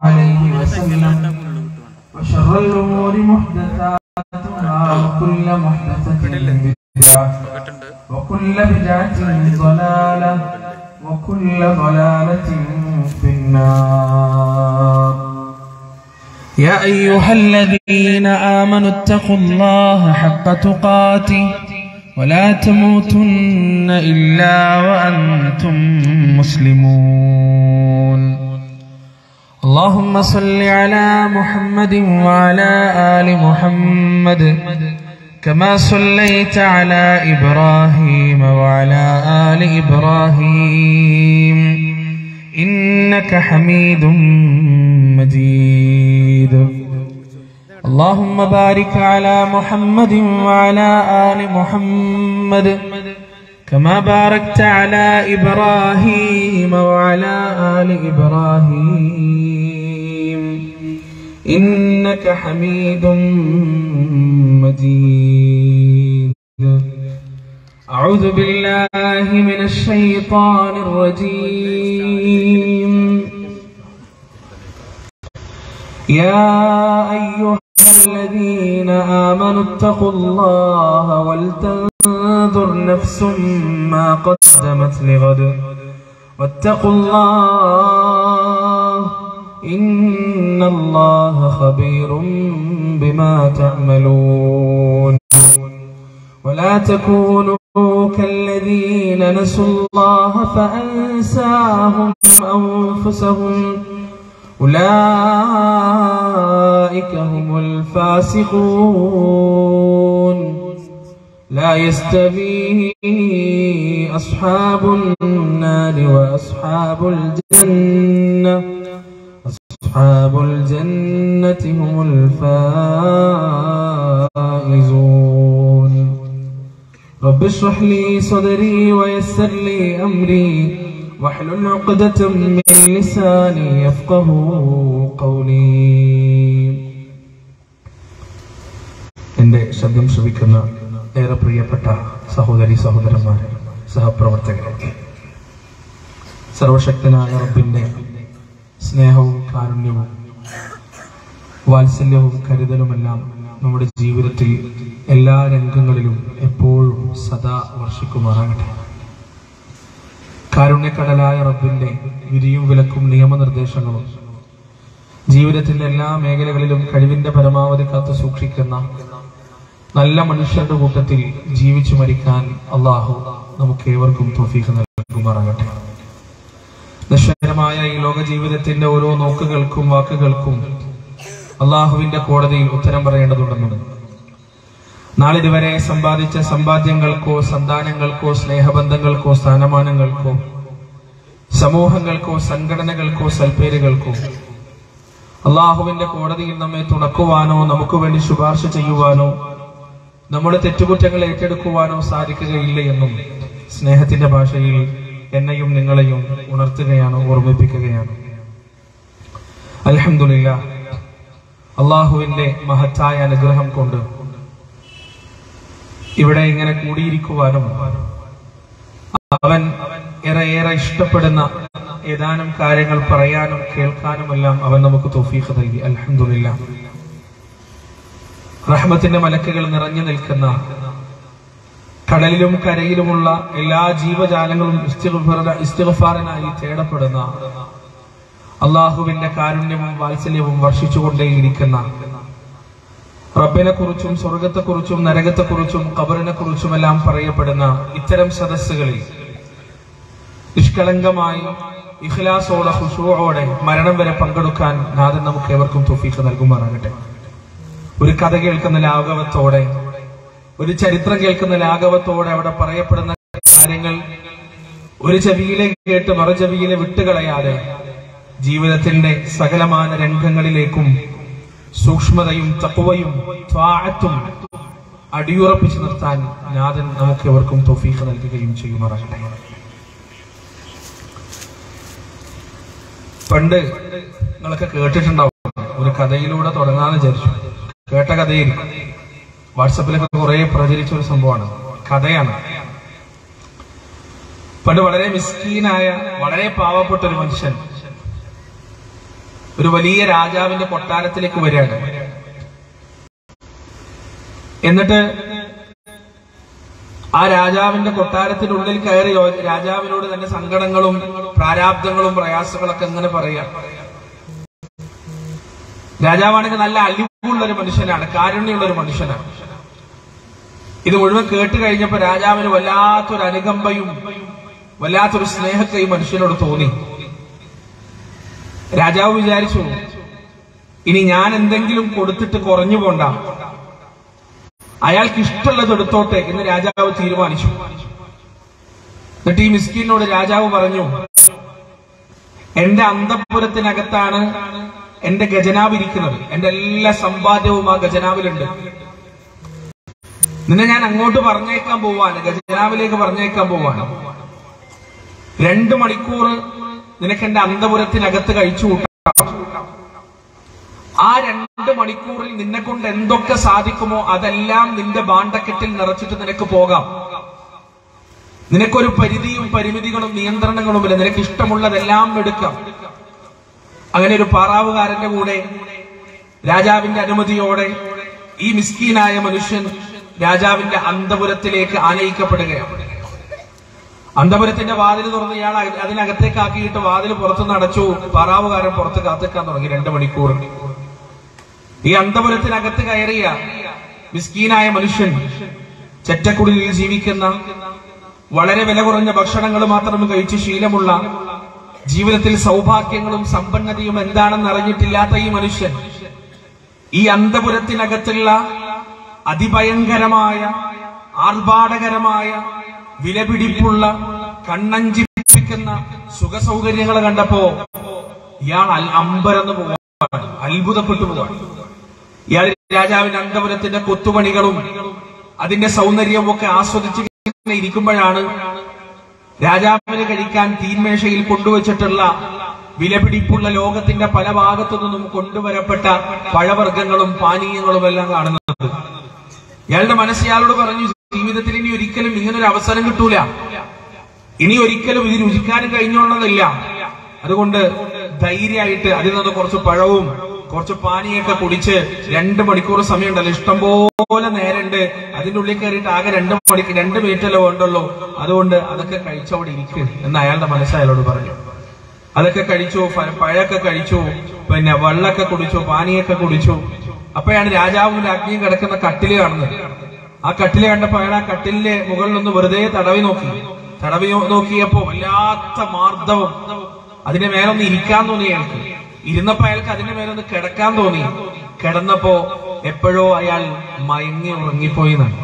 عليه وسلم وشر الأمور محدثاتها وكل محدثة بدعة وكل بدعة ضلالة وكل ضلالة في النار يا أيها الذين آمنوا اتقوا الله حق تقاته ولا تموتن إلا وأنتم مسلمون اللهم صل على محمد وعلى آل محمد كما صليت على إبراهيم وعلى آل إبراهيم إنك حميد مجيد اللهم بارك على محمد وعلى آل محمد كما باركت على إبراهيم وعلى آل إبراهيم إنك حميد مجيد أعوذ بالله من الشيطان الرجيم يا أيها الذين آمنوا اتقوا الله ولتنظر نفس ما قدمت لغد واتقوا الله إن الله خبير بما تعملون ولا تكونوا كالذين نسوا الله فأنساهم أنفسهم أولئك هم الفاسقون لا يستوي أصحاب النار وأصحاب الجنة أصحاب الجنة هم الفائزون رب اشرح لي صدري ويسر لي أمري واحلل عقدة من لساني يفقه قولي എന്റെ ശബ്ദം ശ്രവിക്കുന്ന ഏറെ പ്രിയപ്പെട്ട സഹോദരി സഹോദരന്മാരെ സഹപ്രവർത്തകരെ സർവശക്തനായ റബ്ബിന്റെ സ്നേഹവും കാരുണ്യവും വാത്സല്യവും കരുതലുമെല്ലാം നമ്മുടെ ജീവിതത്തിൽ എല്ലാ രംഗങ്ങളിലും എപ്പോഴും സദാ വർഷിക്കുമാറാകട്ടെ കാരുണ്യക്കടലായ റബ്ബിന്റെ വിധിയും വിലക്കും നിയമനിർദ്ദേശങ്ങളും ജീവിതത്തിന്റെ എല്ലാ മേഖലകളിലും കഴിവിന്റെ പരമാവധി കാത്തു സൂക്ഷിക്കുന്ന നല്ല മനുഷ്യരുടെ കൂട്ടത്തിൽ ജീവിച്ചു മരിക്കാൻ അള്ളാഹു നമുക്ക് ഏവർക്കും തോഫീഖ് നൽകുമാറാകട്ടെ നശ്വരമായ ഈ ലോക ജീവിതത്തിന്റെ ഓരോ നോക്കുകൾക്കും വാക്കുകൾക്കും അള്ളാഹുവിന്റെ കോടതിയിൽ ഉത്തരം പറയേണ്ടതുണ്ടെന്നും നാളിതുവരെ സമ്പാദിച്ച സമ്പാദ്യങ്ങൾക്കോ സന്താനങ്ങൾക്കോ സ്നേഹബന്ധങ്ങൾക്കോ സ്ഥാനമാനങ്ങൾക്കോ സമൂഹങ്ങൾക്കോ സംഘടനകൾക്കോ സൽപ്പേരുകൾക്കോ അള്ളാഹുവിന്റെ കോടതിയിൽ നമ്മെ തുണക്കുവാനോ നമുക്ക് വേണ്ടി ശുപാർശ ചെയ്യുവാനോ നമ്മുടെ തെറ്റുകുറ്റങ്ങൾ ഏറ്റെടുക്കുവാനോ സാധിക്കുകയില്ല എന്നും സ്നേഹത്തിന്റെ ഭാഷയിൽ എന്നെയും നിങ്ങളെയും ഉണർത്തുകയാണ് ഓർമ്മിപ്പിക്കുകയാണ് അലഹമില്ല അള്ളാഹുവിന്റെ മഹത്തായ അനുഗ്രഹം കൊണ്ട് ഇവിടെ ഇങ്ങനെ കൂടിയിരിക്കുവാനും അവൻ ഏറെ ഏറെ ഇഷ്ടപ്പെടുന്ന ഏതാനും കാര്യങ്ങൾ പറയാനും കേൾക്കാനുമെല്ലാം അവൻ നമുക്ക് തോഫീഖ് നൽകി അലഹമില്ല റഹ്മത്തിന്റെ മലക്കുകൾ നിറഞ്ഞു നിൽക്കുന്ന കടലിലും കരയിലുമുള്ള എല്ലാ ജീവജാലങ്ങളും ഇസ്തിഗ്ഫാറിനായി തേടപ്പെടുന്ന അള്ളാഹുവിന്റെ കാരുണ്യവും വാത്സല്യവും വർഷിച്ചുകൊണ്ടേയിരിക്കുന്ന റബ്ബിനെ കുറിച്ചും സ്വർഗത്തെക്കുറിച്ചും നരകത്തെക്കുറിച്ചും ഖബറിനെ കുറിച്ചുമെല്ലാം പറയപ്പെടുന്ന ഇത്തരം സദസ്സുകളിൽ നിഷ്കളങ്കമായി ഇഖ്ലാസോടെ ഹുഷുവോടെ മരണം വരെ പങ്കെടുക്കാൻ നാഥൻ നമുക്ക് ഏവർക്കും തൊഫീഖ് നൽകുമാറാകട്ടെ ഒരു കഥ കേൾക്കുന്ന ലാഘവത്തോടെ ഒരു ചരിത്രം കേൾക്കുന്ന ലാഘവത്തോടെ അവിടെ പറയപ്പെടുന്ന കാര്യങ്ങൾ ഒരു ചെവിയിലെ കേട്ട് മറു ചെവിയിലെ വിട്ടുകളയാതെ ജീവിതത്തിന്റെ സകലമാന രംഗങ്ങളിലേക്കും സൂക്ഷ്മതയും തക്കുവയും ത്വാഴത്തും അടിയുറപ്പിച്ചു നിർത്താൻ നാഥൻ നമുക്ക് എവർക്കും തൊഫീഖ് നൽകുകയും ചെയ്യുമാറാകട്ടെ പണ്ട് നിങ്ങളൊക്കെ കേട്ടിട്ടുണ്ടാവും ഒരു കഥയിലൂടെ തുടങ്ങാന്ന് വിചാരിച്ചു കേട്ട കഥയിൽ വാട്സപ്പിലൊക്കെ കുറെ പ്രചരിച്ച ഒരു സംഭവമാണ് കഥയാണ് പണ്ട് വളരെ മിസ്കീനായ വളരെ പാവപ്പെട്ട ഒരു മനുഷ്യൻ ഒരു വലിയ രാജാവിന്റെ കൊട്ടാരത്തിലേക്ക് വരികയാണ് എന്നിട്ട് ആ രാജാവിന്റെ കൊട്ടാരത്തിനുള്ളിൽ കയറി യോ- രാജാവിനോട് തന്റെ സങ്കടങ്ങളും പ്രാരാബ്ദങ്ങളും പ്രയാസങ്ങളൊക്കെ എങ്ങനെ പറയാം രാജാവാണെങ്കിൽ നല്ല അലിവുള്ള ഒരു മനുഷ്യനാണ് കാരുണ്യമുള്ള ഒരു മനുഷ്യനാണ് ഇത് മുഴുവൻ കേട്ട് കഴിഞ്ഞപ്പോ രാജാവിന് വല്ലാത്തൊരു അനുകമ്പയും വല്ലാത്തൊരു സ്നേഹത്തെ ഈ മനുഷ്യനോട് തോന്നി രാജാവ് വിചാരിച്ചു ഇനി ഞാൻ എന്തെങ്കിലും കൊടുത്തിട്ട് കുറഞ്ഞു പോണ്ട അയാൾക്ക് ഇഷ്ടമുള്ളത് എടുത്തോട്ടെ എന്ന് രാജാവ് തീരുമാനിച്ചു എന്നിട്ട് ഈ മിസ്കിനോട് രാജാവ് പറഞ്ഞു എന്റെ അന്തപുരത്തിനകത്താണ് എന്റെ ഖജനാവ് ഇരിക്കുന്നത് എന്റെ എല്ലാ സമ്പാദ്യവും ആ ഖജനാവിലുണ്ട് നിന്നെ ഞാൻ അങ്ങോട്ട് പറഞ്ഞേക്കാൻ പോവാണ് ഖജനാവിലേക്ക് പറഞ്ഞേക്കാൻ പോവാണ് രണ്ടു മണിക്കൂർ നിനക്ക് എന്റെ അന്തപുരത്തിനകത്ത് കഴിച്ചു കൂട്ടാം ആ രണ്ട് മണിക്കൂറിൽ നിന്നെ കൊണ്ട് എന്തൊക്കെ സാധിക്കുമോ അതെല്ലാം നിന്റെ ബാണ്ടക്കെട്ടിൽ നിറച്ചിട്ട് നിനക്ക് പോകാം നിനക്കൊരു പരിധിയും പരിമിതികളും നിയന്ത്രണങ്ങളുമില്ല നിനക്ക് ഇഷ്ടമുള്ളതെല്ലാം എടുക്കാം അങ്ങനെ ഒരു പാറാവുകാരന്റെ കൂടെ രാജാവിന്റെ അനുമതിയോടെ ഈ മിസ്കീനായ മനുഷ്യൻ രാജാവിന്റെ അന്തപുരത്തിലേക്ക് ആനയിക്കപ്പെടുകയാണ് അന്തപുരത്തിന്റെ വാതിൽ തുറന്ന് ഇയാൾ അക- അതിനകത്തേക്ക് ആക്കിയിട്ട് വാതിൽ പുറത്തുനിന്ന് അടച്ചു പാറാവുകാരൻ പുറത്ത് കാത്തിക്കാൻ തുടങ്ങി രണ്ട് മണിക്കൂർ ഈ അന്തപുരത്തിനകത്ത് കയറിയ മിസ്കീനായ മനുഷ്യൻ ചെറ്റക്കുടിലിൽ ജീവിക്കുന്ന വളരെ വില കുറഞ്ഞ ഭക്ഷണങ്ങൾ മാത്രം കഴിച്ച് ശീലമുള്ള ജീവിതത്തിൽ സൗഭാഗ്യങ്ങളും സമ്പന്നതയും എന്താണെന്ന് അറിഞ്ഞിട്ടില്ലാത്ത ഈ മനുഷ്യൻ ഈ അന്തപുരത്തിനകത്തുള്ള അതിഭയങ്കരമായ ആർഭാടകരമായ വിലപിടിപ്പുള്ള കണ്ണഞ്ചിപ്പിക്കുന്ന സുഖസൗകര്യങ്ങൾ കണ്ടപ്പോ ഇയാൾ അൽ- അമ്പരന്ന് പോവാൻ അത്ഭുതപ്പെട്ടു പോവാൻ ഇയാൾ രാജാവിന്റെ അന്തപുരത്തിന്റെ കൊത്തുപണികളും അതിന്റെ സൗന്ദര്യവും ഒക്കെ ആസ്വദിച്ച് ഇങ്ങനെ ഇരിക്കുമ്പോഴാണ് രാജാവിന് കഴിക്കാൻ തീന്മേശയിൽ കൊണ്ടുവച്ചിട്ടുള്ള വിലപിടിപ്പുള്ള ലോകത്തിന്റെ പല ഭാഗത്തു നിന്നും കൊണ്ടുവരപ്പെട്ട പഴവർഗ്ഗങ്ങളും പാനീയങ്ങളും എല്ലാം കാണുന്നത് ഇയാളുടെ മനസ്സ് ഇയാളോട് പറഞ്ഞു ജീവിതത്തിൽ ഇനി ഒരിക്കലും ഇങ്ങനൊരു അവസരം കിട്ടൂല ഇനി ഒരിക്കലും ഇത് രുചിക്കാനും കഴിഞ്ഞോളന്നില്ല അതുകൊണ്ട് ധൈര്യമായിട്ട് അതിൽ നിന്ന് കുറച്ച് പഴവും കുറച്ച് പാനിയൊക്കെ കുടിച്ച് രണ്ട് മണിക്കൂർ സമയമുണ്ടല്ലോ ഇഷ്ടം പോലെ നേരണ്ട് അതിന്റെ ഉള്ളിൽ കയറിയിട്ട് ആകെ രണ്ട് മണിക്ക് രണ്ട് മിനിറ്റല്ലേ വേണ്ടുള്ളൂ അതുകൊണ്ട് അതൊക്കെ കഴിച്ചവിടെ ഇരിക്കുക എന്ന് അയാളുടെ മനസ്സ് അയാളോട് പറഞ്ഞു അതൊക്കെ കഴിച്ചു ഫ- പഴമൊക്കെ കഴിച്ചു പിന്നെ വെള്ളമൊക്കെ കുടിച്ചു പാനിയൊക്കെ കുടിച്ചു അപ്പോഴാണ് രാജാവിന്റെ അഗ്നിയും കിടക്കുന്ന കട്ടില് കാണുന്നത് ആ കട്ടില് കണ്ടപ്പോ അയാൾ ആ കട്ടിലിന്റെ മുകളിൽ ഒന്ന് വെറുതെ തടവി നോക്കി തടവി നോ- നോക്കിയപ്പോ വല്ലാത്ത മാർദ്ദവും അതിന്റെ മേലൊന്ന് ഇരിക്കാൻ തോന്നി അയാൾക്ക് ഇരുന്നപ്പോ അയാൾക്ക് അതിന്റെ മേലൊന്ന് കിടക്കാൻ തോന്നി കിടന്നപ്പോ എപ്പോഴോ അയാൾ മയങ്ങി ഉറങ്ങിപ്പോയി എന്നാണ്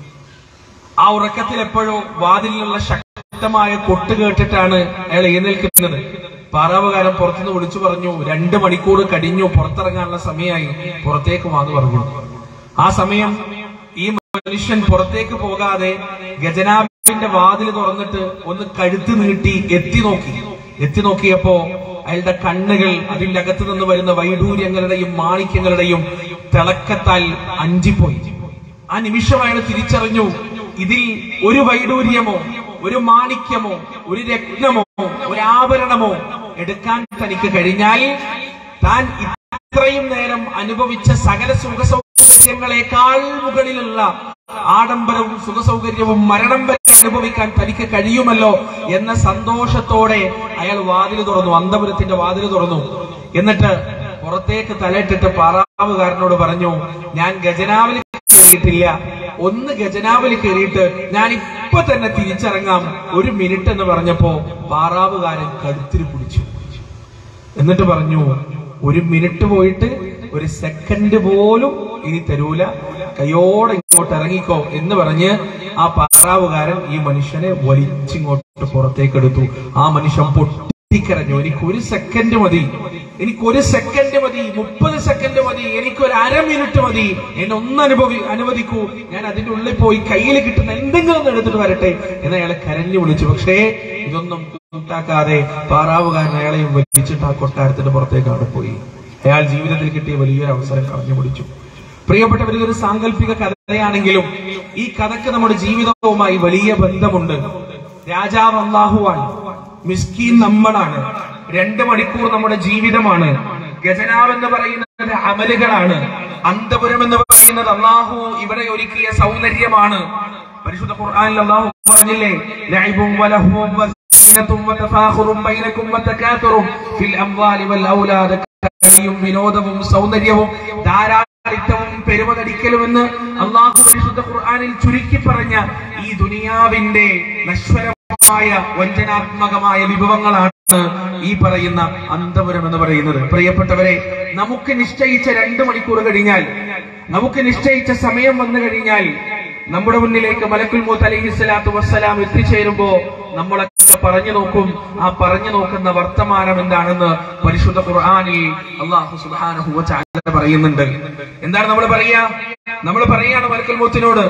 ആ ഉറക്കത്തിൽ എപ്പോഴോ വാതിലിലുള്ള ശക്തമായ കൊട്ട് കേട്ടിട്ടാണ് അയാൾ എഴുന്നേൽക്കുന്നത് പാറാവുകാരൻ പുറത്തുനിന്ന് വിളിച്ചു പറഞ്ഞു രണ്ട് മണിക്കൂർ കഴിഞ്ഞു പുറത്തിറങ്ങാനുള്ള സമയമായി പുറത്തേക്ക് വാന്ന് പറഞ്ഞു ആ സമയം ഈ മനുഷ്യൻ പുറത്തേക്ക് പോകാതെ ഗജനാവിന്റെ വാതിൽ തുറന്നിട്ട് ഒന്ന് കഴുത്ത് നീട്ടി എത്തി നോക്കി എത്തി നോക്കിയപ്പോ അയാളുടെ കണ്ണുകൾ അതിന്റെ അകത്ത് നിന്ന് വരുന്ന വൈഡൂര്യങ്ങളുടെയും മാണിക്യങ്ങളുടെയും തിളക്കത്താൽ അഞ്ചിപ്പോയി ആ നിമിഷം അയാൾ തിരിച്ചറിഞ്ഞു ഇതിൽ ഒരു വൈഡൂര്യമോ ഒരു മാണിക്യമോ ഒരു രത്നമോ ഒരു ആഭരണമോ എടുക്കാൻ തനിക്ക് കഴിഞ്ഞാൽ താൻ ഇത്രയും നേരം അനുഭവിച്ച സകല സുഖസൗകര്യങ്ങളെക്കാൾ മുകളിലുള്ള ആഡംബരവും സുഖസൗകര്യവും മരണം വരെ അനുഭവിക്കാൻ തനിക്ക് കഴിയുമല്ലോ എന്ന സന്തോഷത്തോടെ അയാൾ വാതിൽ തുറന്നു അന്തപുരത്തിന്റെ വാതിൽ തുറന്നു എന്നിട്ട് പുറത്തേക്ക് തലയിട്ടിട്ട് പാറാവുകാരനോട് പറഞ്ഞു ഞാൻ ഗജനാവിൽ കയറിയിട്ടില്ല ഒന്ന് ഗജനാവിൽ കയറിയിട്ട് ഞാൻ ഇപ്പൊ തന്നെ തിരിച്ചിറങ്ങാം ഒരു മിനിറ്റ് എന്ന് പറഞ്ഞപ്പോ പാറാവുകാരൻ കഴുത്തിൽ പിടിച്ചു എന്നിട്ട് പറഞ്ഞു ഒരു മിനിറ്റ് പോയിട്ട് ഒരു സെക്കൻഡ് പോലും ഇനി തരൂല കയ്യോടെ ഇങ്ങോട്ട് ഇറങ്ങിക്കോ എന്ന് പറഞ്ഞ് ആ പാറാവുകാരൻ ഈ മനുഷ്യനെ വലിച്ചിങ്ങോട്ട് പുറത്തേക്ക് എടുത്തു ആ മനുഷ്യൻ പൊട്ടിക്കരഞ്ഞു എനിക്ക് ഒരു സെക്കൻഡ് മതി എനിക്ക് ഒരു സെക്കൻഡ് മതി മുപ്പത് സെക്കൻഡ് മതി എനിക്ക് ഒരു അര മിനിറ്റ് മതി എന്നെ ഒന്ന് അനുഭവി അനുവദിക്കൂ ഞാൻ അതിന്റെ ഉള്ളിൽ പോയി കയ്യിൽ കിട്ടുന്ന എന്തെങ്കിലും ഒന്ന് എടുത്തിട്ട് വരട്ടെ എന്ന് അയാളെ കരഞ്ഞു വിളിച്ചു പക്ഷേ ഇതൊന്നും കൂട്ടാക്കാതെ പാറാവുകാരൻ അയാളെയും വലിച്ചിട്ട് ആ കൊട്ടാരത്തിന്റെ പുറത്തേക്കാണ് പോയി അയാൾ ജീവിതത്തിൽ കിട്ടിയ വലിയൊരു അവസരം കളഞ്ഞു പിടിച്ചു പ്രിയപ്പെട്ടവർ ഇതൊരു സാങ്കല്പിക കഥയാണെങ്കിലും ഈ കഥക്ക് നമ്മുടെ ജീവിതവുമായി വലിയ ബന്ധമുണ്ട് രാജാവ് അള്ളാഹുവാണ് മിസ്കീൻ നമ്മളാണ് രണ്ട് മണിക്കൂർ നമ്മുടെ ജീവിതമാണ് ഗജനാവ് എന്ന് പറയുന്നത് അമലുകളാണ് അന്തപുരം എന്ന് പറയുന്നത് അള്ളാഹു ഇവിടെ ഒരുക്കിയ സൗന്ദര്യമാണ് പരിശുദ്ധ ഖുർആനിൽ അള്ളാഹു പറഞ്ഞില്ലേ ലൈബും വലഹുവും വസീനത്തും വതഫാഖുറും ബൈനക്കും വതകാതുറും ഫിൽ അംവാലി വൽ ഔലാദ് കളിയും വിനോദവും സൗന്ദര്യവും ധാരാളിത്തവും പെരുമതടിക്കലുമെന്ന് അള്ളാഹു പരിശുദ്ധ ഖുർആനിൽ ചുരുക്കി പറഞ്ഞ ഈ ദുനിയാവിന്റെ നശ്വരമായ വഞ്ചനാത്മകമായ വിഭവങ്ങളാണ് ഈ പറയുന്ന അന്തപുരം എന്ന് പറയുന്നത് പ്രിയപ്പെട്ടവരെ നമുക്ക് നിശ്ചയിച്ച രണ്ട് മണിക്കൂർ കഴിഞ്ഞാൽ നമുക്ക് നിശ്ചയിച്ച സമയം വന്നു കഴിഞ്ഞാൽ നമ്മുടെ മുന്നിലേക്ക് മലക്കുൽ മൂത്ത് അലൈഹി സ്വലാത്തു വസ്സലാം എത്തിച്ചേരുമ്പോ നമ്മളൊക്കെ പറഞ്ഞു നോക്കും ആ പറഞ്ഞു നോക്കുന്ന വർത്തമാനം എന്താണെന്ന് പരിശുദ്ധ ഖുർആനിൽ അള്ളാഹു സുബ്ഹാനഹു വ തആല പറയുന്നുണ്ട് എന്താണ് നമ്മൾ പറയാ നമ്മൾ പറയാണ് മലക്കുൽ മൂത്തിനോട്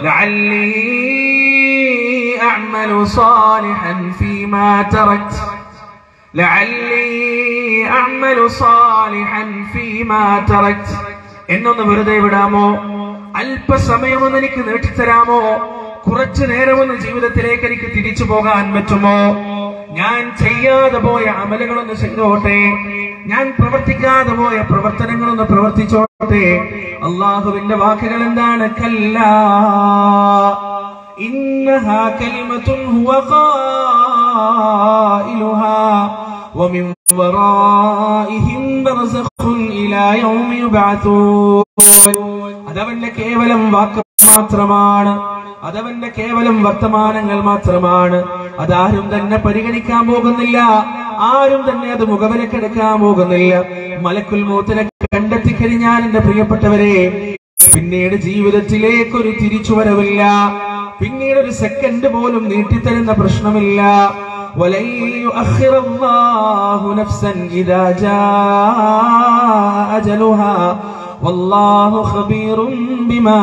ലഅല്ലി അഅ്മലു സാലിഹൻ ഫീമാ തറക്ത് ലഅല്ലി അഅ്മലു സാലിഹൻ ഫീമാ തറക്ത് എന്നൊന്ന് വെറുതെ വിടാമോ അല്പസമയമൊന്ന് എനിക്ക് നീട്ടിത്തരാമോ കുറച്ചു നേരമൊന്ന് ജീവിതത്തിലേക്ക് എനിക്ക് തിരിച്ചു പോകാൻ പറ്റുമോ ഞാൻ ചെയ്യാതെ പോയ അമലുകളൊന്ന് ചെയ്തോട്ടെ ഞാൻ പ്രവർത്തിക്കാതെ പോയ പ്രവർത്തനങ്ങളൊന്ന് പ്രവർത്തിച്ചോട്ടെ അള്ളാഹുവിന്റെ വാക്കുകൾ എന്താണ് കല്ല إنها كلمة هو قائلها ومن ورائهم برزخ إلى يوم يبعثون അതവന്റെ കേവലം വാക്ക് മാത്രമാണ് അതവന്റെ കേവലം വർത്തമാനങ്ങൾ മാത്രമാണ് അതാരും തന്നെ പരിഗണിക്കാൻ പോകുന്നില്ല ആരും തന്നെ അത് മുഖവിലക്കെടുക്കാൻ പോകുന്നില്ല മലക്കുൽ മൂത്തിനെ കണ്ടെത്തി കഴിഞ്ഞാൽ എന്റെ പ്രിയപ്പെട്ടവരെ പിന്നീട് ജീവിതത്തിലേക്ക് ഒരു തിരിച്ചുവരവില്ല പിന്നീട് ഒരു സെക്കൻഡ് പോലും നീട്ടിത്തരുന്ന പ്രശ്നമില്ല ولن يؤخر الله نفسا إذا جاء أجلها والله خبير بما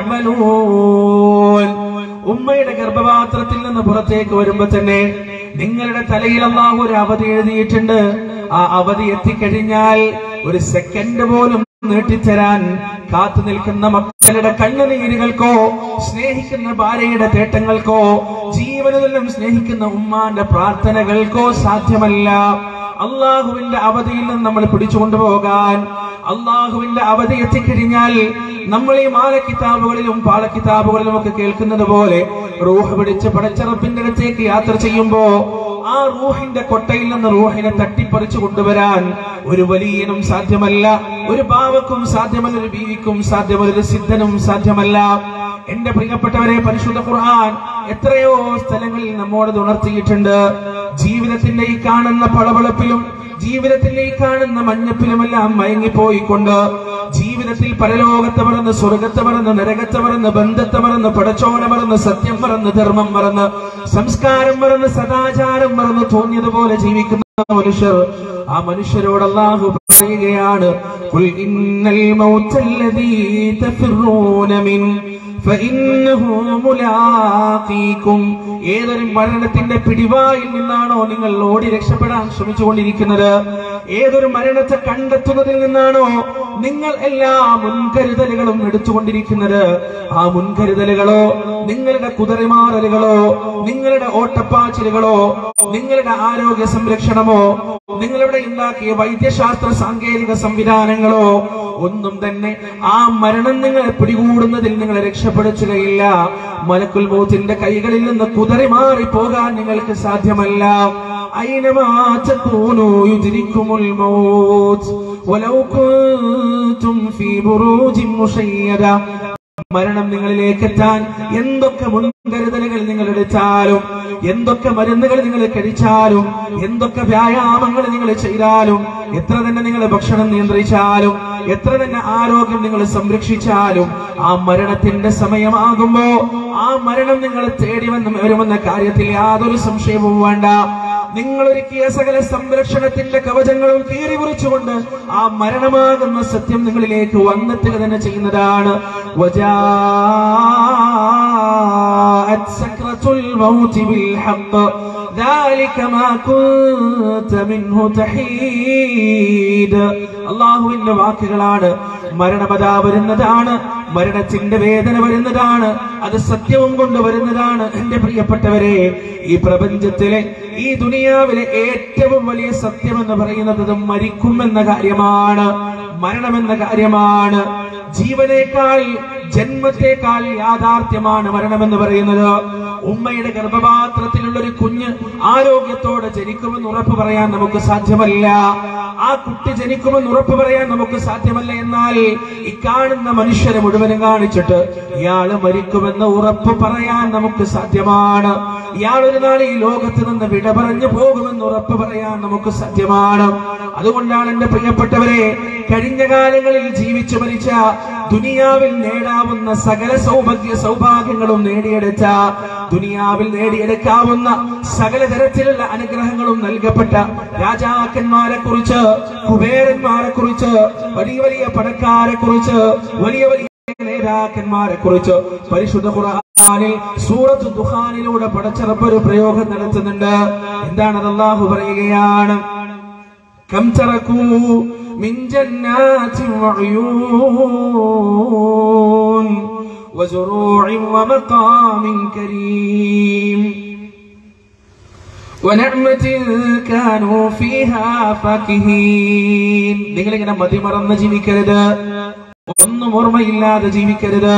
تعملون ഉമ്മയുടെ ഗർഭപാത്രത്തിൽ നിന്ന് പുറത്തേക്ക് വരുമ്പോ തന്നെ നിങ്ങളുടെ തലയിൽ അള്ളാഹു ഒരു അവധി എഴുതിയിട്ടുണ്ട് ആ അവധി എത്തിക്കഴിഞ്ഞാൽ ഒരു സെക്കൻഡ് പോലും നീട്ടിത്തരാൻ കാത്തു നിൽക്കുന്ന മക്കളുടെ കണ്ണുനീരുകൾക്കോ സ്നേഹിക്കുന്ന ഭാര്യയുടെ തേട്ടങ്ങൾക്കോ ജീവനെല്ലാം സ്നേഹിക്കുന്ന ഉമ്മാന്റെ പ്രാർത്ഥനകൾക്കോ സാധ്യമല്ല അള്ളാഹുവിന്റെ അവധിയിൽ നിന്ന് നമ്മൾ പിടിച്ചുകൊണ്ടുപോകാൻ അള്ളാഹുവിന്റെ അവധി എത്തിക്കഴിഞ്ഞാൽ നമ്മൾ ഈ മാല കിതാബുകളിലും പാല കിതാബുകളിലും ഒക്കെ കേൾക്കുന്നത് പോലെ റൂഹ് പിടിച്ച് പടച്ചറപ്പിന്റെ അടുത്തേക്ക് യാത്ര ചെയ്യുമ്പോ ആ റൂഹിന്റെ കൊട്ടയിൽ നിന്ന് റൂഹിനെ തട്ടിപ്പറിച്ചു കൊണ്ടുവരാൻ ഒരു വലിയനും സാധ്യമല്ല ഒരു ബാവക്കും സാധ്യമല്ല ഒരു ബീവിക്കും സാധ്യമല്ല ഒരു സിദ്ധനും സാധ്യമല്ല എന്റെ പ്രിയപ്പെട്ടവരെ പരിശുദ്ധ ഖുർആൻ എത്രയോ സ്ഥലങ്ങളിൽ നമ്മോട് ഇത് ഉണർത്തിയിട്ടുണ്ട് ജീവിതത്തിന്റെ ഈ കാണുന്ന പളവളപ്പിലും ജീവിതത്തിന്റെ ഈ കാണുന്ന മഞ്ഞപ്പിലുമെല്ലാം മയങ്ങിപ്പോയിക്കൊണ്ട് ജീവിതത്തിൽ പരലോകത്തെ മറന്ന് സ്വർഗത്തെ മറന്ന് നരകത്തെ മറന്ന് ബന്ധത്തെ മറന്ന് പടച്ചോന മറന്ന് സത്യം മറന്ന് ധർമ്മം മറന്ന് സംസ്കാരം മറന്ന് സദാചാരം മറന്ന് തോന്നിയതുപോലെ ജീവിക്കുന്ന മനുഷ്യർ ആ മനുഷ്യരോട് അള്ളാഹു പറയുകയാണ് "ഖുൽ ഇന്നൽ മൗത്തല്ലദീ തഫിറൂന മിൻ ഫഇന്നഹു മുലാഖീകും ഏതൊരു മരണത്തിന്റെ പിടിവായിൽ നിന്നാണോ നിങ്ങൾ ഓടി രക്ഷപ്പെടാൻ ശ്രമിച്ചുകൊണ്ടിരിക്കുന്നത് ഏതൊരു മരണത്തെ കണ്ടെത്തുന്നതിൽ നിന്നാണോ നിങ്ങൾ എല്ലാ മുൻകരുതലുകളും എടുത്തുകൊണ്ടിരിക്കുന്നത് ആ മുൻകരുതലുകളോ നിങ്ങളുടെ കുതിരമാറലുകളോ നിങ്ങളുടെ ഓട്ടപ്പാച്ചിലുകളോ നിങ്ങളുടെ ആരോഗ്യ സംരക്ഷണമോ നിങ്ങളുടെ ഉണ്ടാക്കിയ വൈദ്യശാസ്ത്ര സാങ്കേതിക സംവിധാനങ്ങളോ ഒന്നും തന്നെ ആ മരണം നിങ്ങളെ പിടികൂടുന്നതിൽ നിങ്ങളെ രക്ഷപ്പെടുത്തുകയില്ല മലക്കുൽ മൗത്തിന്റെ കൈകളിൽ നിന്ന് കുതറി മാറി പോകാൻ നിങ്ങൾക്ക് സാധ്യമല്ല أينما تكونوا يدرككم الموت ولو كنتم في بروج مشيدة മരണം നിങ്ങളിലേക്ക് എത്താൻ എന്തൊക്കെ മുൻകരുതലുകൾ നിങ്ങൾ എടുത്താലും എന്തൊക്കെ മരുന്നുകൾ നിങ്ങൾ കഴിച്ചാലും എന്തൊക്കെ വ്യായാമങ്ങൾ നിങ്ങൾ ചെയ്താലും എത്ര തന്നെ നിങ്ങൾ ഭക്ഷണം നിയന്ത്രിച്ചാലും എത്ര തന്നെ ആരോഗ്യം നിങ്ങൾ സംരക്ഷിച്ചാലും ആ മരണത്തിന്റെ സമയമാകുമ്പോ ആ മരണം നിങ്ങൾ തേടി വന്ന് വരുമെന്ന കാര്യത്തിൽ യാതൊരു സംശയവും വേണ്ട നിങ്ങൾ ഒരുക്കിയ സകല സംരക്ഷണത്തിന്റെ കവചങ്ങളും കീറി മുറിച്ചുകൊണ്ട് ആ മരണമാകുന്ന സത്യം നിങ്ങളിലേക്ക് വന്നെത്തുക തന്നെ ചെയ്യുന്നതാണ് وجاءت سكرة الموت بالحق ذلك ما كنت منه تحيد അള്ളാഹുവിന്റെ വാക്കുകളാണ് മരണമതാ വരുന്നതാണ് മരണത്തിന്റെ വേദന വരുന്നതാണ് അത് സത്യവും കൊണ്ട് വരുന്നതാണ് എന്റെ പ്രിയപ്പെട്ടവരെ ഈ പ്രപഞ്ചത്തിലെ ഈ ദുനിയാവിലെ ഏറ്റവും വലിയ സത്യം എന്ന് പറയുന്നത് ഇത് മരിക്കും എന്ന കാര്യമാണ് മരണമെന്ന കാര്യമാണ് ജീവനേക്കാൾ ജന്മത്തെക്കാൾ യാഥാർത്ഥ്യമാണ് മരണമെന്ന് പറയുന്നത് ഉമ്മയുടെ ഗർഭപാത്രത്തിലുള്ള ഒരു കുഞ്ഞ് ആരോഗ്യത്തോടെ ജനിക്കുമെന്ന് ഉറപ്പ് പറയാൻ നമുക്ക് സാധ്യമല്ല ആ കുട്ടി ജനിക്കുമെന്ന് ഉറപ്പ് പറയാൻ നമുക്ക് സാധ്യമല്ല എന്നാൽ ഈ കാണുന്ന മനുഷ്യരെ മുഴുവനും കാണിച്ചിട്ട് ഇയാള് മരിക്കുമെന്ന് ഉറപ്പ് പറയാൻ നമുക്ക് സാധ്യമാണ് ഇയാൾ ഒരു നാൾ ഈ ലോകത്ത് നിന്ന് വിട പറഞ്ഞു പോകുമെന്ന് ഉറപ്പ് പറയാൻ നമുക്ക് സാധ്യമാണ് അതുകൊണ്ടാണ് എന്റെ പ്രിയപ്പെട്ടവരെ കഴിഞ്ഞ കാലങ്ങളിൽ ജീവിച്ചു മരിച്ച ദുനിയാവിൽ നേടാവുന്ന സകല സൗഭാഗ്യ സൗഭാഗ്യങ്ങളും നേടിയെടുത്ത ദുനിയാവിൽ നേടിയെടുക്കാവുന്ന സകല തരത്തിലുള്ള അനുഗ്രഹങ്ങളും നൽകപ്പെട്ട രാജാക്കന്മാരെ കുറിച്ച് കുബേരന്മാരെ കുറിച്ച് വലിയ വലിയ പണക്കാരെ കുറിച്ച് വലിയ വലിയ നേതാക്കന്മാരെ കുറിച്ച് പരിശുദ്ധ ഖുർആനിൽ സൂറത്ത് ദുഹാനിലൂടെ പടച്ചിറപ്പ് ഒരു പ്രയോഗം നടത്തുന്നുണ്ട് എന്താണത് അള്ളാഹു പറയുകയാണ് كم تركوا من جنات وعيون وزروع ومقام كريم ونعمة كانوا فيها فاكهين നിങ്ങളിങ്ങനെ മതിമറന്ന് ജീവിക്കരുത് ഒന്നും ഓർമ്മയില്ലാതെ ജീവിക്കരുത്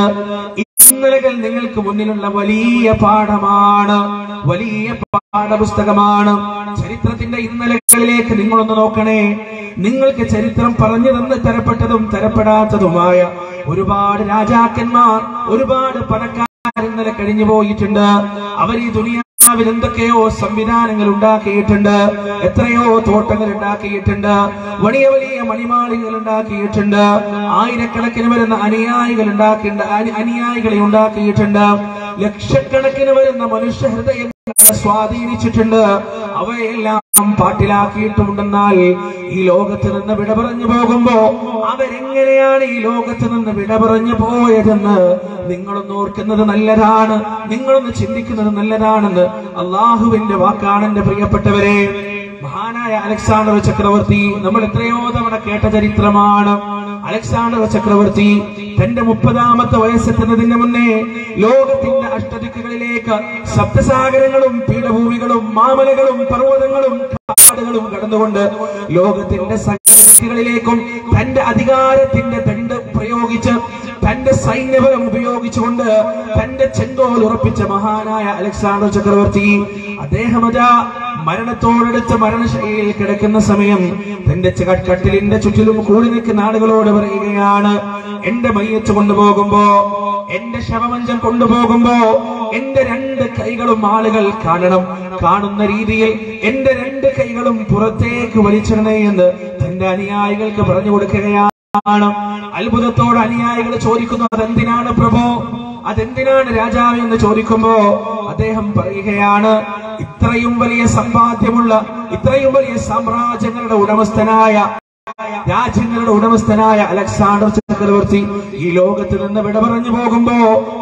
ഇന്നലകൾ നിങ്ങൾക്ക് മുന്നിലുള്ള വലിയ പാഠമാണ് വലിയ പാഠപുസ്തകമാണ് ചരിത്രത്തിന്റെ ഇന്നലകളിലേക്ക് നിങ്ങളൊന്ന് നോക്കണേ നിങ്ങൾക്ക് ചരിത്രം പറഞ്ഞു തന്ന് തരപ്പെട്ടതും തരപ്പെടാത്തതുമായ ഒരുപാട് രാജാക്കന്മാർ ഒരുപാട് പണക്കാർ ഇന്നലെ കഴിഞ്ഞു പോയിട്ടുണ്ട് അവർ ഈ ദുനിയാവിൽ എന്തൊക്കെയോ സംവിധാനങ്ങൾ ഉണ്ടാക്കിയിട്ടുണ്ട് എത്രയോ തോട്ടങ്ങൾ ഉണ്ടാക്കിയിട്ടുണ്ട് വലിയ വലിയ മണിമാളികൾ ഉണ്ടാക്കിയിട്ടുണ്ട് ആയിരക്കണക്കിന് വരുന്ന അനുയായികൾ ഉണ്ടാക്കിയിട്ടുണ്ട് അനു- അനുയായികളെ ഉണ്ടാക്കിയിട്ടുണ്ട് ലക്ഷക്കണക്കിന് വരുന്ന മനുഷ്യ ഹൃദയം സ്വാധീനിച്ചിട്ടുണ്ട് അവയെല്ലാം പാട്ടിലാക്കിയിട്ടുണ്ടെന്നാൽ ഈ ലോകത്ത് നിന്ന് വിട പറഞ്ഞു പോകുമ്പോ അവരെങ്ങനെയാണ് ഈ ലോകത്ത് നിന്ന് വിട പറഞ്ഞു പോയതെന്ന് നിങ്ങളൊന്ന് ഓർക്കുന്നത് നല്ലതാണ് നിങ്ങളൊന്ന് ചിന്തിക്കുന്നത് നല്ലതാണെന്ന് അള്ളാഹുവിന്റെ വാക്കാണ് എന്റെ പ്രിയപ്പെട്ടവരെ മഹാനായ അലക്സാണ്ടർ ചക്രവർത്തി നമ്മൾ എത്രയോ തവണ കേട്ട ചരിത്രമാണ് അലക്സാണ്ടർ ചക്രവർത്തി തന്റെ മുപ്പതാമത്തെ വയസ്സെത്തുന്നതിന് മുന്നേ ലോകത്തിന്റെ അഷ്ടദിക്കുകളിലേക്ക് സപ്തസാഗരങ്ങളും പീഠഭൂമികളും മാമലകളും പർവ്വതങ്ങളും കാടുകളും കടന്നുകൊണ്ട് ലോകത്തിന്റെ സകലങ്ങളിലേക്കും തന്റെ അധികാരത്തിന്റെ ദണ്ഡ് പ്രയോഗിച്ച് തന്റെ സൈന്യബലം ഉപയോഗിച്ചുകൊണ്ട് തന്റെ ചെങ്കോൽ ഉറപ്പിച്ച മഹാനായ അലക്സാണ്ടർ ചക്രവർത്തി അദ്ദേഹം അതാ മരണത്തോടടുത്ത് മരണശൈലിയിൽ കിടക്കുന്ന സമയം തന്റെ ചക- കട്ടിലിന്റെ ചുറ്റിലും കൂടി നിൽക്കുന്ന ആളുകളോട് പറയുകയാണ് എന്റെ മയ്യച്ച് കൊണ്ടുപോകുമ്പോ എന്റെ ശവമഞ്ചം കൊണ്ടുപോകുമ്പോ എന്റെ രണ്ട് കൈകളും ആളുകൾ കാണണം കാണുന്ന രീതിയിൽ എന്റെ രണ്ട് കൈകളും പുറത്തേക്ക് വലിച്ചിടണേ എന്ന് തന്റെ അനുയായികൾക്ക് പറഞ്ഞു കൊടുക്കുകയാണ് അത്ഭുതത്തോട് അനുയായികൾ ചോദിക്കുന്നു അതെന്തിനാണ് പ്രഭു അതെന്തിനാണ് രാജാവ് എന്ന് ചോദിക്കുമ്പോ അദ്ദേഹം പറയുകയാണ് ഇത്രയും വലിയ സമ്പാദ്യമുള്ള ഇത്രയും വലിയ സാമ്രാജ്യങ്ങളുടെ ഉടമസ്ഥനായ രാജ്യങ്ങളുടെ ഉടമസ്ഥനായ അലക്സാണ്ടർ ചക്രവർത്തി ഈ ലോകത്ത് നിന്ന് വിട പറഞ്ഞു പോകുമ്പോ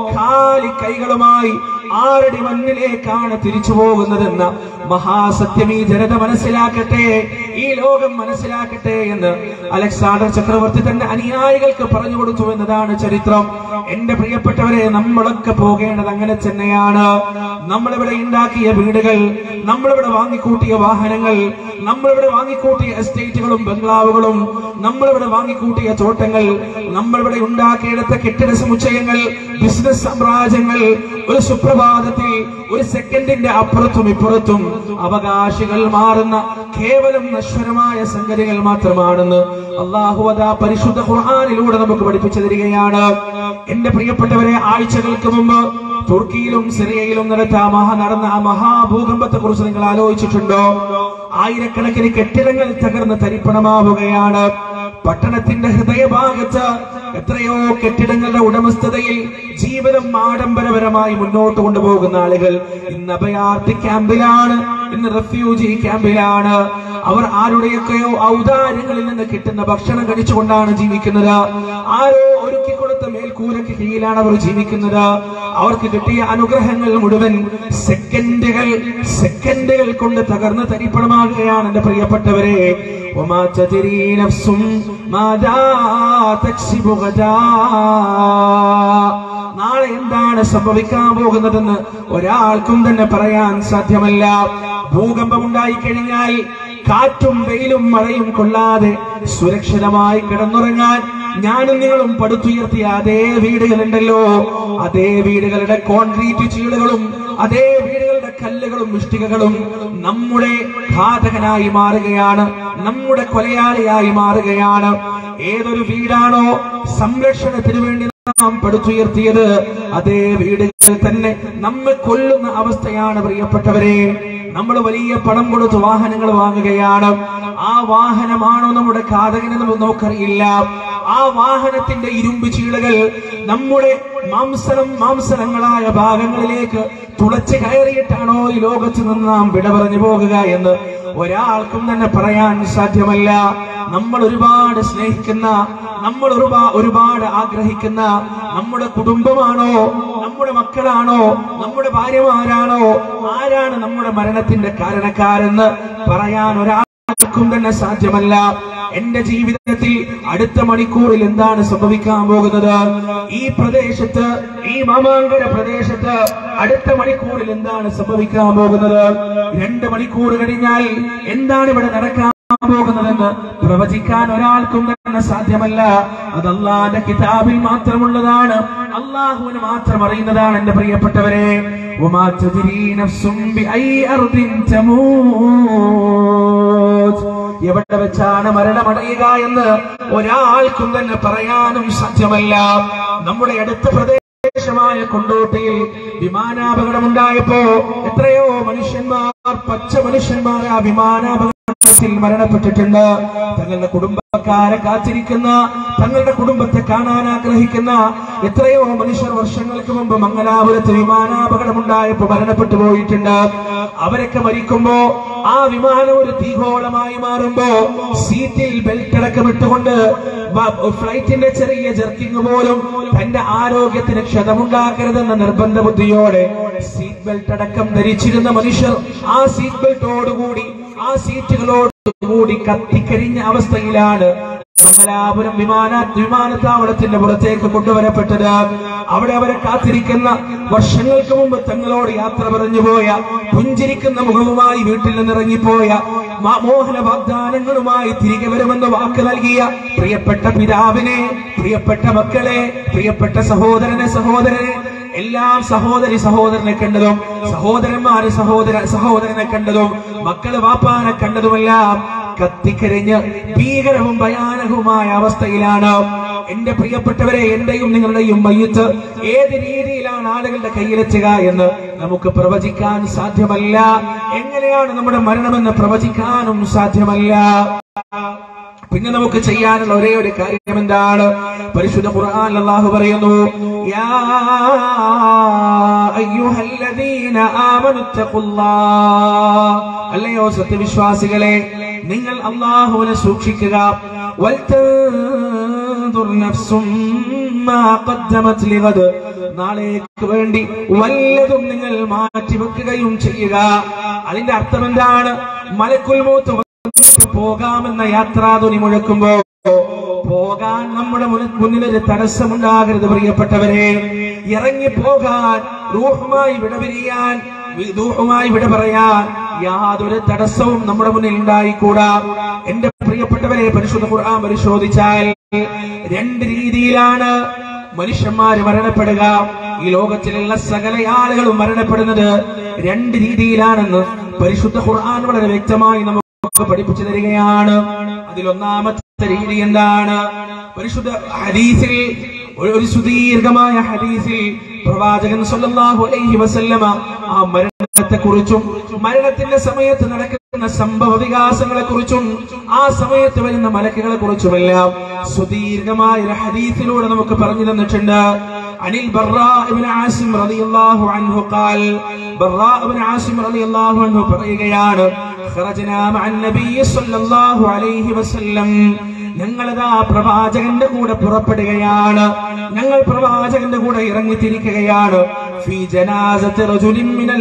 കാലി കൈകളുമായി ആറടി മണ്ണിലേക്കാണ് തിരിച്ചു പോകുന്നതെന്ന മഹാസത്യം ഈ ജനത മനസ്സിലാക്കട്ടെ ഈ ലോകം മനസ്സിലാക്കട്ടെ എന്ന് അലക്സാണ്ടർ ചക്രവർത്തി തന്റെ അനുയായികൾക്ക് പറഞ്ഞു കൊടുത്തു എന്നതാണ് ചരിത്രം എന്റെ പ്രിയപ്പെട്ടവരെ നമ്മളൊക്കെ പോകേണ്ടത് അങ്ങനെ തന്നെയാണ് നമ്മളിവിടെ ഉണ്ടാക്കിയ വീടുകൾ നമ്മളിവിടെ വാങ്ങിക്കൂട്ടിയ വാഹനങ്ങൾ നമ്മളിവിടെ വാങ്ങിക്കൂട്ടിയ എസ്റ്റേറ്റുകളും ബംഗ്ലാവുകളും നമ്മളിവിടെ വാങ്ങിക്കൂട്ടിയ തോട്ടങ്ങൾ നമ്മളിവിടെ ഉണ്ടാക്കിയെടുത്ത കെട്ടിട സമുച്ചയങ്ങൾ ബിസിനസ് സാമ്രാജ്യങ്ങൾ ഒരു സുപ്രഭാതത്തിൽ ഒരു സെക്കൻഡിന്റെ അപ്പുറത്തും ഇപ്പുറത്തും അവകാശികൾ മാറുന്ന കേവലം നശ്വരമായ സംഗതികൾ മാത്രമാണെന്ന് അള്ളാഹു അതാ പരിശുദ്ധ ഖുർആാനിലൂടെ നമുക്ക് പഠിപ്പിച്ചു തരികയാണ് എന്റെ പ്രിയപ്പെട്ടവരെ ആഴ്ചകൾക്ക് മുമ്പ് തുർക്കിയിലും സിറിയയിലും നടത്ത ആ മഹാ നടന്ന ആ മഹാഭൂകമ്പത്തെ കുറിച്ച് നിങ്ങൾ ആലോചിച്ചിട്ടുണ്ടോ ആയിരക്കണക്കിന് കെട്ടിടങ്ങൾ തകർന്ന് തരിപ്പണമാവുകയാണ് പട്ടണത്തിന്റെ ഹൃദയഭാഗത്ത് എത്രയോ കെട്ടിടങ്ങളുടെ ഉടമസ്ഥതയിൽ ജീവിതം ആഡംബരപരമായി മുന്നോട്ട് കൊണ്ടുപോകുന്ന ആളുകൾ ഇന്ന് അഭയാർത്ഥി ക്യാമ്പിലാണ് ഇന്ന് റെഫ്യൂജി ക്യാമ്പിലാണ് അവർ ആരുടെയൊക്കെയോ ഔദാര്യങ്ങളിൽ നിന്ന് കിട്ടുന്ന ഭക്ഷണം കഴിച്ചുകൊണ്ടാണ് ജീവിക്കുന്നത് ആരോ ഒരുക്കി കൊടുത്ത കൊടുത്ത മേൽക്കൂരയ്ക്ക് കീഴിലാണ് അവർ ജീവിക്കുന്നത് അവർക്ക് കിട്ടിയ അനുഗ്രഹങ്ങൾ മുഴുവൻ സെക്കൻഡുകൾ സെക്കൻഡുകൾ കൊണ്ട് തകർന്ന് തരിപ്പണമാകുകയാണ് എന്റെ പ്രിയപ്പെട്ടവരെ وما تدري نفس ماذا تكسب غدا നാളെ എന്താണ് സംഭവിക്കാൻ പോകുന്നതെന്ന് ഒരാൾക്കും തന്നെ പറയാൻ സാധ്യമല്ല ഭൂകമ്പം ഉണ്ടായിക്കഴിഞ്ഞാൽ കാറ്റും വെയിലും മഴയും കൊള്ളാതെ സുരക്ഷിതമായി കിടന്നുറങ്ങാൻ ഞാനും നിങ്ങളും പടുത്തുയർത്തിയ അതേ വീടുകളുണ്ടല്ലോ അതേ വീടുകളുടെ കോൺക്രീറ്റ് ചീളുകളും അതേ വീടുകളുടെ കല്ലുകളും ഇഷ്ടികകളും നമ്മുടെ ഘാതകനായി മാറുകയാണ് നമ്മുടെ കൊലയാളിയായി മാറുകയാണ് ഏതൊരു വീടാണോ സംരക്ഷണത്തിന് വേണ്ടി നാം പടുത്തുയർത്തിയത് അതേ വീടുകൾ തന്നെ നമ്മെ കൊല്ലുന്ന അവസ്ഥയാണ് പ്രിയപ്പെട്ടവരെ നമ്മൾ വലിയ പണം കൊടുത്ത് വാഹനങ്ങൾ വാങ്ങുകയാണ് ആ വാഹനമാണോ നമ്മുടെ ഘാതകനെന്ന് നമുക്കറിയില്ല ആ വാഹനത്തിന്റെ ഇരുമ്പ് ചീളുകൾ നമ്മുടെ മാംസനം മാംസനങ്ങളായ ഭാഗങ്ങളിലേക്ക് തുളച്ച് കയറിയിട്ടാണോ ഈ ലോകത്ത് നിന്ന് നാം വിട പറഞ്ഞു പോകുക എന്ന് ഒരാൾക്കും തന്നെ പറയാൻ സാധ്യമല്ല നമ്മൾ ഒരുപാട് സ്നേഹിക്കുന്ന നമ്മൾ ഒരുപാ ഒരുപാട് ആഗ്രഹിക്കുന്ന നമ്മുടെ കുടുംബമാണോ നമ്മുടെ മക്കളാണോ നമ്മുടെ ഭാര്യമാരാണോ ആരാണ് നമ്മുടെ മരണത്തിന്റെ കാരണക്കാരെന്ന് പറയാൻ ഒരാൾക്കും തന്നെ സാധ്യമല്ല എന്റെ ജീവിതത്തിൽ അടുത്ത മണിക്കൂറിൽ എന്താണ് സംഭവിക്കാൻ പോകുന്നത് ഈ പ്രദേശത്ത് ഈ മാമാങ്കര പ്രദേശത്ത് അടുത്ത മണിക്കൂറിൽ എന്താണ് സംഭവിക്കാൻ പോകുന്നത് രണ്ട് മണിക്കൂർ കഴിഞ്ഞാൽ എന്താണ് ഇവിടെ നടക്കാൻ പോകുന്നതെന്ന് പ്രവചിക്കാൻ ഒരാൾക്കും തന്നെ സാധ്യമല്ല അത് അള്ളാന്റെ കിതാബിൽ മാത്രമുള്ളതാണ് അള്ളാഹുവിന് മാത്രം അറിയുന്നതാണ് എന്റെ പ്രിയപ്പെട്ടവരെ وما تدري نفس بأي أرض تموت എവിടെ വെച്ചാണ് മരണമടയുക എന്ന് ഒരാൾക്കും തന്നെ പറയാനും സാധ്യമല്ല നമ്മുടെ അടുത്ത പ്രദേശമായ കൊണ്ടോട്ടിയിൽ വിമാനാപകടമുണ്ടായപ്പോ എത്രയോ മനുഷ്യന്മാർ പച്ച മനുഷ്യന്മാർ ആ വിമാനാപകടത്തിൽ മരണപ്പെട്ടിട്ടുണ്ട് തങ്ങളുടെ കുടുംബക്കാരെ കാത്തിരിക്കുന്ന തങ്ങളുടെ കുടുംബത്തെ കാണാൻ ആഗ്രഹിക്കുന്ന എത്രയോ മനുഷ്യർ വർഷങ്ങൾക്ക് മുമ്പ് മംഗലാപുരത്ത് വിമാനാപകടമുണ്ടായപ്പോ മരണപ്പെട്ടു പോയിട്ടുണ്ട് അവരൊക്കെ മരിക്കുമ്പോ ആ വിമാനം ഒരു തീഗോളമായി മാറുമ്പോ സീറ്റിൽ ബെൽറ്റ് അടക്കം ഇട്ടുകൊണ്ട് വ- ഫ്ലൈറ്റിന്റെ ചെറിയ ജർക്കിങ് പോലും തന്റെ ആരോഗ്യത്തിന് ക്ഷതമുണ്ടാക്കരുതെന്ന നിർബന്ധ ബുദ്ധിയോടെ സീറ്റ് ബെൽറ്റ് അടക്കം ധരിച്ചിരുന്ന മനുഷ്യർ ആ സീറ്റ് ബെൽറ്റോടുകൂടി ആ സീറ്റുകളോടുകൂടി കത്തിക്കരിഞ്ഞ അവസ്ഥയിലാണ് മംഗലാപുരം വിമാന വിമാനത്താവളത്തിന്റെ പുറത്തേക്ക് കൊണ്ടുവരപ്പെട്ടത് അവിടെ അവരെ കാത്തിരിക്കുന്ന വർഷങ്ങൾക്ക് മുമ്പ് തങ്ങളോട് യാത്ര പറഞ്ഞു പോയ പുഞ്ചിരിക്കുന്ന മുഖവുമായി വീട്ടിൽ നിന്ന് ഇറങ്ങിപ്പോയ മാ- മോഹന വാഗ്ദാനങ്ങളുമായി തിരികെ വരുമെന്ന് വാക്ക് നൽകിയ പ്രിയപ്പെട്ട പിതാവിനെ പ്രിയപ്പെട്ട മക്കളെ പ്രിയപ്പെട്ട സഹോദരനെ സഹോദരനെ എല്ലാം സഹോദരി സഹോദരനെ കണ്ടതും സഹോദരന്മാര് സഹോദര സഹോദരനെ കണ്ടതും മക്കള് വാപ്പാനെ കണ്ടതുമെല്ലാം കത്തിക്കരിഞ്ഞ് ഭീകരവും ഭയാനകവുമായ അവസ്ഥയിലാണ് എന്റെ പ്രിയപ്പെട്ടവരെ എന്റെയും നിങ്ങളുടെയും മയ്യത്ത് ഏത് രീതിയിലാണ് ആളുകളുടെ കയ്യിലെത്തുക എന്ന് നമുക്ക് പ്രവചിക്കാൻ സാധ്യമല്ല എങ്ങനെയാണ് നമ്മുടെ മരണമെന്ന് പ്രവചിക്കാനും സാധ്യമല്ല പിന്നെ നമുക്ക് ചെയ്യാനുള്ള ഒരേ ഒരു കാര്യം എന്താണ് പരിശുദ്ധ ഖുർആൻ അല്ലാഹു പറയുന്നു യാ അയ്യുഹല്ലദീന ആമനു തഖുല്ലാഹ് അല്ലയോ സത്യവിശ്വാസികളെ നിങ്ങൾ അല്ലാഹുവിനെ സൂക്ഷിക്കുക വൽതൻദുർ നഫ്സും മാ ഖദ്ദമത് ലിഗദ് നാളേക്ക് വേണ്ടി വല്ലതും നിങ്ങൾ മാറ്റിവെക്കുകയും ചെയ്യുക അതിന്റെ അർത്ഥം എന്താണ് മലക്കുൽ മൂത്ത് വന്നിട്ട് പോകാമെന്ന യാത്രാധ്വനി മുഴക്കുമ്പോ പോകാൻ നമ്മുടെ മുന്നിൽ മുന്നിലൊരു തടസ്സമുണ്ടാകരുത് പ്രിയപ്പെട്ടവരെ ഇറങ്ങി പോകാൻ റൂഹുമായി വിട പിരിയാൻ വി- റൂഹുമായി വിട പറയാൻ യാതൊരു തടസ്സവും നമ്മുടെ മുന്നിൽ ഉണ്ടായിക്കൂടാ എന്റെ പ്രിയപ്പെട്ടവരെ പരിശുദ്ധ ഖുർആൻ പരിശോധിച്ചാൽ രണ്ട് രീതിയിലാണ് മനുഷ്യന്മാര് മരണപ്പെടുക ഈ ലോകത്തിലുള്ള സകല ആളുകളും മരണപ്പെടുന്നത് രണ്ട് രീതിയിലാണെന്ന് പരിശുദ്ധ ഖുർആൻ വളരെ വ്യക്തമായി നമുക്ക് പഠിപ്പിച്ചു തരികയാണ് അതിലൊന്നാമത്തെ രീതി എന്താണ് പരിശുദ്ധ ഹദീസിൽ ഒരു ഒരു സുദീർഘമായ ഹദീസിൽ പ്രവാചകൻ സല്ലല്ലാഹു അലൈഹി വസല്ലമ ആ മരണത്തെ കുറിച്ചും മരണത്തിന്റെ സമയത്ത് നടക്കുന്ന സംഭവ വികാസങ്ങളെ കുറിച്ചും ആ സമയത്ത് വരുന്ന മലക്കുകളെ കുറിച്ചുമെല്ലാം സുദീർഘമായ ഒരു ഹദീസിലൂടെ നമുക്ക് പറഞ്ഞു തന്നിട്ടുണ്ട് അനിൽ ബർറാ ഇബ്നു ആസിം റളിയല്ലാഹു അൻഹു ഖാൽ ബർറാ ഇബ്നു ആസിം റളിയല്ലാഹു അൻഹു പറയുകയാണ് خرجنا مع النبي صلى الله عليه وسلم ഞങ്ങളിതാ പ്രവാചകന്റെ കൂടെ പുറപ്പെടുകയാണ് ഞങ്ങൾ പ്രവാചകന്റെ കൂടെ ഇറങ്ങിത്തിരിക്കുകയാണ് ഫീ ജനാസത്തി റജുലിൻ മിനൽ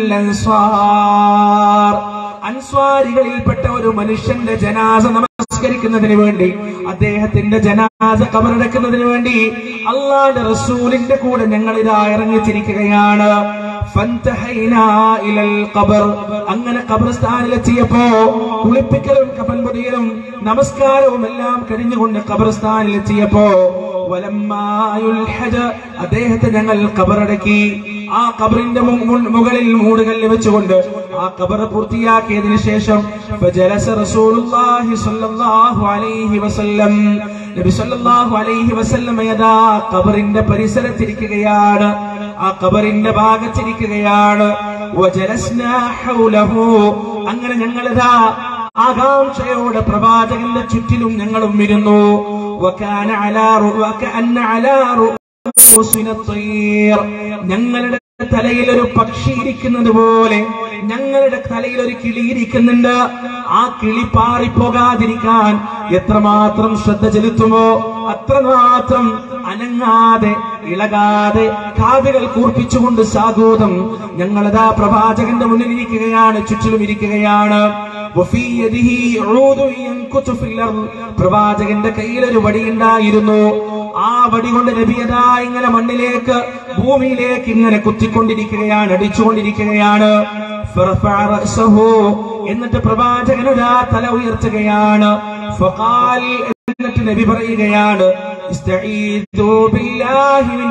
അൻസ്വാർ അൻസ്വാരികളിൽപ്പെട്ട ഒരു മനുഷ്യന്റെ ജനാസ നമസ്കരിക്കുന്നതിന് വേണ്ടി അദ്ദേഹത്തിന്റെ ജനാസ കബറടക്കുന്നതിന് വേണ്ടി അള്ളാന്റെ റസൂലിന്റെ കൂടെ ഞങ്ങൾ ഇതാ ഇറങ്ങിത്തിരിക്കുകയാണ് ഫന്തഹൈനാ ഇലൽ ഖബർ അങ്ങനെ ഖബർസ്ഥാനിലെത്തിയപ്പോ കുളിപ്പിക്കലും കഫൻ പൊതിയലും നമസ്കാരവും എല്ലാം കഴിഞ്ഞുകൊണ്ട് ഖബർസ്ഥാനിലെത്തിയപ്പോ വലമ്മായുൽ ഹജ അദ്ദേഹത്തെ ഞങ്ങൾ ഖബറടക്കി ആ ഖബറിന്റെ മു- മു- മുകളിൽ മൂടുകല്ല് വെച്ചുകൊണ്ട് ആ ഖബർ പൂർത്തിയാക്കിയതിനു ശേഷം ഫജലസ റസൂലുള്ളാഹി സ്വല്ലല്ലാഹു അലൈഹി വസല്ലം നബി സല്ലല്ലാഹു അലൈഹി വസല്ലം യഥാ ഖബറിന്റെ പരിസരത്തിരിക്കുകയാണ് ആ ഖബറിന്റെ ഭാഗത്തിരിക്കുകയാണ് വജലസ്നാ ഹൗലഹു അങ്ങനെ ഞങ്ങളിതാ ആകാംക്ഷയോടെ പ്രവാചകന്റെ ചുറ്റിലും ഞങ്ങളും ഇരുന്നു വകാന അലാ റു- വകഅന്ന അലാ റൂസിന ത്വയ്ർ. ഞങ്ങളുടെ തലയിൽ ഒരു പക്ഷി ഇരിക്കുന്നത് പോലെ ഞങ്ങളുടെ തലയിൽ ഒരു കിളി ഇരിക്കുന്നുണ്ട് ആ കിളി പാറിപ്പോകാതിരിക്കാൻ എത്രമാത്രം ശ്രദ്ധ ചെലുത്തുമോ അത്രമാത്രം അനങ്ങാതെ ഇളകാതെ കാതുകൾ കൂർപ്പിച്ചുകൊണ്ട് സാഗൂതം ഞങ്ങളതാ പ്രവാചകന്റെ മുന്നിൽ ഇരിക്കുകയാണ് ചുറ്റിലും ഇരിക്കുകയാണ് വഫീ യദിഹി ഊദു യൻകുതു ഫിൽ അർദ്. പ്രവാചകന്റെ കയ്യിൽ ഒരു വടിയുണ്ടായിരുന്നു ആ വടി കൊണ്ട് നബിയതാ ഇങ്ങനെ മണ്ണിലേക്ക് ഭൂമിയിലേക്ക് ഇങ്ങനെ കുത്തിക്കൊണ്ടിരിക്കുകയാണ് അടിച്ചുകൊണ്ടിരിക്കുകയാണ് ഫറഫഅ റഅസഹു. എന്നിട്ട് പ്രവാചകനൊരാ തല ഉയർത്തുകയാണ് ഫഖാൽ എന്നിട്ട് നബി പറയുകയാണ് ഇസ്തഈദു ബില്ലാഹി മിൻ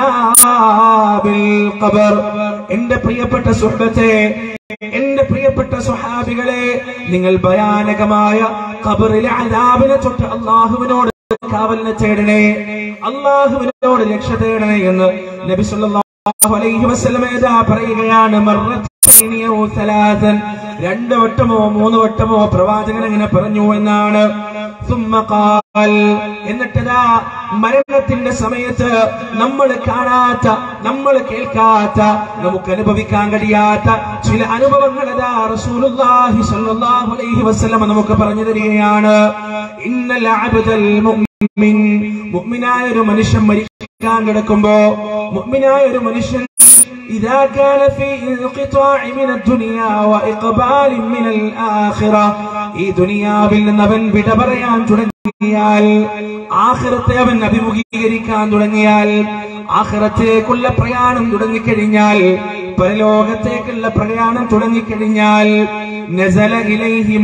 അദാബിൽ ഖബർ എന്റെ പ്രിയപ്പെട്ട സുഹബത്തെ എന്റെ പ്രിയപ്പെട്ട സുഹാബികളെ നിങ്ങൾ ഭയാനകമായ ഖബറിലെ അദാബിനെ തൊട്ട് അള്ളാഹുവിനോട് കാവലിനെ തേടണേ അള്ളാഹുവിനോട് രക്ഷ തേടണേ എന്ന് നബി സല്ലല്ലാഹു അലൈഹി വസല്ലം ഏതാ പറയുകയാണ് മർറത്തൈനി ഔ സലാസൻ രണ്ട് വട്ടമോ മൂന്ന് വട്ടമോ പ്രവാചകൻ അങ്ങനെ പറഞ്ഞു എന്നാണ് ثم قال എന്നിട്ടതാ മരണത്തിന്റെ സമയത്ത് നമ്മൾ കാണാത്ത നമ്മൾ കേൾക്കാത്ത നമുക്ക് അനുഭവിക്കാൻ കഴിയാത്ത ചില അനുഭവങ്ങൾ അതാ റസൂലുള്ളാഹി സ്വല്ലല്ലാഹു അലൈഹി വസല്ലം നമുക്ക് പറഞ്ഞു തരികയാണ് ഇന്നൽ അബ്ദൽ മുഅ്മിൻ മുഅ്മിനായ ഒരു മനുഷ്യൻ മരിക്കാൻ കിടക്കുമ്പോ മുഅ്മിനായ ഒരു മനുഷ്യൻ إذا كان في انقطاع من الدنيا وإقبال من الآخرة ഈ ദുനിയാവിൽ നിന്ന് അവൻ വിട പറയാൻ തുടങ്ങിയാൽ ആഖിറത്തെ അവൻ അഭിമുഖീകരിക്കാൻ തുടങ്ങിയാൽ ആഖിറത്തിലേക്കുള്ള പ്രയാണം തുടങ്ങിക്കഴിഞ്ഞാൽ പരലോകത്തേക്കുള്ള പ്രയാണം തുടങ്ങിക്കഴിഞ്ഞാൽ നസല ഇലൈഹി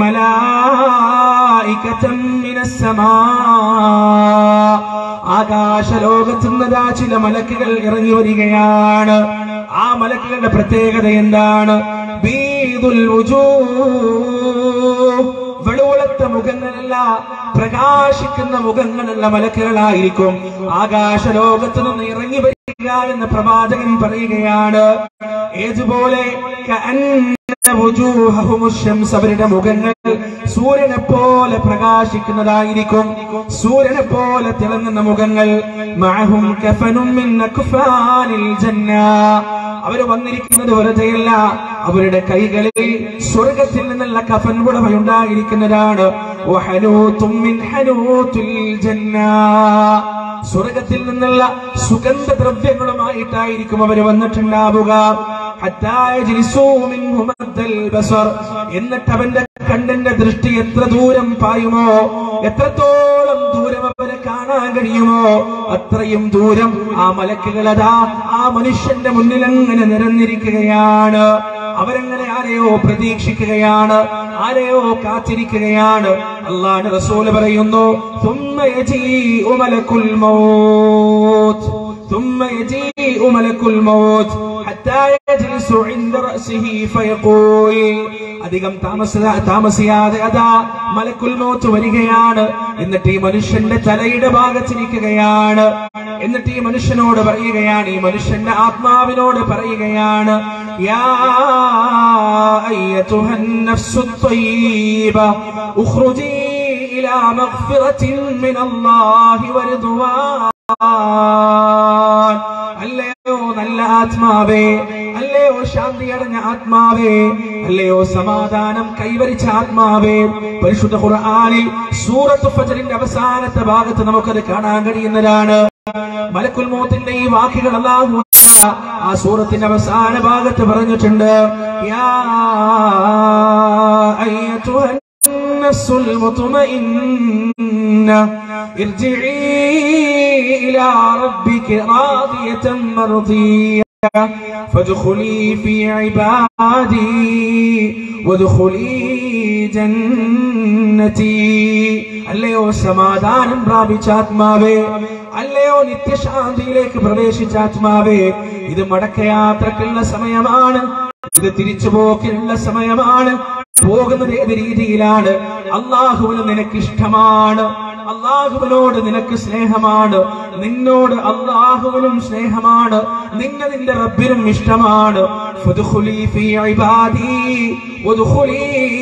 മലായികതൻ മിനസ് സമാ ആകാശ ലോകത്തുന്നതാ ചില മലക്കുകൾ ഇറങ്ങി വരികയാണ് ആ മലക്കുകളുടെ പ്രത്യേകത എന്താണ് ബീദുൽ വുജൂഹ്. വെളുവെളുത്ത മുഖങ്ങളല്ല പ്രകാശിക്കുന്ന മുഖങ്ങളുള്ള മലക്കുകളായിരിക്കും ആകാശ ലോകത്ത് നിന്ന് ഇറങ്ങി വരിക എന്ന് പ്രവാചകൻ പറയുകയാണ് ഏതുപോലെ കഅന്ന വുജൂഹഹുമു ശംസ്. അവരുടെ മുഖങ്ങൾ സൂര്യനെ പോലെ പ്രകാശിക്കുന്നതായിരിക്കും സൂര്യനെ പോലെ തിളങ്ങുന്ന മുഖങ്ങൾ മഅഹും കഫനും മിൻ അക്ഫാനിൽ ജന്ന അവർ വന്നിരിക്കുന്നത് വെറുതെയല്ല അവരുടെ കൈകളിൽ സ്വർഗത്തിൽ നിന്നുള്ള കഫൻ പുടവയുണ്ടായിരിക്കുന്നതാണ് വഹനൂത്തും മിൻ ഹനൂത്തുൽ ജന്ന സ്വർഗത്തിൽ നിന്നുള്ള സുഗന്ധദ്രവ്യങ്ങളുമായിട്ടായിരിക്കും അവർ വന്നിട്ടുണ്ടാവുക ഹത്താ യജ്ലിസൂ മിൻഹു മദ്ദൽ ബസർ. എന്നിട്ട് അവന്റെ കണ്ണിന്റെ ദൃഷ്ടി എത്ര ദൂരം പായുമോ എത്രത്തോളം ദൂരം അവരെ കാണാൻ കഴിയുമോ അത്രയും ദൂരം ആ മലക്കുകളതാ ആ മനുഷ്യന്റെ മുന്നിൽ അങ്ങനെ നിരന്നിരിക്കുകയാണ് അവരങ്ങനെ ആരെയോ പ്രതീക്ഷിക്കുകയാണ് ആരെയോ കാത്തിരിക്കുകയാണ് അള്ളാഹ് റസൂല് പറയുന്നു ثم يجيء ملك الموت ثم يجيء ملك الموت حتى يجلس عند رأسه فيقول അധികം താമസ താമസിയാതെ അതാ മലക്കുൽ മൗത്ത് വരികയാണ് എന്നിട്ട് ഈ മനുഷ്യന്റെ തലയുടെ ഭാഗത്തിരിക്കുകയാണ് എന്നിട്ട് ഈ മനുഷ്യനോട് പറയുകയാണ് ഈ മനുഷ്യന്റെ ആത്മാവിനോട് പറയുകയാണ് യാ അയ്യതുഹൻ നഫ്സു ത്വയ്യിബ ഉഖ്റുജി ഇലാ മഗ്ഫിറത്തിൻ മിനല്ലാഹി വറിദ്വാൻ അല്ലയോ നല്ല ആത്മാവേ അല്ലയോ അല്ലയോ ശാന്തി അടഞ്ഞ ആത്മാവേ അല്ലയോ സമാധാനം കൈവരിച്ച ആത്മാവേ പരിശുദ്ധ ഖുർആനിൽ സൂറത്ത് ഫജറിന്റെ അവസാനത്തെ ഭാഗത്ത് നമുക്കത് കാണാൻ കഴിയുന്നതാണ് മലക്കുൽ മൗത്തിന്റെ ഈ വാക്കുകൾ അല്ലാഹു തആല ആ സൂറത്തിന്റെ അവസാന ഭാഗത്ത് പറഞ്ഞിട്ടുണ്ട് യാ അയ്യതുഹൻ النفس المطمئنة ارجعي إلى ربك راضية مرضية فادخلي في عبادي وادخلي جنتي അല്ലയോ സമാധാനം പ്രാപിച്ച ആത്മാവേ അല്ലയോ നിത്യശാന്തിയിലേക്ക് പ്രവേശിച്ച ആത്മാവേ ഇത് മടക്കയാത്രക്കുള്ള സമയമാണ് ഇത് തിരിച്ചുപോക്കിനുള്ള സമയമാണ് പോകുന്നത് ഏത് രീതിയിലാണ് അള്ളാഹുവിന് നിനക്ക് ഇഷ്ടമാണ് അള്ളാഹുവിനോട് നിനക്ക് സ്നേഹമാണ് നിന്നോട് അള്ളാഹുവിനും സ്നേഹമാണ് നിന്നെ നിന്റെ റബ്ബിനും ഇഷ്ടമാണ് ഫദ്ഖുലി ഫീ ഇബാദി വദ്ഖുലി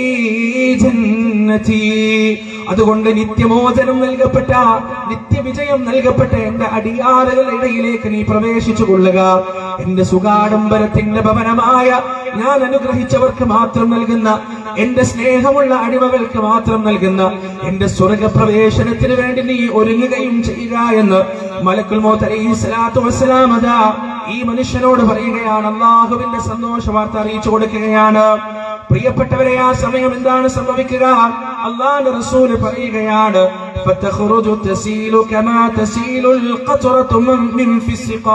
ജന്നതി അതുകൊണ്ട് നിത്യമോചനം നൽകപ്പെട്ട നിത്യവിജയം നൽകപ്പെട്ട എന്റെ അടിയാറുകളുടെ ഇടയിലേക്ക് നീ പ്രവേശിച്ചു കൊള്ളുക എന്റെ സുഗാഡംബരത്തിന്റെ ഭവനമായ ഞാൻ അനുഗ്രഹിച്ചവർക്ക് മാത്രം നൽകുന്ന എന്റെ സ്നേഹമുള്ള അടിമകൾക്ക് മാത്രം നൽകുന്ന എന്റെ സ്വർഗപ്രവേശനത്തിന് വേണ്ടി നീ ഒരുങ്ങുകയും ചെയ്യുക എന്ന് മലക്കുൽ മോത്ത് അലൈഹി സ്വലാത്തു വസ്സലാം അതാ ഈ മനുഷ്യനോട് പറയുകയാണ് അള്ളാഹുവിന്റെ സന്തോഷ വാർത്ത അറിയിച്ചു കൊടുക്കുകയാണ് പ്രിയപ്പെട്ടവരെ ആ സമയം എന്താണ് സംഭവിക്കുക അള്ളാന്റെ റസൂല് പറയുകയാണ് فتخرج تسيل كما تسيل القطرة من- من في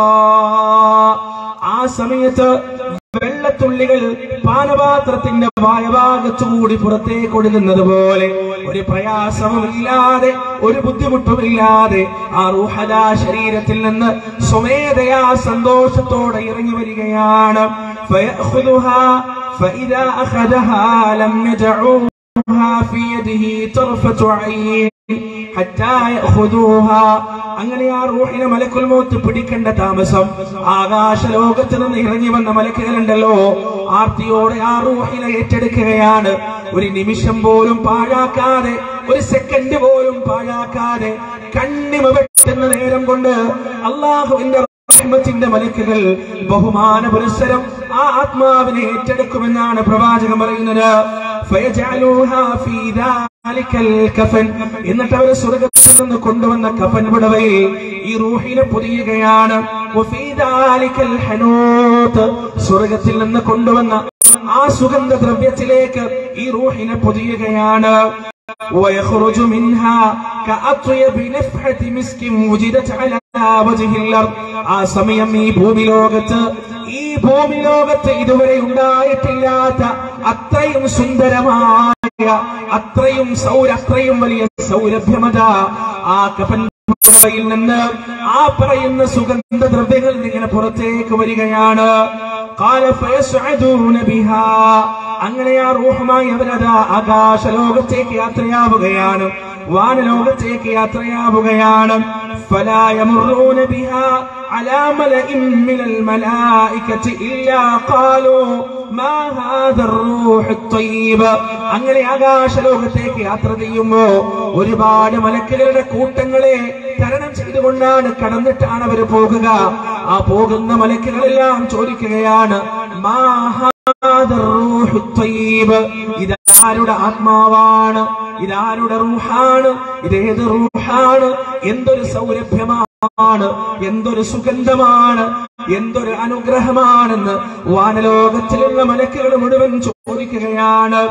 السقاء ആ സമയത്ത് വെള്ളത്തുള്ളികൾ പാനപാത്രത്തിന്റെ വായഭാഗത്തുകൂടി പുറത്തേക്ക് ഒഴുകുന്നത് പോലെ ഒരു പ്രയാസവുമില്ലാതെ ഒരു ബുദ്ധിമുട്ടുമില്ലാതെ ആ റൂഹദാ ശരീരത്തിൽ നിന്ന് സ്വമേധയാ സന്തോഷത്തോടെ ഇറങ്ങി വരികയാണ് فيأخذها فإذا أخذها لم يدعوها في يده طرفة عين حتى يأخذوها അങ്ങനെ ആ റൂഹിനെ മലക്കുൽ മോത്ത് പിടിക്കേണ്ട താമസം ആകാശ ലോകത്ത് നിന്ന് ഇറങ്ങി വന്ന മലക്കുകളുണ്ടല്ലോ ആർത്തിയോടെ ആ റൂഹിനെ ഏറ്റെടുക്കുകയാണ് ഒരു നിമിഷം പോലും പാഴാക്കാതെ ഒരു സെക്കൻഡ് പോലും പാഴാക്കാതെ കണ്ണിമ വെട്ടുന്ന നേരം കൊണ്ട് അള്ളാഹുവിന്റെ റഹ്മത്തിന്റെ മലക്കുകൾ ബഹുമാന പുരസ്സരം ആ ആത്മാവിനെ ഏറ്റെടുക്കുമെന്നാണ് പ്രവാചകൻ പറയുന്നത് ഫയജഅലൂഹാ ഫീ ദാലിക്കൽ കഫൻ എന്നിട്ട് അവർ സ്വർഗത്തിൽ നിന്ന് കൊണ്ടുവന്ന കഫൻ വിടവയിൽ ഈ റൂഹിനെ പൊതിയുകയാണ് വഫീ ദാലിക്കൽ ഹനൂത്ത് സ്വർഗത്തിൽ നിന്ന് കൊണ്ടുവന്ന ആ സുഗന്ധ ദ്രവ്യത്തിലേക്ക് ഈ റൂഹിനെ പൊതിയുകയാണ് ويخرج منها كأطيب نفحة مسك وجدت على وجه الأرض ആ സമയം ഈ ഭൂമി ലോകത്ത് ഈ ഭൂമി ലോകത്ത് ഇതുവരെ ഉണ്ടായിട്ടില്ലാത്ത അത്രയും സുന്ദരമായ അത്രയും സൗര അത്രയും വലിയ സൗരഭ്യമത ആ കഫൻ യിൽ നിന്ന് ആ പറയുന്ന സുഗന്ധ ദ്രവ്യങ്ങൾ ഇങ്ങനെ പുറത്തേക്ക് വരികയാണ് قال فيسعدون بها അങ്ങനെ ആ റൂഹുമായി അവരതാ ആകാശ ലോകത്തേക്ക് യാത്രയാവുകയാണ് വാനലോകത്തേക്ക് യാത്രയാവുകയാണ് فلا يمرون بها على ملئ من الملائكة إلا قالوا ما هذا الروح الطيب അങ്ങനെ ആകാശ ലോകത്തേക്ക് യാത്ര ചെയ്യുമ്പോ ഒരുപാട് മലക്കുകളുടെ കൂട്ടങ്ങളെ തരണം ചെയ്തുകൊണ്ടാണ് കടന്നിട്ടാണ് അവർ പോകുക ആ പോകുന്ന മലക്കുകളെല്ലാം ചോദിക്കുകയാണ് മാ ഹാദ റൂഹു ത്വയ്യിബ്. ഇതാരുടെ ആത്മാവാണ് ഇതാരുടെ റൂഹാണ് ഇതേത് റൂഹാണ് എന്തൊരു സൗരഭ്യമാണ് എന്തൊരു സുഗന്ധമാണ് എന്തൊരു അനുഗ്രഹമാണെന്ന് വാനലോകത്തിലുള്ള മലക്കുകൾ മുഴുവൻ ചോദിക്കുകയാണ്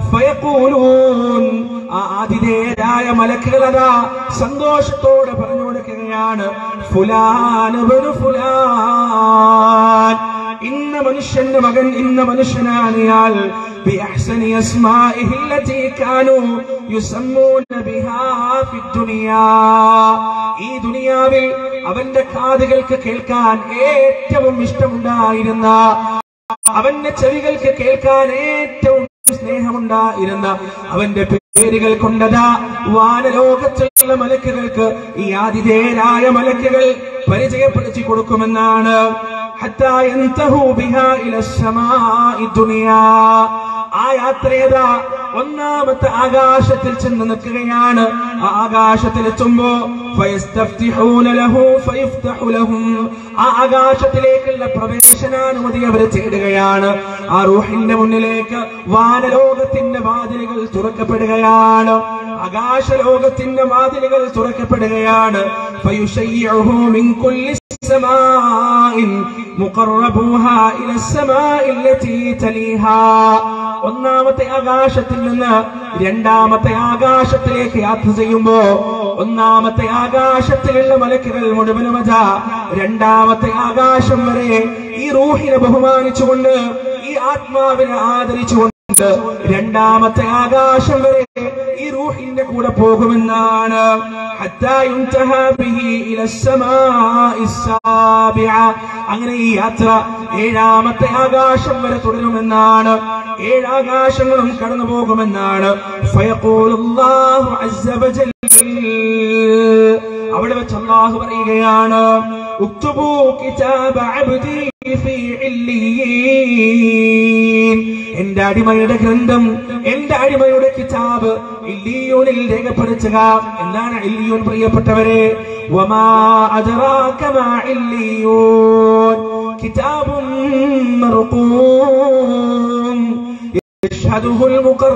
ഫയഖൂലൂൻ. ആ ആതിഥേയരായ മലക്കുകൾ അതാ സന്തോഷത്തോടെ പറഞ്ഞു കൊടുക്കുകയാണ് ഫുലാൻ ഇബ്നു ഫുലാൻ ഇന്ന മനുഷ്യന്റെ മകൻ ഇന്ന മനുഷ്യനാണ് ഇയാൾ بأحسن أسمائه التي كانوا يسمون بها في الدنيا ഈ ദുനിയാവിൽ അവന്റെ കാതുകൾക്ക് കേൾക്കാൻ ഏറ്റവും ഇഷ്ടമുണ്ടായിരുന്ന അവന്റെ ചെവികൾക്ക് കേൾക്കാൻ ഏറ്റവും സ്നേഹമുണ്ടായിരുന്ന അവന്റെ പേരുകൾ കൊണ്ടതാ വാനലോകത്തുള്ള മലക്കുകൾക്ക് ഈ ആതിഥേയരായ മലക്കുകൾ പരിചയപ്പെടുത്തി കൊടുക്കുമെന്നാണ് حتى ينتهوا بها إلى السماء الدنيا ആ യാത്രയതാ ഒന്നാമത്തെ ആകാശത്തിൽ ചെന്ന് നിൽക്കുകയാണ് ആ ആകാശത്തിലെത്തുമ്പോ ഫയസ്തഫ്തിഹൂന ലഹു ഫയഫ്തഹു ലഹും. ആ ആകാശത്തിലേക്കുള്ള പ്രവേശനാനുമതി അവർ തേടുകയാണ് ആ റൂഹിന്റെ മുന്നിലേക്ക് വാനലോകത്തിന്റെ വാതിലുകൾ തുറക്കപ്പെടുകയാണ് ആകാശലോകത്തിന്റെ വാതിലുകൾ തുറക്കപ്പെടുകയാണ് ഫയുശയ്യിഉഹു മിൻ കുല്ലി سماء مقربوها إلى السماء التي تليها ഒന്നാമത്തെ ആകാശത്തിൽ നിന്ന് രണ്ടാമത്തെ ആകാശത്തിലേക്ക് യാത്ര ചെയ്യുമ്പോ ഒന്നാമത്തെ ആകാശത്തിലുള്ള മലക്കുകൾ മുഴുവനും അതാ രണ്ടാമത്തെ ആകാശം വരെ ഈ റൂഹിനെ ബഹുമാനിച്ചുകൊണ്ട് ഈ ആത്മാവിനെ ആദരിച്ചുകൊണ്ട് രണ്ടാമത്തെ ആകാശം വരെ ഈ റൂഹിന്റെ കൂടെ പോകുമെന്നാണ് حتى ينتهى به إلى السماء السابعة അങ്ങനെ ഈ യാത്ര ഏഴാമത്തെ ആകാശം വരെ തുടരുമെന്നാണ് ഏഴാകാശങ്ങളും കടന്നു പോകുമെന്നാണ് فيقول الله عز وجل അവിടെ വെച്ച് അള്ളാഹു പറയുകയാണ് ഉക്തുബൂ കിതാബ അബ്ദി ഫീ ഇല്ലിയീൻ എന്റെ അടിമയുടെ ഗ്രന്ഥം എന്റെ അടിമയുടെ കിതാബ് ഇല്ലിയൂനിൽ രേഖപ്പെടുത്തുക എന്താണ് ഇല്ലിയൂൻ പ്രിയപ്പെട്ടവരെ വമാ അദ്റാക മാ ഇല്ലിയൂൻ കിതാബും മർഖൂം യശ്ഹദുഹു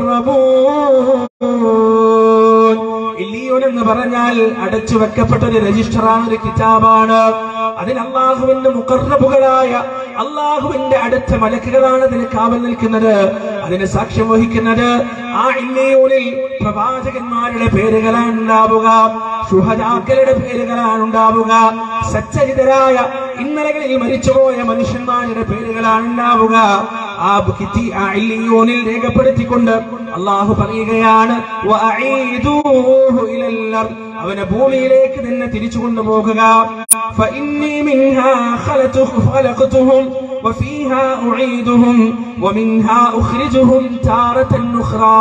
المقربون ഇല്ലിയൂൻ എന്ന് പറഞ്ഞാൽ അടച്ചു വെക്കപ്പെട്ട ഒരു രജിസ്റ്ററാണ് ഒരു കിതാബാണ് അതിൽ അള്ളാഹുവിന്റെ മുക്കറബുകളായ അള്ളാഹുവിന്റെ അടുത്ത മലക്കുകളാണ് അതിന് കാവൽ നിൽക്കുന്നത് അതിന് സാക്ഷ്യം വഹിക്കുന്നത് ആ ഇല്ലിയൂനിൽ പ്രവാചകന്മാരുടെ പേരുകളാണ് ഉണ്ടാവുക ശുഹദാക്കളുടെ പേരുകളാണ് ഉണ്ടാവുക സച്ചരിതരായ ഇന്നലകളിൽ മരിച്ചുപോയ മനുഷ്യന്മാരുടെ പേരുകളാണ് ഉണ്ടാവുക ആ കിത്തി ആ ഇല്ലിയൂനിൽ രേഖപ്പെടുത്തിക്കൊണ്ട് അള്ളാഹു പറയുകയാണ് "വഅഈദൂഹു ഇലൽ അർദ്." അവനെ ഭൂമിയിലേക്ക് തന്നെ തിരിച്ചു കൊണ്ടുപോകുക فإني منها خلقته- خلقتهم وفيها أعيدهم ومنها أخرجهم تارة أخرى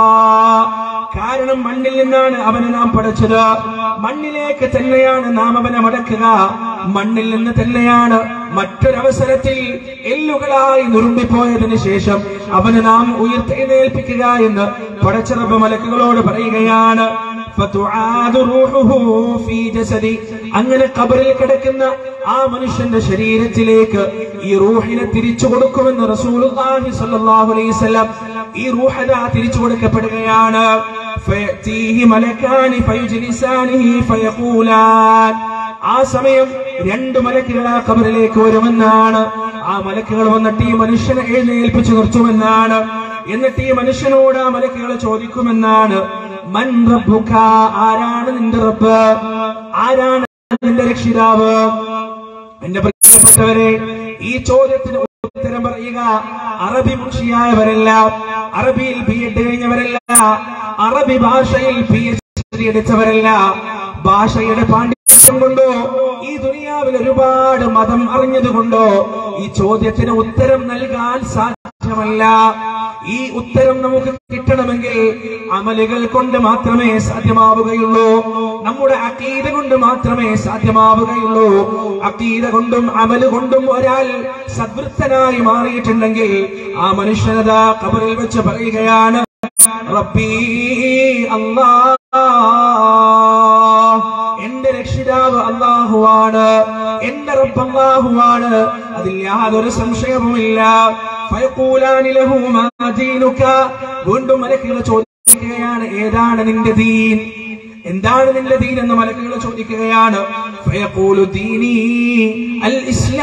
കാരണം മണ്ണിൽ നിന്നാണ് അവനെ നാം പഠിച്ചത് മണ്ണിലേക്ക് തന്നെയാണ് നാം അവനെ മടക്കുക മണ്ണിൽ നിന്ന് തന്നെയാണ് മറ്റൊരവസരത്തിൽ എല്ലുകളായി നുറുമ്പിപ്പോയതിനു ശേഷം അവന് നാം ഉയർത്തെഴുന്നേൽപ്പിക്കുക എന്ന് പടച്ചിറപ്പ് മലക്കുകളോട് പറയുകയാണ് ഫതുആദു റൂഹുഹു ഫീ ജസദി. അങ്ങനെ കബറിൽ കിടക്കുന്ന ആ മനുഷ്യന്റെ ശരീരത്തിലേക്ക് ഈ റൂഹിനെ തിരിച്ചു കൊടുക്കുമെന്ന് റസൂലുള്ളാഹി സ്വല്ലല്ലാഹു അലൈഹി വസല്ലം ഈ റൂഹത തിരിച്ചു കൊടുക്കപ്പെടുകയാണ് ഫയതീഹി മലക്കാനി ഫയുജ്ലിസാനിഹി ഫയഖൂലാൻ ആ സമയം രണ്ട് മലക്കുകൾ ആ കബറിലേക്ക് വരുമെന്നാണ് ആ മലക്കുകൾ വന്നിട്ട് ഈ മനുഷ്യനെ എഴുന്നേൽപ്പിച്ചു നിർത്തുമെന്നാണ് എന്നിട്ട് ഈ മനുഷ്യനോട് ആ മലക്കുകൾ ചോദിക്കുമെന്നാണ് മൻ റബ്ബുക ആരാണ് നിന്റെ റബ്ബ് ആരാണ് നിന്റെ രക്ഷിതാവ് എന്റെ പ്രിയപ്പെട്ടവരെ ഈ ചോദ്യത്തിന് ഉത്തരം പറയുക അറബി മുഷിയായവരല്ല അറബിയിൽ ബി എഡ് കഴിഞ്ഞവരല്ല അറബി ഭാഷയിൽ പി എച്ച് ഡി എടുത്തവരല്ല ഭാഷയുടെ പാണ്ഡിത്യം കൊണ്ടോ ഈ ദുനിയാവിൽ ഒരുപാട് മതം അറിഞ്ഞതുകൊണ്ടോ ഈ ചോദ്യത്തിന് ഉത്തരം നൽകാൻ സാധ്യമല്ല ഈ ഉത്തരം നമുക്ക് കിട്ടണമെങ്കിൽ അമലുകൾ കൊണ്ട് മാത്രമേ സാധ്യമാവുകയുള്ളൂ നമ്മുടെ അക്കീത കൊണ്ട് മാത്രമേ സാധ്യമാവുകയുള്ളൂ അക്കീത കൊണ്ടും അമല് കൊണ്ടും ഒരാൾ സദ്വൃത്തനായി മാറിയിട്ടുണ്ടെങ്കിൽ ആ മനുഷ്യനത കബറിൽ വെച്ച് പറയുകയാണ് റബ്ബീ അല്ലാ എന്റെ രക്ഷിതാവ് അള്ളാഹുവാണ് എന്റെ റബ്ബ് അള്ളാഹുവാണ് അതിൽ യാതൊരു സംശയവുമില്ല ഫയഖൂലാനി ലഹു മാ ദീനുക വീണ്ടും മലക്കുകൾ ചോദിക്കുകയാണ് ഏതാണ് നിന്റെ ദീൻ എന്താണ് നിന്റെ ദീൻ എന്ന് മലക്കുകൾ ചോദിക്കുകയാണ് ഫയഖൂലു ദീനി അൽ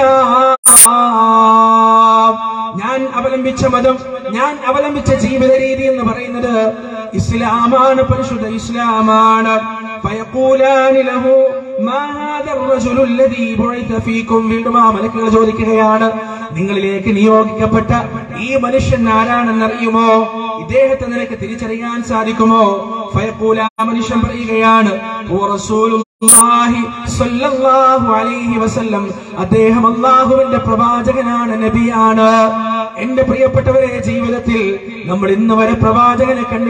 ഇസ്ലാം ഞാൻ അവലംബിച്ച മതം ഞാൻ അവലംബിച്ച ജീവിത രീതി എന്ന് പറയുന്നത് ഇസ്ലാമാണ് പരിശുദ്ധ ഇസ്ലാമാണ് ഫയഖൂലാനി ലഹു മാ ഹാദ الرجل الذي بعث فيكم വീണ്ടും ആ മലക്കുകൾ ചോദിക്കുകയാണ് നിങ്ങളിലേക്ക് നിയോഗിക്കപ്പെട്ട ഈ മനുഷ്യൻ ആരാണെന്ന് അറിയുമോ ഇദ്ദേഹത്തെ നിനക്ക് തിരിച്ചറിയാൻ സാധിക്കുമോ ഫയഖൂല ആ മനുഷ്യൻ പറയുകയാണ് "ഹുവ റസൂലുള്ളാഹി സ്വല്ലല്ലാഹു അലൈഹി വസല്ലം അദ്ദേഹം അള്ളാഹുവിന്റെ പ്രവാചകനാണ് നബിയാണ് എന്റെ പ്രിയപ്പെട്ടവരെ ജീവിതത്തിൽ നമ്മൾ ഇന്ന് വരെ പ്രവാചകനെ കണ്ടിട്ടില്ല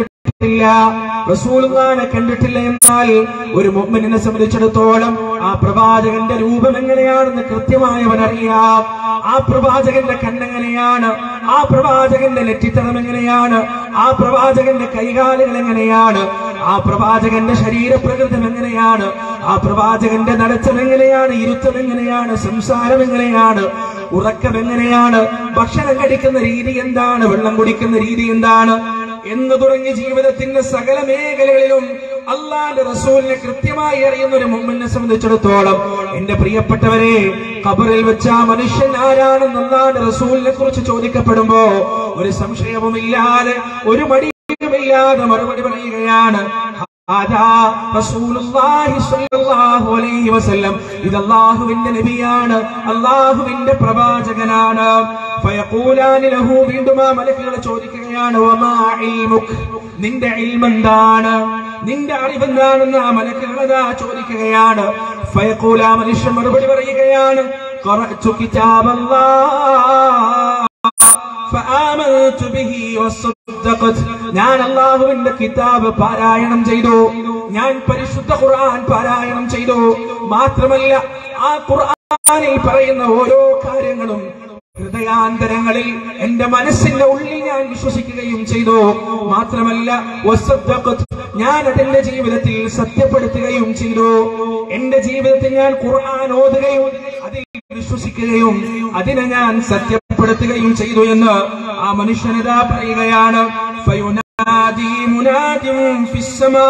കണ്ടിട്ടില്ല റസൂലുള്ളാനെ കണ്ടിട്ടില്ല എന്നാൽ ഒരു മുഅ്മിനെ സംബന്ധിച്ചിടത്തോളം ആ പ്രവാചകന്റെ രൂപം എങ്ങനെയാണെന്ന് കൃത്യമായി അവൻ അറിയാം ആ പ്രവാചകന്റെ കണ്ണെങ്ങനെയാണ് ആ പ്രവാചകന്റെ നെറ്റിത്തടം എങ്ങനെയാണ് ആ പ്രവാചകന്റെ കൈകാലുകൾ എങ്ങനെയാണ് ആ പ്രവാചകന്റെ ശരീരപ്രകൃതം എങ്ങനെയാണ് ആ പ്രവാചകന്റെ നടത്തം എങ്ങനെയാണ് ഇരുത്തം എങ്ങനെയാണ് സംസാരം എങ്ങനെയാണ് ഉറക്കം എങ്ങനെയാണ് ഭക്ഷണം കഴിക്കുന്ന രീതി എന്താണ് വെള്ളം കുടിക്കുന്ന രീതി എന്താണ് എന്ന് തുടങ്ങി ജീവിതത്തിന്റെ സകല മേഖലകളിലും അള്ളാന്റെ റസൂലിനെ കൃത്യമായി അറിയുന്ന ഒരു മുമ്പിനെ സംബന്ധിച്ചിടത്തോളം എന്റെ പ്രിയപ്പെട്ടവരെ ഖബറിൽ വെച്ച ആ മനുഷ്യൻ ആരാണെന്ന് അള്ളാന്റെ റസൂലിനെ കുറിച്ച് ചോദിക്കപ്പെടുമ്പോ ഒരു സംശയവുമില്ലാതെ ഒരു മടിയുമില്ലാതെ മറുപടി പറയുകയാണ് അതാ റസൂലുള്ളാഹി സ്വല്ലല്ലാഹു അലൈഹി വസല്ലം ഇത് അല്ലാഹുവിന്റെ നബിയാണ് അല്ലാഹുവിന്റെ പ്രവാചകനാണ് ഫയഖൂലാനി ലഹു വീണ്ടും ആ മലക്കുകൾ ചോദിക്കുകയാണ് വമാ ഇൽമുക് നിന്റെ ഇൽമെന്താണ് നിന്റെ അറിവെന്താണെന്ന് ആ മലക്കുകൾ അതാ ചോദിക്കുകയാണ് ഫയഖൂല ആ മനുഷ്യൻ മറുപടി പറയുകയാണ് ഖറഅതു കിതാബല്ലാഹ് ഫആമൻതു ബിഹി വസ്സദ്ദഖത് ഞാൻ അല്ലാഹുവിന്റെ കിതാബ് പാരായണം ചെയ്തു ഞാൻ പരിശുദ്ധ ഖുർആൻ പാരായണം ചെയ്തു മാത്രമല്ല ആ ഖുർആനിൽ പറയുന്ന ഓരോ കാര്യങ്ങളും ഹൃദയാന്തരങ്ങളിൽ എന്റെ മനസ്സിന്റെ ഉള്ളിൽ ഞാൻ വിശ്വസിക്കുകയും ചെയ്തു മാത്രമല്ല വസ്സദ്ദഖത് ഞാൻ അതിന്റെ ജീവിതത്തിൽ സത്യപ്പെടുത്തുകയും ചെയ്തു എന്റെ ജീവിതത്തിൽ ഞാൻ ഖുർആൻ ഓതുകയും അതിൽ വിശ്വസിക്കുകയും അതിനെ ഞാൻ സത്യപ്പെടുത്തുകയും ചെയ്തു എന്ന് ആ മനുഷ്യനിതാ പറയുകയാണ് ഫയുനാദി മുനാദിം ഫിസ്സമാ.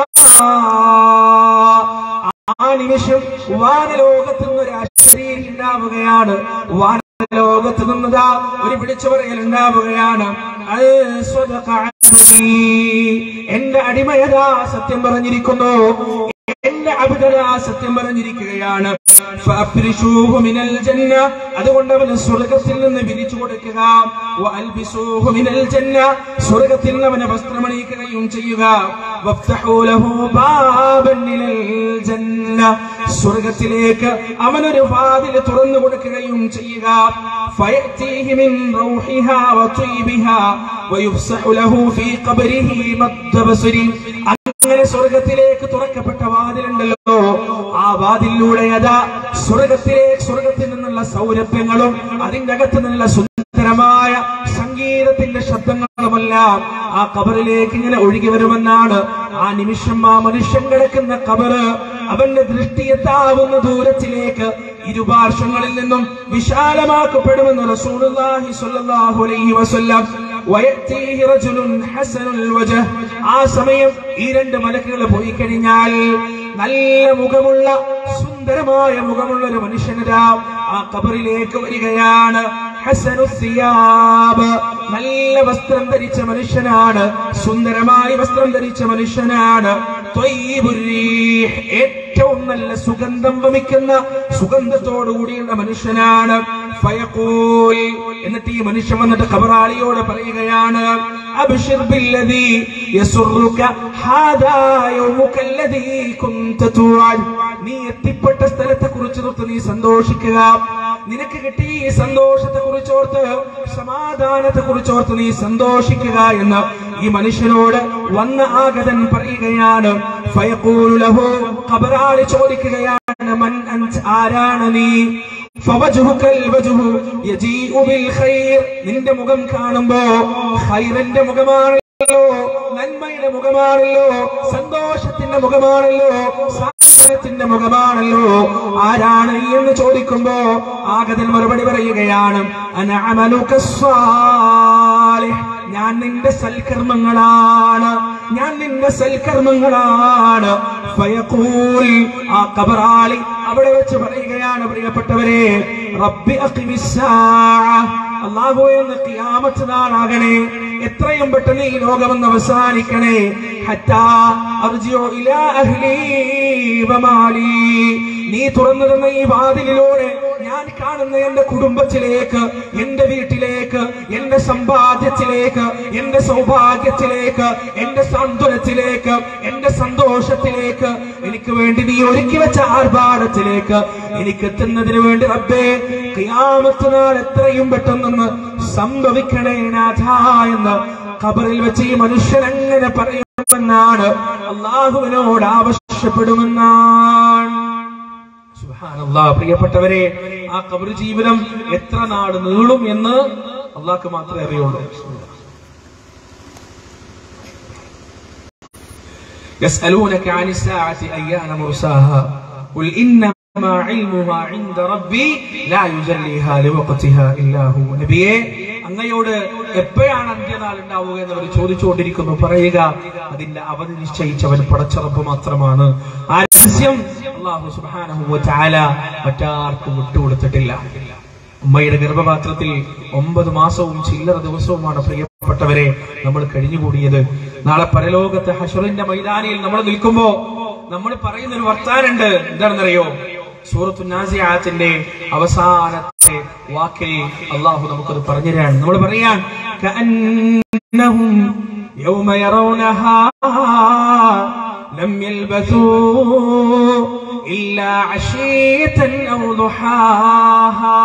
ആ നിമിഷം വാനലോകത്ത് നിന്ന് ഒരു അശരീരി ഉണ്ടാവുകയാണ് വാനലോകത്ത് നിന്നതാ ഒരു വിളിച്ചു പറയൽ ഉണ്ടാവുകയാണ് അത് സ്വതക അബ്ദി. എന്റെ അടിമയതാ സത്യം പറഞ്ഞിരിക്കുന്നു എന്റെ അബിതര സത്യം പറഞ്ഞിരിക്കുകയാണ് ഫഅഫ്രിശൂഹു മിനൽ ജന്ന അതുകൊണ്ട് അവന് സ്വർഗത്തിൽ നിന്ന് വിരിച്ചു കൊടുക്കുക വഅൽബിസൂഹു മിനൽ ജന്ന സ്വർഗത്തിൽ നിന്ന് അവനെ വസ്ത്രമണിയിക്കുകയും ചെയ്യുക വഫ്തഹൂ ലഹു ബാബൻ ഇലൽ ജന്ന സ്വർഗത്തിലേക്ക് അവനൊരു വാതിൽ തുറന്നു കൊടുക്കുകയും ചെയ്യുക ഫയഅതീഹി മിൻ റൗഹിഹാ വതീബിഹാ വയുഫ്സഹു ലഹു ഫീ ഖബരിഹി മദ്ദ ബസരി അങ്ങനെ സ്വർഗത്തിലേക്ക് തുറക്കപ്പെട്ട വാതിലുണ്ടല്ലോ ആ വാതിലിലൂടെ അതാ സ്വർഗത്തിലേക്ക് സ്വർഗത്തിൽ നിന്നുള്ള സൗരഭ്യങ്ങളും അതിന്റെ അകത്ത് നിന്നുള്ള സുന്ദരമായ സംഗീതത്തിന്റെ ശബ്ദങ്ങളുമെല്ലാം ആ കബറിലേക്ക് ഇങ്ങനെ ഒഴുകി വരുമെന്നാണ് ആ നിമിഷം ആ മനുഷ്യൻ കിടക്കുന്ന കബറ് അവന്റെ ദൃഷ്ടിയെത്താവുന്ന ദൂരത്തിലേക്ക് ഇരുപാർശ്വങ്ങളിൽ നിന്നും വിശാലമാക്കപ്പെടുമെന്ന് റസൂലുള്ളാഹി സ്വല്ലല്ലാഹു അലൈഹി വസല്ലം വയത്തീഹി റജുലുൻ ഹസനുൽ വജഹ് ആ സമയം ഈ രണ്ട് മലക്കുകൾ പോയി കഴിഞ്ഞാൽ നല്ല മുഖമുള്ള സുന്ദരമായ മുഖമുള്ള ഒരു മനുഷ്യനരാ ആ കബറിലേക്ക് വരികയാണ് ഹസനു സിയാബ് നല്ല വസ്ത്രം ധരിച്ച മനുഷ്യനാണ് സുന്ദരമായ വസ്ത്രം ധരിച്ച മനുഷ്യനാണ് ത്വയ്യിബുർ റീഹ്. ഏറ്റവും നല്ല സുഗന്ധം വമിക്കുന്ന സുഗന്ധത്തോടു കൂടിയുള്ള മനുഷ്യനാണ് ഫയഖൂൽ എന്നിട്ട് ഈ മനുഷ്യൻ വന്നിട്ട് ഖബറാളിയോട് പറയുകയാണ് അബ്ശിർ ബില്ലദീ യസുറുക ഹാദാ യൗമുക അല്ലദീ കുൻത തുഅദ് നീ എത്തിപ്പെട്ട സ്ഥലത്തെ കുറിച്ച് നീ സന്തോഷിക്കുക നിനക്ക് കിട്ടിയ ഈ സന്തോഷത്തെ കുറിച്ചോർത്ത് സമാധാനത്തെ കുറിച്ചോർത്ത് നീ സന്തോഷിക്കുക എന്ന് ഈ മനുഷ്യനോട് വന്ന ആഗതൻ പറയുകയാണ് ഫയഖൂലു ലഹു ഖബറാളി ചോദിക്കുകയാണ് മൻ അൻത ആരാണ് നീ ഫവജ്ഹുകൽ വജ്ഹു യജീഉ ബിൽ ഖൈർ നിന്റെ മുഖം കാണുമ്പോ ഖൈറിന്റെ മുഖമാണല്ലോ നന്മയുടെ മുഖമാണല്ലോ സന്തോഷത്തിന്റെ മുഖമാണല്ലോ സാഹചര്യത്തിന്റെ മുഖമാണല്ലോ ആരാണ് നീ എന്ന് ചോദിക്കുമ്പോ ആഗതൻ മറുപടി പറയുകയാണ് അന അമലുക സ്വാലിഹ്. ഞാൻ നിന്റെ സൽക്കർമ്മങ്ങളാണ് ഞാൻ നിന്റെ സൽക്കർമ്മങ്ങളാണ് ഫയഖൂൽ ആ കബറാളി അവിടെ വെച്ച് പറയുകയാണ് പ്രിയപ്പെട്ടവരെ റബ്ബി അഖിമിസ്സാഅ അള്ളാഹു എന്ന് കിയാമത്ത് നാളാകണേ എത്രയും പെട്ടെന്ന് ഈ ലോകമെന്ന് അവസാനിക്കണേ ഹത്താ അർജിഉ ഇലാ അഹ്ലീ വമാലി നീ തുറന്നു തന്ന ഈ വാതിലിലൂടെ ഞാൻ കാണുന്ന എന്റെ കുടുംബത്തിലേക്ക് എന്റെ വീട്ടിലേക്ക് എന്റെ സമ്പാദ്യത്തിലേക്ക് എന്റെ സൗഭാഗ്യത്തിലേക്ക് എന്റെ സാന്ത്വനത്തിലേക്ക് എന്റെ സന്തോഷത്തിലേക്ക് എനിക്ക് വേണ്ടി നീ ഒരുക്കി വെച്ച ആർഭാടത്തിലേക്ക് എനിക്ക് എത്തുന്നതിന് വേണ്ടി റബ്ബേ ഖിയാമത്ത് നാൾ എത്രയും പെട്ടെന്നൊന്ന് സംഭവിക്കണേ നാഥ എന്ന് ഖബറിൽ വെച്ച് ഈ മനുഷ്യൻ അങ്ങനെ പറയും ആവശ്യപ്പെടുമെന്നാണ് അള്ളാഹുവിനോട് ആവശ്യപ്പെടുമെന്നാണ് സുബ്ഹാനല്ലാ പ്രിയപ്പെട്ടവരെ ആ കബർ ജീവിതം എത്ര നാട് നീളും എന്ന് അള്ളാഹ്ക്ക് മാത്രമേ അറിയുള്ളൂ يسألونك عن الساعة أيان مرساها قل إنما علمها عند ربي لا يجليها لوقتها إلا هو നബിയെ അങ്ങയോട് എപ്പോഴാണ് അന്ത്യനാൾ ഉണ്ടാവുക എന്നവർ ചോദിച്ചുകൊണ്ടിരിക്കുന്നു പറയുക അതിന്റെ അവധി നിശ്ചയിച്ചവൻ പടച്ചറപ്പ് മാത്രമാണ് ആ രഹസ്യം അള്ളാഹു സുബ്ഹാനഹു വ തആല മറ്റാർക്കും വിട്ടുകൊടുത്തിട്ടില്ല ഉമ്മയുടെ ഗർഭപാത്രത്തിൽ ഒമ്പത് മാസവും ചില്ലറ ദിവസവുമാണ് പ്രിയപ്പെട്ടവരെ നമ്മൾ കഴിഞ്ഞുകൂടിയത് നാളെ പരലോകത്തെ ഹഷറിന്റെ മൈതാനിയിൽ നമ്മൾ നിൽക്കുമ്പോ നമ്മൾ പറയുന്ന ഒരു വർത്താനുണ്ട് എന്താണെന്നറിയോ സൂറത്തു നാസിയാത്തിന്റെ അവസാനത്തെ വാക്കിൽ അള്ളാഹു നമുക്കത് പറഞ്ഞുതരാൻ നമ്മൾ പറയാൻ كأنهم يوم يرونها لم يلبثوا إلا عشية أو ضحاها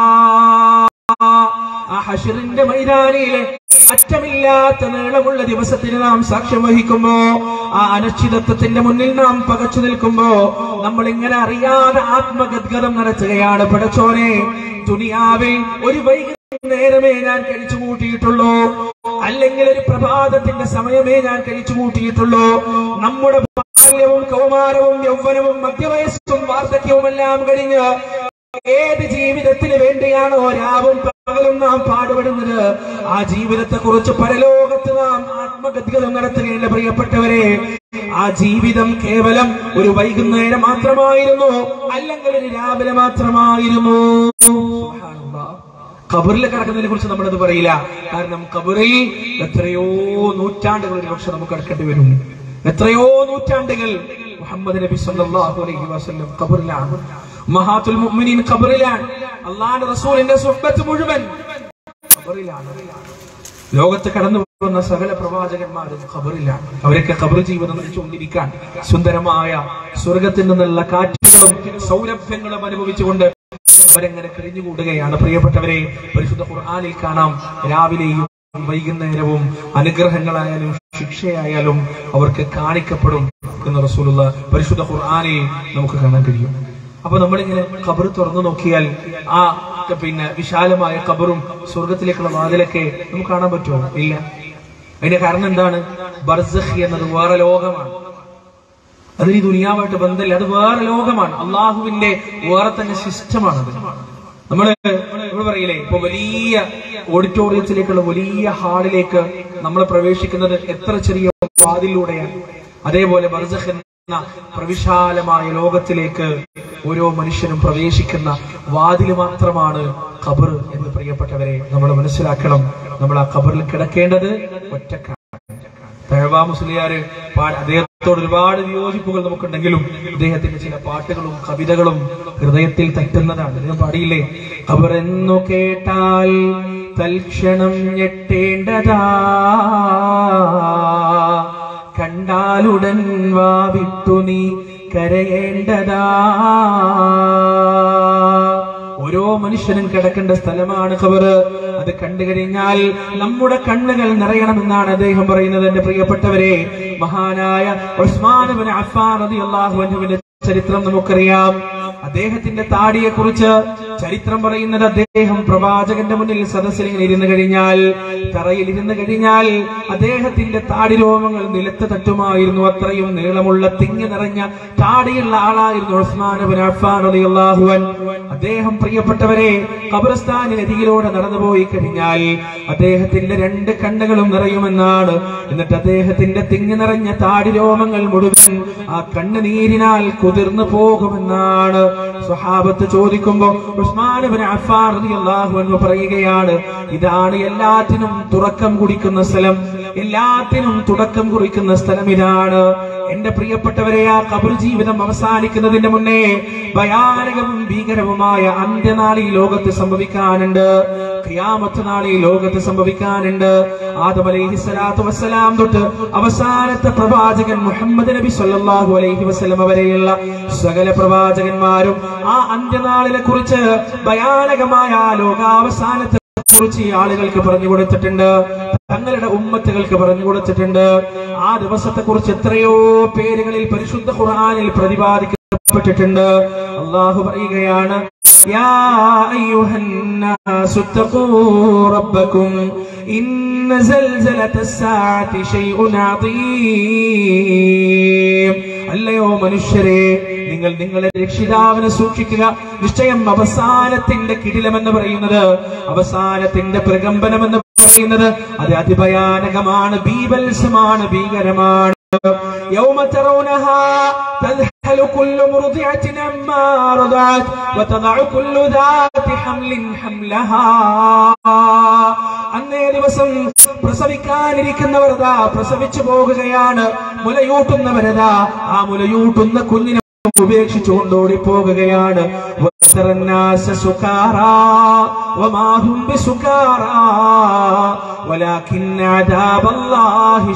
ആ ഹഷറിന്റെ മൈതാനിയിലെ അറ്റമില്ലാത്ത നീളമുള്ള ദിവസത്തിന് നാം സാക്ഷ്യം വഹിക്കുമ്പോ ആ അനിശ്ചിതത്വത്തിന്റെ മുന്നിൽ നാം പകച്ചു നിൽക്കുമ്പോ നമ്മൾ ഇങ്ങനെ അറിയാതെ ആത്മഗദ്ഗതം നടത്തുകയാണ് പടച്ചോനെ ദുനിയാവിൽ ഒരു വൈകുന്നേരമേ ഞാൻ കഴിച്ചു കൂട്ടിയിട്ടുള്ളൂ അല്ലെങ്കിൽ ഒരു പ്രഭാതത്തിന്റെ സമയമേ ഞാൻ കഴിച്ചു കൂട്ടിയിട്ടുള്ളൂ നമ്മുടെ ബാല്യവും കൗമാരവും യൗവനവും മധ്യവയസ്സും വാർദ്ധക്യവുമെല്ലാം കഴിഞ്ഞ് ഏത് ജീവിതത്തിന് വേണ്ടിയാണോ രാവും പകലും നാം പാടുപെടുന്നത് ആ ജീവിതത്തെ കുറിച്ച് പരലോകത്ത് നാം ആത്മഗതികളും നടത്തുകയില്ല പ്രിയപ്പെട്ടവരെ ആ ജീവിതം കേവലം ഒരു വൈകുന്നേരം മാത്രമായിരുന്നു അല്ലെങ്കിൽ ഒരു രാവിലെ മാത്രമായിരുന്നു സുബ്ഹാനല്ലാഹ്. ഖബറിൽ കിടക്കുന്നതിനെ കുറിച്ച് നമ്മളത് പറയില്ല കാരണം ഖബറിൽ എത്രയോ നൂറ്റാണ്ടുകൾ ഒരു പക്ഷെ നമുക്ക് കിടക്കേണ്ടി വരും എത്രയോ നൂറ്റാണ്ടുകൾ മുഹമ്മദ് നബി സല്ലല്ലാഹു അലൈഹി വസല്ലം ഖബറിലാണ് മഹാത്തുൽ മുഅ്മിനീൻ ഖബറിലാണ് അള്ളാഹുവിന്റെ റസൂലിന്റെ സുഹബത്ത് മുഴുവൻ ഖബറിലാണ് ലോകത്ത് കടന്നു വന്ന സകല പ്രവാചകന്മാരും ഖബറിലാണ് അവരൊക്കെ ഖബർ ജീവിതം നയിച്ചുകൊണ്ടിരിക്കാൻ സുന്ദരമായ സ്വർഗത്തിൽ നിന്നുള്ള കാറ്റുകളും സൗരഭ്യങ്ങളും അനുഭവിച്ചുകൊണ്ട് അവരെങ്ങനെ കഴിഞ്ഞുകൂടുകയാണ് പ്രിയപ്പെട്ടവരെ പരിശുദ്ധ ഖുർആനിൽ കാണാം രാവിലെയും വൈകുന്നേരവും അനുഗ്രഹങ്ങളായാലും ശിക്ഷയായാലും അവർക്ക് കാണിക്കപ്പെടും എന്ന് റസൂലുള്ള പരിശുദ്ധ ഖുർആനിൽ നമുക്ക് കാണാൻ കഴിയും അപ്പൊ നമ്മളിങ്ങനെ ഖബർ തുറന്നു നോക്കിയാൽ ആ പിന്നെ വിശാലമായ ഖബറും സ്വർഗത്തിലേക്കുള്ള വാതിലൊക്കെ നമുക്ക് കാണാൻ പറ്റുമോ ഇല്ല അതിന്റെ കാരണം എന്താണ് ബർസഖ് എന്നത് വേറെ ലോകമാണ് അതിന് ഈ ദുനിയാവായിട്ട് ബന്ധമില്ല അത് വേറെ ലോകമാണ് അള്ളാഹുവിന്റെ വേറെ തന്നെ സിസ്റ്റമാണത് നമ്മള് നമ്മൾ പറയില്ലേ ഇപ്പൊ വലിയ ഓഡിറ്റോറിയത്തിലേക്കുള്ള വലിയ ഹാളിലേക്ക് നമ്മൾ പ്രവേശിക്കുന്നത് എത്ര ചെറിയ വാതിലൂടെയാണ് അതേപോലെ ബർസഖ് എന്ന പ്രവിശാലമായ ലോകത്തിലേക്ക് ഓരോ മനുഷ്യനും പ്രവേശിക്കുന്ന വാതിൽ മാത്രമാണ് ഖബർ എന്ന് പ്രിയപ്പെട്ടവരെ നമ്മൾ മനസ്സിലാക്കണം നമ്മൾ ആ ഖബറിൽ കിടക്കേണ്ടത് ഒറ്റക്കാണ് തഴവാ മുസ്ലിയാര് പാ- അദ്ദേഹത്തോട് ഒരുപാട് വിയോജിപ്പുകൾ നമുക്കുണ്ടെങ്കിലും അദ്ദേഹത്തിന്റെ ചില പാട്ടുകളും കവിതകളും ഹൃദയത്തിൽ തട്ടുന്നതാണ് അദ്ദേഹം പാടിയില്ലേ ഖബറെന്നു കേട്ടാൽ തൽക്ഷണം ഞെട്ടേണ്ടതാ കണ്ടാലുടൻ വാവിട്ടു നീ കരയേണ്ടതാ ഓരോ മനുഷ്യനും കിടക്കേണ്ട സ്ഥലമാണ് ഖബറ് അത് കണ്ടു കഴിഞ്ഞാൽ നമ്മുടെ കണ്ണുകൾ നിറയണമെന്നാണ് അദ്ദേഹം പറയുന്നത് എന്റെ പ്രിയപ്പെട്ടവരെ മഹാനായ ഉസ്മാൻ ഇബ്നു അഫ്ഫാൻ റളിയല്ലാഹു അൻഹുവിന്റെ ചരിത്രം നമുക്കറിയാം അദ്ദേഹത്തിന്റെ താടിയെ കുറിച്ച് ചരിത്രം പറയുന്നത് അദ്ദേഹം പ്രവാചകന്റെ മുന്നിൽ സദസ്സിൽ ഇങ്ങനെ ഇരുന്ന് കഴിഞ്ഞാൽ തറയിൽ ഇരുന്ന് കഴിഞ്ഞാൽ അദ്ദേഹത്തിന്റെ താടി രോമങ്ങൾ നിലത്ത് തട്ടുമായിരുന്നു അത്രയും നീളമുള്ള തിങ്ങി നിറഞ്ഞ താടിയുള്ള ആളായിരുന്നു ഉസ്മാൻ ഇബ്നു അഫ്ഫാൻ റളിയല്ലാഹു അൻഹു അദ്ദേഹം പ്രിയപ്പെട്ടവരെ ഖബർസ്ഥാനിനരികിലൂടെ നടന്നുപോയി കഴിഞ്ഞാൽ അദ്ദേഹത്തിന്റെ രണ്ട് കണ്ണുകളും നിറയുമെന്നാണ് എന്നിട്ട് അദ്ദേഹത്തിന്റെ തിങ്ങി നിറഞ്ഞ താടി രോമങ്ങൾ മുഴുവൻ ആ കണ്ണുനീരിനാൽ കുതിർന്നു പോകുമെന്നാണ് സ്വഹാബത്ത് ചോദിക്കുമ്പോ ഉസ്മാൻ ഇബ്നു അഫ്ഫാൻ റളിയല്ലാഹു അൻഹു പറയുകയാണ് ഇതാണ് എല്ലാത്തിനും തുറക്കം കുടിക്കുന്ന സ്ഥലം എല്ലാത്തിനും തുടക്കം കുറിക്കുന്ന സ്ഥലം ഇതാണ് എന്റെ പ്രിയപ്പെട്ടവരെ ആ കബർ ജീവിതം അവസാനിക്കുന്നതിന്റെ മുന്നേ ഭയാനകവും ഭീകരവുമായ അന്ത്യനാൾ ഈ ലോകത്ത് സംഭവിക്കാനുണ്ട് ഖിയാമത്ത് നാൾ ഈ ലോകത്ത് സംഭവിക്കാനുണ്ട് ആദം അലൈഹി സ്വലാത്തു വസ്സലാം തൊട്ട് അവസാനത്തെ പ്രവാചകൻ മുഹമ്മദ് നബി സല്ലല്ലാഹു അലൈഹി വസല്ലം വരെയുള്ള സകല പ്രവാചകന്മാരും ആ അന്ത്യനാളിനെ കുറിച്ച് ഭയാനകമായ ആ ലോകാവസാനത്തെ കുറിച്ച് ഈ ആളുകൾക്ക് പറഞ്ഞു കൊടുത്തിട്ടുണ്ട് തങ്ങളുടെ ഉമ്മത്തുകൾക്ക് പറഞ്ഞു കൊടുത്തിട്ടുണ്ട് ആ ദിവസത്തെ കുറിച്ച് എത്രയോ പേരുകളിൽ പരിശുദ്ധ ഖുർആനിൽ പ്രതിപാദിക്കപ്പെട്ടിട്ടുണ്ട് അള്ളാഹു പറയുകയാണ് يا أيها الناس اتقوا ربكم إن زلزلة الساعة شيء عظيم അല്ലയോ മനുഷ്യരെ നിങ്ങൾ നിങ്ങളെ രക്ഷിതാവിനെ സൂക്ഷിക്കുക നിശ്ചയം അവസാനത്തിന്റെ കിടിലമെന്ന് പറയുന്നത് അവസാനത്തിന്റെ പ്രകമ്പനമെന്ന് പറയുന്നത് അത് അതിഭയാനകമാണ് ബീഭത്സമാണ് ഭീകരമാണ് يوم ترونها تذهل كل مرضعة عما رضعت وتضع كل ذات حمل حملها അന്നേ ദിവസം പ്രസവിക്കാനിരിക്കുന്നവരതാ പ്രസവിച്ചു പോകുകയാണ് മുലയൂട്ടുന്നവരതാ ആ മുലയൂട്ടുന്ന കുഞ്ഞിനെ ഉപേക്ഷിച്ചു കൊണ്ടോടി പോകുകയാണ് വതറന്നാസ സുകാറാ വമാഹും ബിസുകാറാ വലാകിൻ അദാബല്ലാഹി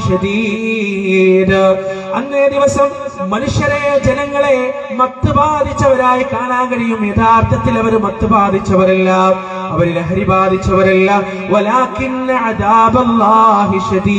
ശദീദ് അന്നേ ദിവസം മനുഷ്യരെ ജനങ്ങളെ മത്ത് ബാധിച്ചവരായി കാണാൻ കഴിയും യഥാർത്ഥത്തിൽ അവർ മത്ത് ബാധിച്ചവരല്ല അവർ ലഹരി ബാധിച്ചവരല്ല വലാകിൻ അദാബല്ലാഹി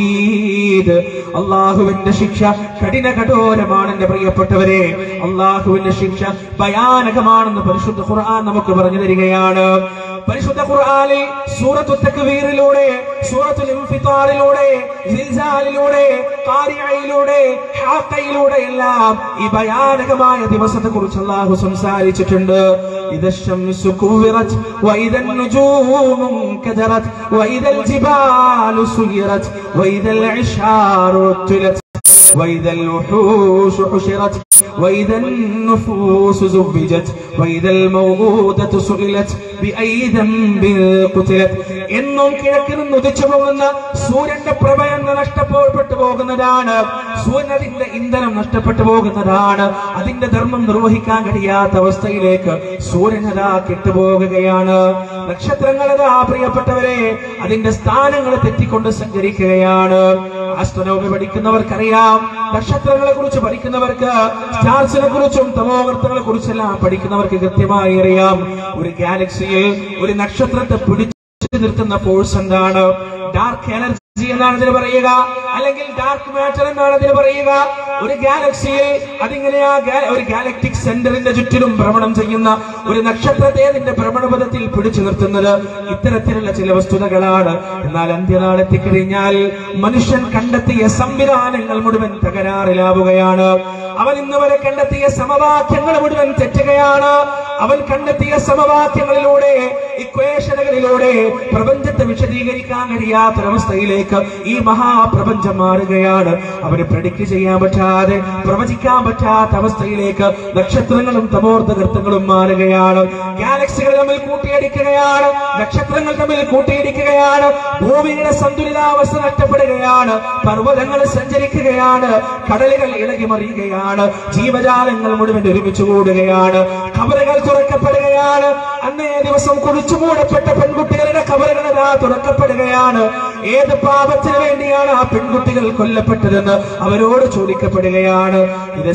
ശദീദ് അള്ളാഹുവിന്റെ ശിക്ഷ കഠിന കഠോരമാണ് എന്റെ പ്രിയപ്പെട്ടവരെ അള്ളാഹുവിന്റെ ശിക്ഷ ഭയാനകമാണെന്ന് പരിശുദ്ധ ഖുർആൻ നമുക്ക് പറഞ്ഞു തരികയാണ് പരിശുദ്ധ ഖുർആനിൽ സൂറത്തു തക്വീറിലൂടെ സൂറത്തുൽ ഇൻഫിത്താറിലൂടെ സിൽസാലിലൂടെ ഖാരിയയിലൂടെ ഹാഖയിലൂടെ എല്ലാം ഈ ഭയാനകമായ ദിവസത്തെ കുറിച്ച് അള്ളാഹു സംസാരിച്ചിട്ടുണ്ട് ഇദ ശംസു കുവിറത് വഇദ النجوم انكدرت وإذا الجبال سيرت وإذا العشار عطلت وإذا الوحوش حشرت وإذا النفوس زوجت وإذا الموءودة سئلت بأي ذنب قتلت എന്നും കിഴക്കിൽ നിന്ന് ഉദിച്ചു പോകുന്ന സൂര്യന്റെ പ്രഭ എന്ന് നഷ്ടപ്പെട്ടു പോകുന്നതാണ് സൂര്യൻ അതിന്റെ ഇന്ധനം നഷ്ടപ്പെട്ടു പോകുന്നതാണ് അതിന്റെ ധർമ്മം നിർവഹിക്കാൻ കഴിയാത്ത അവസ്ഥയിലേക്ക് സൂര്യനതാ കെട്ടുപോകുകയാണ് നക്ഷത്രങ്ങളതാ പ്രിയപ്പെട്ടവരെ അതിന്റെ സ്ഥാനങ്ങൾ തെറ്റിക്കൊണ്ട് സഞ്ചരിക്കുകയാണ് ആസ്ട്രോണോമി പഠിക്കുന്നവർക്കറിയാം നക്ഷത്രങ്ങളെ കുറിച്ച് പഠിക്കുന്നവർക്ക് സ്റ്റാർസിനെ കുറിച്ചും തമോകർത്തങ്ങളെ കുറിച്ചെല്ലാം പഠിക്കുന്നവർക്ക് കൃത്യമായി അറിയാം ഒരു ഗാലക്സിയിൽ ഒരു നക്ഷത്രത്തെ പിടിച്ചു നിർത്തുന്ന ഫോഴ്സ് എന്താണ് ഡാർക്ക് എനർജി എന്നാണ് ഇതിന് പറയുക അല്ലെങ്കിൽ ഡാർക്ക് മാറ്റർ എന്നാണ് ഇതിന് പറയുക ഒരു ഗാലക്സിയിൽ അതിങ്ങനെ ആ ഗാ- ഒരു ഗാലക്ടിക് സെന്ററിന്റെ ചുറ്റിലും ഭ്രമണം ചെയ്യുന്ന ഒരു നക്ഷത്രത്തെ അതിന്റെ ഭ്രമണപഥത്തിൽ പിടിച്ചു നിർത്തുന്നത് ഇത്തരത്തിലുള്ള ചില വസ്തുതകളാണ് എന്നാൽ അന്ത്യനാൾ എത്തിക്കഴിഞ്ഞാൽ മനുഷ്യൻ കണ്ടെത്തിയ സംവിധാനങ്ങൾ മുഴുവൻ തകരാറിലാവുകയാണ് അവൻ ഇന്ന് വരെ കണ്ടെത്തിയ സമവാക്യങ്ങൾ മുഴുവൻ തെറ്റുകയാണ് അവൻ കണ്ടെത്തിയ സമവാക്യങ്ങളിലൂടെ ഇക്വേഷനുകളിലൂടെ പ്രപഞ്ചത്തെ വിശദീകരിക്കാൻ കഴിയാത്തൊരവസ്ഥയിലേക്ക് ഈ മഹാപ്രപഞ്ചം മാറുകയാണ് അവന് പ്രഡിക്റ്റ് ചെയ്യാൻ പറ്റാതെ പ്രവചിക്കാൻ പറ്റാത്ത അവസ്ഥയിലേക്ക് നക്ഷത്രങ്ങളും തമോർദ്ധകൃത്തങ്ങളും മാറുകയാണ് ഗാലക്സികൾ തമ്മിൽ കൂട്ടിയടിക്കുകയാണ് നക്ഷത്രങ്ങൾ തമ്മിൽ കൂട്ടിയിടിക്കുകയാണ് ഭൂമിയുടെ സന്തുലിതാവസ്ഥ നഷ്ടപ്പെടുകയാണ് പർവ്വതങ്ങൾ സഞ്ചരിക്കുകയാണ് കടലുകൾ ഇളകി മറിയുകയാണ് ജീവജാലങ്ങൾ മുഴുവൻ ഒരുമിച്ച് കൂടുകയാണ് കബറുകൾ തുറക്കപ്പെടുകയാണ് അന്നേ ദിവസം കുളിച്ചു മൂടപ്പെട്ട പെൺകുട്ടികളുടെ കബറുകൾ അതാ തുറക്കപ്പെടുകയാണ് ഏത് പാപത്തിന് വേണ്ടിയാണ് ആ പെൺകുട്ടികൾ കൊല്ലപ്പെട്ടതെന്ന് അവരോട് ചോദിക്കപ്പെടുകയാണ് ഇത്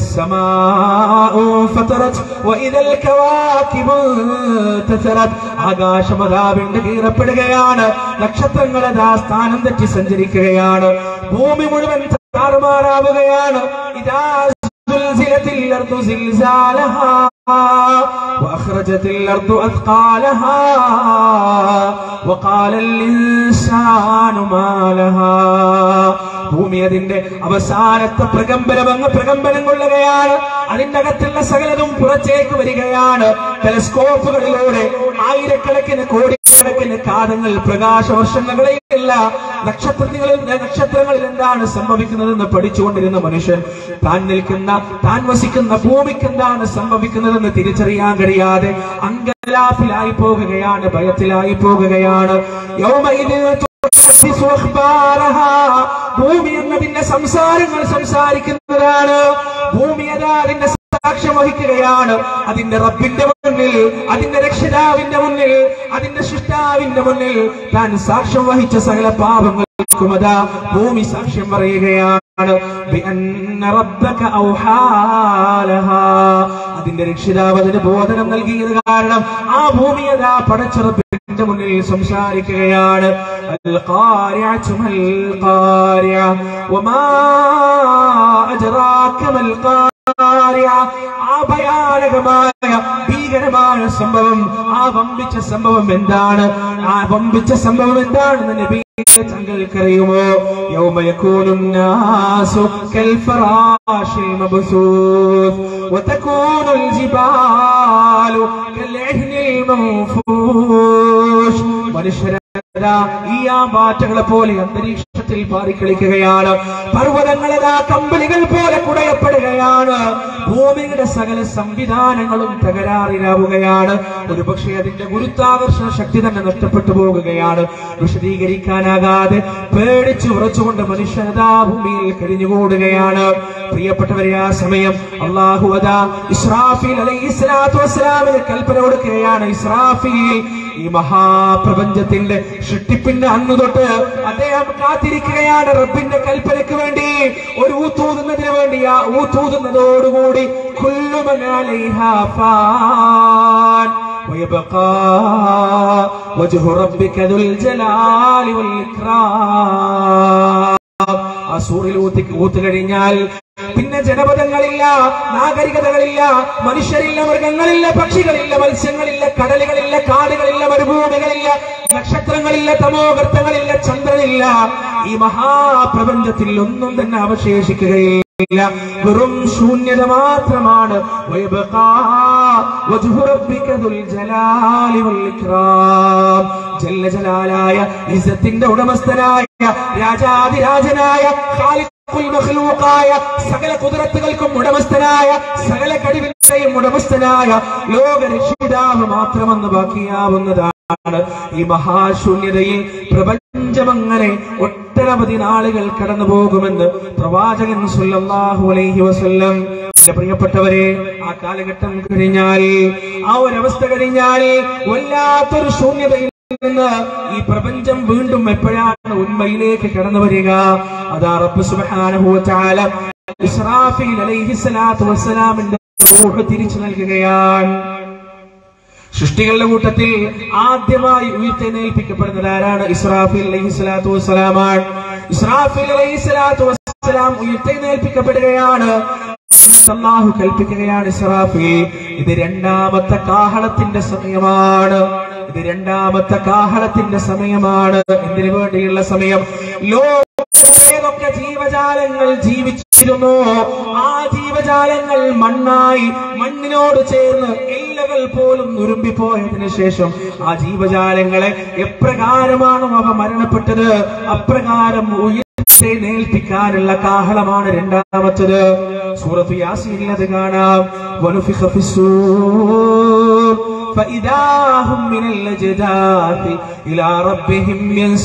ആകാശമതാവിണ്ട് കീറപ്പെടുകയാണ് നക്ഷത്രങ്ങൾ അതാ സ്ഥാനം തെറ്റി സഞ്ചരിക്കുകയാണ് ഭൂമി മുഴുവൻ താറുമാറാവുകയാണ് ഇതാ زلزلت الأرض زلزالها وأخرجت الأرض أثقالها وقال الإنسان ما لها ഭൂമി അതിന്റെ അവസാനത്തെ പ്രകമ്പനം അങ്ങ് പ്രകമ്പനം കൊള്ളുകയാണ് അതിന്റെ അകത്തുള്ള സകലതും പുറത്തേക്ക് വരികയാണ് ടെലസ്കോപ്പുകളിലൂടെ ആയിരക്കണക്കിന് കോടിക്കണക്കിന് കാലങ്ങൾ പ്രകാശവർഷങ്ങളെയല്ല നക്ഷത്രങ്ങളിൽ നക്ഷത്രങ്ങളിൽ എന്താണ് സംഭവിക്കുന്നതെന്ന് പഠിച്ചുകൊണ്ടിരുന്ന മനുഷ്യൻ താൻ നിൽക്കുന്ന താൻ വസിക്കുന്ന ഭൂമിക്ക് എന്താണ് സംഭവിക്കുന്നതെന്ന് തിരിച്ചറിയാൻ കഴിയാതെ അങ്കലാപ്പിലായി പോകുകയാണ് ഭയത്തിലായി പോകുകയാണ് യൗമഇദിൻ തുഹദ്ദിസു അഖ്ബാറഹാ. ഭൂമി എന്നതിന്റെ സംസാരങ്ങൾ സംസാരിക്കുന്നതാണ് ഭൂമി അതാ അതിന്റെ സാക്ഷ്യം വഹിക്കുകയാണ് അതിന്റെ റബ്ബിന്റെ മുന്നിൽ അതിന്റെ രക്ഷിതാവിന്റെ മുന്നിൽ അതിന്റെ സൃഷ്ടാവിന്റെ മുന്നിൽ താൻ സാക്ഷ്യം വഹിച്ച സകല പാപങ്ങൾക്കും അതാ ഭൂമി സാക്ഷ്യം പറയുകയാണ് ബിഅന്ന റബ്ബക ഔഹാലഹാ. അതിന്റെ രക്ഷിതാവ് അതിന് ബോധനം നൽകിയത് കാരണം ആ ഭൂമി അതാ പടച്ചുറപ്പ് റബ്ബിന്റെ മുന്നിൽ സംസാരിക്കുകയാണ് അൽ ഖാരിഅതു മൽ ഖാരിഅ വമാ അദ്റാക മൽ ഖാരിഅ ആ ഭയാനകമായ ഭീകരമായ സംഭവം ആ വമ്പിച്ച സംഭവം എന്താണ് ആ വമ്പിച്ച സംഭവം എന്താണെന്ന് നബി തങ്ങൾക്കറിയുമോ യൗമ യകൂനുൻ നാസു കൽഫറാശിൽ മബ്സൂസ് വതകൂനുൽ ജിബാലു കൽഇഹ്നിൽ മൻഫൂഷ് മനുഷ്യരെ ഈ ആമ്പാറ്റകളെ പോലെ അന്തരീക്ഷത്തിൽ പാറിക്കളിക്കുകയാണ് പർവ്വതങ്ങളതാ കമ്പനികൾ പോലെ കുടയപ്പെടുകയാണ് ഭൂമിയുടെ സകല സംവിധാനങ്ങളും തകരാറിലാവുകയാണ് ഒരുപക്ഷെ അതിന്റെ ഗുരുത്വാകർഷണ ശക്തി തന്നെ നഷ്ടപ്പെട്ടു പോകുകയാണ് വിശദീകരിക്കാനാകാതെ പേടിച്ചു ഉറച്ചുകൊണ്ട് മനുഷ്യനതാ ഭൂമിയിൽ കഴിഞ്ഞുകൂടുകയാണ് പ്രിയപ്പെട്ടവരെ ആ സമയം അള്ളാഹു അതാ ഇസ്രാഫീൽ അലൈഹി സ്വലാത്തു വസ്സലാമിന് കൽപ്പന കൊടുക്കുകയാണ് ഇസ്രാഫീൽ ഈ മഹാപ്രപഞ്ചത്തിന്റെ സൃഷ്ടിപ്പിന്റെ അന്ന് തൊട്ട് അദ്ദേഹം കാത്തിരിക്കുകയാണ് റബ്ബിന്റെ കൽപ്പനയ്ക്ക് വേണ്ടി ഒരു ഊത്തൂതുന്നതിന് വേണ്ടി ആ ഊത്തൂതുന്നതോടുകൂടി കുല്ലുമനാലിഹാ ഫാൻ ويبقى وجه ربك ذو الجلال والإكرام ആ സൂറിൽ ഊത്തി ഊത്ത് കഴിഞ്ഞാൽ പിന്നെ ജനപദങ്ങളില്ല നാഗരികതകളില്ല മനുഷ്യരില്ല മൃഗങ്ങളില്ല പക്ഷികളില്ല മത്സ്യങ്ങളില്ല കടലുകളില്ല കാടുകളില്ല മരുഭൂമികളില്ല നക്ഷത്രങ്ങളില്ല തമോഗർത്തങ്ങളില്ല ചന്ദ്രനില്ല ഈ മഹാപ്രപഞ്ചത്തിൽ ഒന്നും തന്നെ അവശേഷിക്കുകയില്ല വെറും ശൂന്യത മാത്രമാണ് വയബ്ഖാ വജ്ഹു റബ്ബിക ദുൽ ജലാലി വൽ ഇക്റാം ജല്ല ജലാലായ ഇസ്സത്തിന്റെ ഉടമസ്ഥനായ രാജാതിരാജനായ ഖാലിഖുൽ മഖ്ലൂഖായ സകല കുതിരത്തുകൾക്കും ഉടമസ്ഥനായ സകല കഴിവിന്റെയും ഉടമസ്ഥനായ ലോകരക്ഷിതാവ് മാത്രമെന്ന് ബാക്കിയാവുന്നതാണ് ഈ മഹാശൂന്യതയിൽ പ്രപഞ്ചമങ്ങനെ ഒട്ടനവധി നാളുകൾ കടന്നു പോകുമെന്ന് പ്രവാചകൻ സല്ലല്ലാഹു അലൈഹി വസല്ലം എന്റെ പ്രിയപ്പെട്ടവരെ ആ കാലഘട്ടം കഴിഞ്ഞാൽ ആ ഒരവസ്ഥ കഴിഞ്ഞാൽ വല്ലാത്തൊരു ശൂന്യതയിൽ നിന്ന് ഈ പ്രപഞ്ചം വീണ്ടും എപ്പോഴാണ് ഉന്മയിലേക്ക് കടന്നു വരിക അതാ റബ്ബ് സുബ്ഹാനഹു വ തആല ഇസ്രാഫീൽ അലൈഹി സ്വലാത്തു വസ്സലാമിന്റെ റൂഹ് തിരിച്ചു നൽകുകയാണ് സൃഷ്ടികളുടെ കൂട്ടത്തിൽ ആദ്യമായി ഉയർത്തെഴുന്നേൽപ്പിക്കപ്പെടുന്നത് ആരാണ് ഇസ്രാഫീൽ അലൈഹി സ്വലാത്തു വസ്സലാമാണ് ഇസ്രാഫീൽ അലൈഹി സ്വലാത്തു വസ്സലാം ഉയർത്തെഴുന്നേൽപ്പിക്കപ്പെടുകയാണ് അല്ലാഹു കൽപ്പിക്കുകയാണ് ഇസ്രാഫീൽ ഇത് രണ്ടാമത്തെ കാഹളത്തിന്റെ സമയമാണ് ഇത് രണ്ടാമത്തെ കാഹളത്തിന്റെ സമയമാണ് എന്തിനു വേണ്ടിയുള്ള സമയം ലോകത്തേതൊക്കെ ജീവജാലങ്ങൾ ജീവിച്ചിരുന്നു ആ ജീവജാലങ്ങൾ മണ്ണായി മണ്ണിനോട് ചേർന്ന് എല്ലകൾ പോലും നുരുമ്പിപ്പോയതിനു ശേഷം ആ ജീവജാലങ്ങളെ എപ്രകാരമാണോ അവ മരണപ്പെട്ടത് അപ്രകാരം ഉയർത്തേൽപ്പിക്കാനുള്ള കാഹളമാണ് രണ്ടാമത്തത് സൂറത്ത് യാസീനിൽ അത് കാണാം വനുഫിഖ ഫിസ്സൂർ فإذا هم من الأجداث إلى ربهم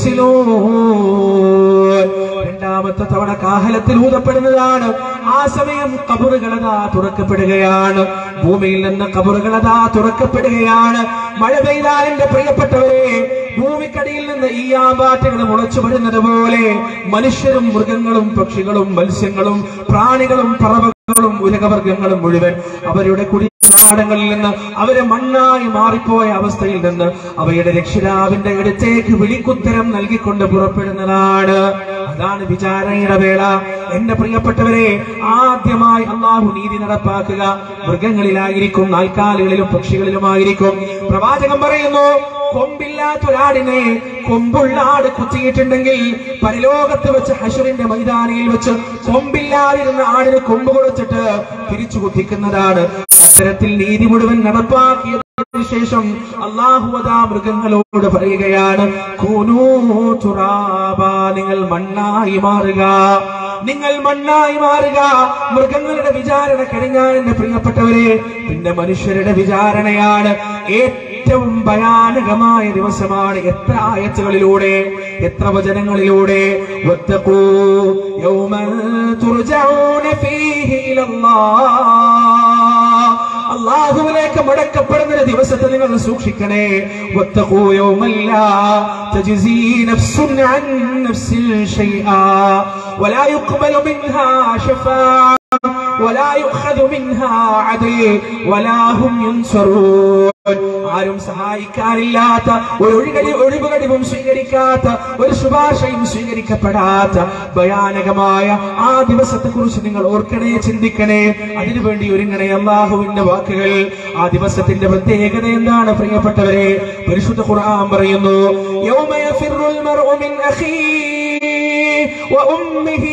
ينسلون രണ്ടാമത്തെ തവണ കാഹലത്തിൽ ഊതപ്പെടുന്നതാണ് ആ സമയം കബറുകളതാ തുറക്കപ്പെടുകയാണ് ഭൂമിയിൽ നിന്ന് കബറുകളതാ തുറക്കപ്പെടുകയാണ് മഴ പെയ്താൽ എന്റെ പ്രിയപ്പെട്ടവരെ ഭൂമിക്കടിയിൽ നിന്ന് ഈ ആമ്പാറ്റകൾ മുളച്ചു വരുന്നത് പോലെ മനുഷ്യരും മൃഗങ്ങളും പക്ഷികളും മത്സ്യങ്ങളും പ്രാണികളും പറവകളും ഉരകവർഗങ്ങളും മുഴുവൻ അവരുടെ കുടി നാടങ്ങളിൽ നിന്ന് അവരെ മണ്ണായി മാറിപ്പോയ അവസ്ഥയിൽ നിന്ന് അവയുടെ രക്ഷിതാവിന്റെ അടുത്തേക്ക് വിളിക്കുത്തരം നൽകിക്കൊണ്ട് പുറപ്പെടുന്നതാണ് അതാണ് വിചാരണയുടെ വേള എന്റെ പ്രിയപ്പെട്ടവരെ ആദ്യമായി അള്ളാഹു നീതി നടപ്പാക്കുക മൃഗങ്ങളിലായിരിക്കും നാൽക്കാലികളിലും പക്ഷികളിലുമായിരിക്കും പ്രവാചകം പറയുന്നു കൊമ്പില്ലാത്തൊരാടിനെ കൊമ്പുള്ള ആട് കുത്തിയിട്ടുണ്ടെങ്കിൽ പരലോകത്ത് വെച്ച് ഹഷറിന്റെ മൈതാനിയിൽ വെച്ച് കൊമ്പില്ലാതിരുന്ന ആടിന് കൊമ്പ് കൊടുത്തിട്ട് തിരിച്ചു കുത്തിക്കുന്നതാണ് അത്തരത്തിൽ നീതി മുഴുവൻ നടപ്പാക്കിയതിനു ശേഷം അള്ളാഹുവതാ മൃഗങ്ങളോട് പറയുകയാണ് കൂനൂ തുറാബ നിങ്ങൾ മണ്ണായി മാറുക നിങ്ങൾ മണ്ണായി മാറുക മൃഗങ്ങളുടെ വിചാരണ കഴിഞ്ഞാൽ എന്റെ പ്രിയപ്പെട്ടവരെ പിന്നെ മനുഷ്യരുടെ വിചാരണയാണ് ഏറ്റവും ഭയാനകമായ ദിവസമാണ് എത്ര ആയത്തുകളിലൂടെ എത്ര വചനങ്ങളിലൂടെ വത്തഖൂ യൗമൻ തുർജഊന ഫീഹി ഇലല്ലാഹ് അള്ളാഹുവിലേക്ക് മടക്കപ്പെടുന്ന ഒരു ദിവസത്തെ നിങ്ങൾ സൂക്ഷിക്കണേ വത്തഖൂ യൗമൻ ലാ തജ്സീ നഫ്സുൻ അൻ നഫ്സിൻ ഷൈആ വലാ യുഖ്ബലു മിൻഹാ ശഫാഅ ولا يؤخذ منها عدل ولا هم ينصرون ആരും സഹായിക്കാനില്ലാത്ത ഒരു ഒഴുകടി ഒഴിവുകടിവും സ്വീകരിക്കാത്ത ഒരു ശുപാർശയും സ്വീകരിക്കപ്പെടാത്ത ഭയാനകമായ ആ ദിവസത്തെ കുറിച്ച് നിങ്ങൾ ഓർക്കണേ ചിന്തിക്കണേ അതിനുവേണ്ടി ഒരുങ്ങണേ അള്ളാഹുവിന്റെ വാക്കുകൾ ആ ദിവസത്തിന്റെ പ്രത്യേകത എന്താണ് പ്രിയപ്പെട്ടവരെ പരിശുദ്ധ ഖുർആൻ പറയുന്നു യൗമ യഫിറുൽ മർഉ മിൻ അഖീഹി وأمه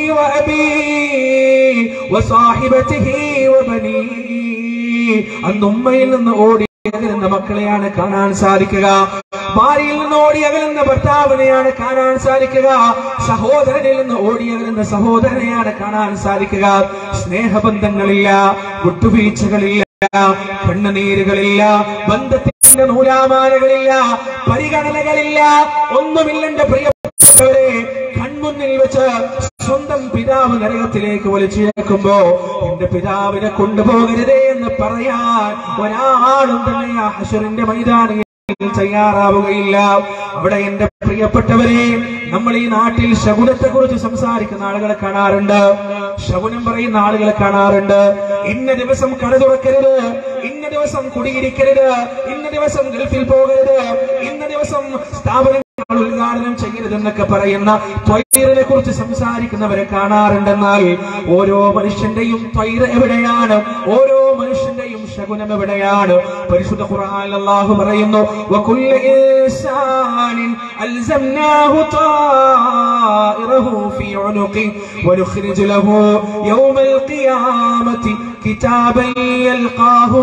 وأبيه وصاحبته وبنيه അന്ന് ഉമ്മയിൽ നിന്ന് ഓടി അകലുന്ന മക്കളെയാണ് കാണാൻ സാധിക്കുക ഭാര്യയിൽ നിന്ന് ഓടി അകലുന്ന ഭർത്താവിനെയാണ് കാണാൻ സാധിക്കുക സഹോദരനിൽ നിന്ന് ഓടി അകലുന്ന സഹോദരനെയാണ് കാണാൻ സാധിക്കുക സ്നേഹബന്ധങ്ങളില്ല വിട്ടുവീഴ്ചകളില്ല കണ്ണുനീരുകളില്ല ബന്ധത്തിന്റെ നൂലാമാലകളില്ല പരിഗണനകളില്ല ഒന്നുമില്ല എന്റെ പ്രിയപ്പെട്ടവരെ കൺമുന്നിൽ വെച്ച് സ്വന്തം പിതാവ് നരകത്തിലേക്ക് വലിച്ചിഴക്കുമ്പോ എന്റെ പിതാവിനെ കൊണ്ടുപോകരുതേ എന്ന് പറയാൻ ഒരാളും തന്നെ ആ ഹഷറിന്റെ മൈതാനിയിൽ തയ്യാറാവുകയില്ല അവിടെ എന്റെ പ്രിയപ്പെട്ടവരെ നമ്മൾ ഈ നാട്ടിൽ ശകുനത്തെ കുറിച്ച് സംസാരിക്കുന്ന ആളുകളെ കാണാറുണ്ട് ശകുനം പറയുന്ന ആളുകളെ കാണാറുണ്ട് ഇന്ന ദിവസം കട തുറക്കരുത് ഇന്ന ദിവസം കുടിയിരിക്കരുത് ഇന്ന ദിവസം ഗൾഫിൽ പോകരുത് ഇന്ന ദിവസം സ്ഥാപനങ്ങൾ ഉദ്ഘാടനം ചെയ്യരുതെന്നൊക്കെ പറയുന്ന ത്വൈറിനെ കുറിച്ച് സംസാരിക്കുന്നവരെ കാണാറുണ്ടെന്നാൽ ഓരോ മനുഷ്യന്റെയും ത്വൈറ് എവിടെയാണ് ഓരോ മനുഷ്യന്റെയും ശകുനം എവിടെയാണ് പരിശുദ്ധ ഖുർആൻ അല്ലാഹു പറയുന്നു വകുല്ല ഇൻസാനിൻ അൽസംനാഹു طائره في عنقه ونخرج له يوم القيامة كتابا يلقاه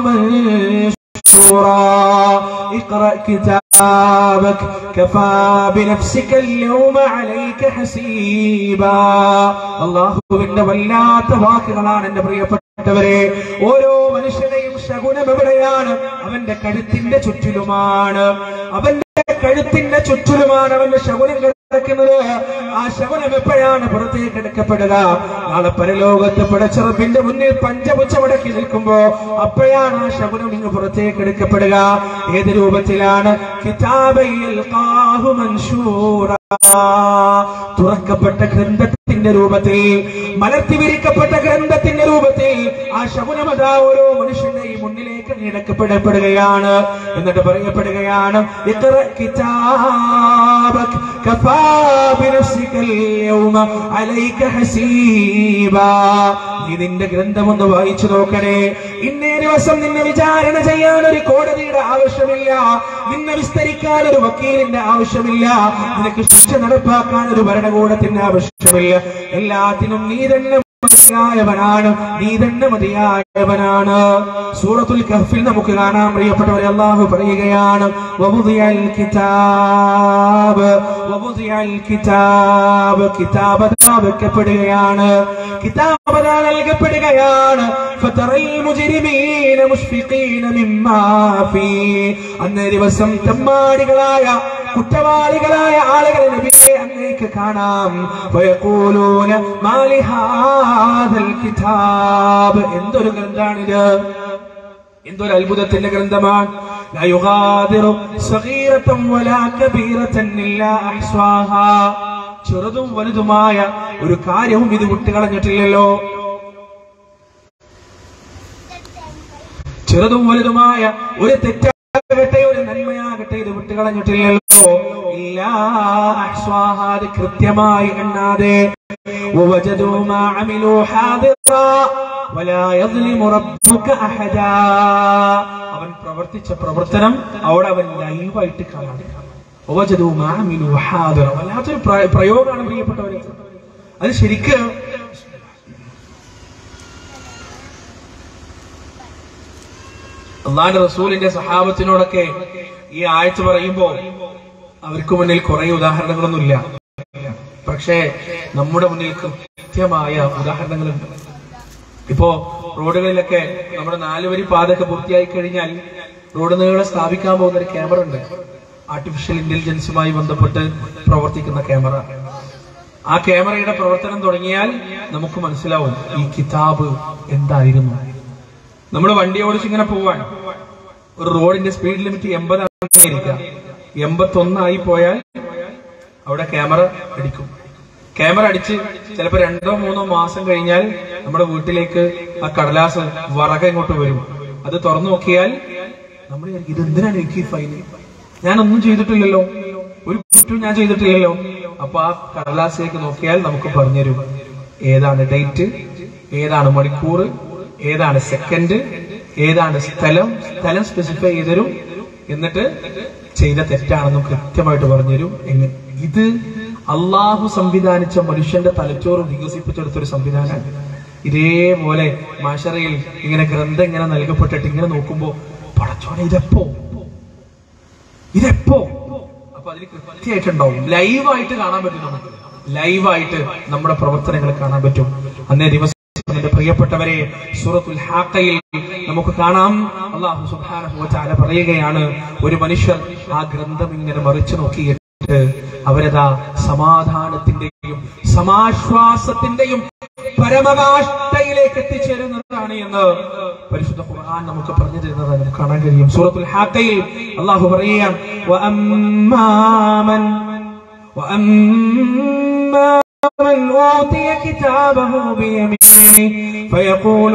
منشورا اقرأ كتابك كفى بنفسك اليوم عليك حسيبا അള്ളാഹുവിന്റെ വല്ലാത്ത വാക്കുകളാണ് എന്റെ പ്രിയപ്പെട്ടവരെ ഓരോ മനുഷ്യനെയും ശകുനം എവിടെയാണ് അവന്റെ കഴുത്തിന്റെ ചുറ്റിലുമാണ് അവന്റെ കഴുത്തിന്റെ ചുറ്റിലുമാണ് അവന്റെ ശകുനം കിടക്കുന്നത് ആ ശകുനം എപ്പോഴാണ് പുറത്തേക്ക് എടുക്കപ്പെടുക നാളെ പരലോകത്ത് പടച്ചെറുപ്പിന്റെ മുന്നിൽ പഞ്ചപുച്ചമടക്കി നിൽക്കുമ്പോ അപ്പോഴാണ് ആ ശകുനം ഇങ്ങ് പുറത്തേക്ക് എടുക്കപ്പെടുക ഏത് രൂപത്തിലാണ് കിതാബയിൽ ഖാഹു മൻശൂറ തുറക്കപ്പെട്ട ഗ്രന്ഥത്തിന്റെ രൂപത്തിൽ മലർത്തി വിരിക്കപ്പെട്ട ഗ്രന്ഥത്തിന്റെ രൂപത്തിൽ ആ ശകുനമത ഓരോ മനുഷ്യന്റെയും മുന്നിലേക്ക് നീടക്കപ്പെടപ്പെടുകയാണ് എന്നിട്ട് പറയപ്പെടുകയാണ് ഇഖ്റ കിതാബക് കഫാ ബിനഫ്സികൽ യൗമ അലൈക ഹസീബാ നീ നിന്റെ ഗ്രന്ഥം ഒന്ന് വായിച്ചു നോക്കണേ ഇന്നേ ദിവസം നിന്നെ വിചാരണ ചെയ്യാൻ ഒരു കോടതിയുടെ ആവശ്യമില്ല നിന്നെ വിസ്തരിക്കാൻ ഒരു വക്കീലിന്റെ ആവശ്യമില്ല നിനക്ക് ശിക്ഷ നടപ്പാക്കാൻ ഒരു ഭരണകൂടത്തിന്റെ ആവശ്യമില്ല എല്ലാത്തിനും നീ തന്നെ മതിയായവനാണ് നീ തന്നെ മതിയായവനാണ് സൂറത്തുൽ കഹ്ഫിൽ നമുക്ക് കാണാൻ പ്രിയപ്പെട്ടവരെ അള്ളാഹു പറയുകയാണ് വവുദിയൽ കിതാബ് വവുദിയൽ കിതാബ് കിതാബ് അതാ വെക്കപ്പെടുകയാണ് കിതാബ് അതാ നൽകപ്പെടുകയാണ് ഫതറൽ മുജ്രിമീന മുഷ്ഫിഖീന മിമ്മാ ഫീ അന്നേ ദിവസം തെമ്മാടികളായ കുറ്റവാളികളായ ആളുകളെ നബിയെ അങ്ങേക്ക് കാണാം വയഖൂലൂന മാലി ഹാദൽ കിതാബ് എന്തൊരു ഗ്രന്ഥാണിത് എന്തൊരു അത്ഭുതത്തിന്റെ ഗ്രന്ഥമാണ് لا يغادر صغيرة ولا كبيرة إلا أحصاها ചെറുതും വലുതുമായ ഒരു കാര്യവും ഇത് വിട്ടുകളഞ്ഞിട്ടില്ലല്ലോ ചെറുതും വലുതുമായ ഒരു തെറ്റാകട്ടെ ഒരു നന്മയാകട്ടെ ഇത് വിട്ടുകളഞ്ഞിട്ടില്ലല്ലോ ഇല്ലാ അഹ്സ്വാഹാ, അത് കൃത്യമായി എണ്ണാതെ ووجدوا ما عملوا حاضرا ولا يظلم ربك أحدا അവൻ പ്രവർത്തിച്ച പ്രവർത്തനം അവിടെ അവൻ ലൈവായിട്ട് കാണാൻ ووجدوا ما عملوا حاضرا വല്ലാത്തൊരു പ്ര- പ്രയോഗമാണ് പ്രിയപ്പെട്ടവരെ അത് ശരിക്ക് അള്ളാന്റെ റസൂലിന്റെ സഹാബത്തിനോടൊക്കെ ഈ ആഴ്ച പറയുമ്പോ അവർക്ക് മുന്നിൽ കുറെ ഉദാഹരണങ്ങളൊന്നുമില്ല പക്ഷേ നമ്മുടെ മുന്നിൽ കൃത്യമായ ഉദാഹരണങ്ങളുണ്ട് ഇപ്പോ റോഡുകളിലൊക്കെ നമ്മുടെ നാലുവരി പാതയൊക്കെ പൂർത്തിയായി കഴിഞ്ഞാൽ റോഡ് നീളെ സ്ഥാപിക്കാൻ പോകുന്ന ഒരു ക്യാമറ ഉണ്ട് ആർട്ടിഫിഷ്യൽ ഇന്റലിജൻസുമായി ബന്ധപ്പെട്ട് പ്രവർത്തിക്കുന്ന ക്യാമറ ആ ക്യാമറയുടെ പ്രവർത്തനം തുടങ്ങിയാൽ നമുക്ക് മനസ്സിലാവും ഈ കിതാബ് എന്തായിരുന്നു നമ്മൾ വണ്ടി ഓടിച്ച് ഇങ്ങനെ പോവാൻ ഒരു റോഡിന്റെ സ്പീഡ് ലിമിറ്റ് എൺപതായിരിക്കാം എൺപത്തൊന്നായി പോയാൽ അവിടെ ക്യാമറ അടിക്കും ക്യാമറ അടിച്ച് ചിലപ്പോ രണ്ടോ മൂന്നോ മാസം കഴിഞ്ഞാൽ നമ്മുടെ വീട്ടിലേക്ക് ആ കടലാസ് വറക ഇങ്ങോട്ട് വരും അത് തുറന്നു നോക്കിയാൽ നമ്മൾ വിചാരിക്കും, ഇത് എന്തിനാണ് എനിക്ക് ഈ ഫൈന് ഞാനൊന്നും ചെയ്തിട്ടില്ലല്ലോ ഒരു കുറ്റവും ഞാൻ ചെയ്തിട്ടില്ലല്ലോ അപ്പൊ ആ കടലാസിലേക്ക് നോക്കിയാൽ നമുക്ക് പറഞ്ഞുതരും ഏതാണ് ഡേറ്റ് ഏതാണ് മണിക്കൂർ ഏതാണ് സെക്കൻഡ് ഏതാണ് സ്ഥലം സ്ഥലം സ്പെസിഫൈ ചെയ്തരും എന്നിട്ട് ചെയ്ത തെറ്റാണെന്നും കൃത്യമായിട്ട് പറഞ്ഞുതരും എങ്ങനെ ഇത് അള്ളാഹു സംവിധാനിച്ച മനുഷ്യന്റെ തലച്ചോറ് വികസിപ്പിച്ചെടുത്തൊരു സംവിധാനമാണ് ഇതേപോലെ മാഷറയിൽ ഇങ്ങനെ ഗ്രന്ഥം ഇങ്ങനെ നൽകപ്പെട്ടിട്ട് ഇങ്ങനെ നോക്കുമ്പോ പടച്ചോനെ ഇതെപ്പോ ഇതെപ്പോ അപ്പൊ അതിൽ കൃത്യമായിട്ടുണ്ടാവും ലൈവായിട്ട് കാണാൻ പറ്റും നമുക്ക് ലൈവായിട്ട് നമ്മുടെ പ്രവർത്തനങ്ങൾ കാണാൻ പറ്റും അന്നേ ദിവസം എന്റെ പ്രിയപ്പെട്ടവരെ സൂറത്തുൽ ഹാക്കയിൽ നമുക്ക് കാണാം അള്ളാഹു സുബ്ഹാനഹു വ തആല പറയുകയാണ് ഒരു മനുഷ്യർ ആ ഗ്രന്ഥം ഇങ്ങനെ മറിച്ചു നോക്കിയിട്ട് അവരതാ സമാധാനത്തിന്റെയും സമാശ്വാസത്തിന്റെയും പരമകാഷ്ഠയിലേക്ക് എത്തിച്ചേരുന്നതാണ് എന്ന് പരിശുദ്ധ ഖുർആൻ നമുക്ക് പറഞ്ഞു തരുന്നത് നമുക്ക് കാണാൻ കഴിയും സൂറത്തുൽ ഹാക്കയിൽ അള്ളാഹു പറയുകയാണ് വഅമ്മാമൻ وأما من أوتي كتابه بيمينه فيقول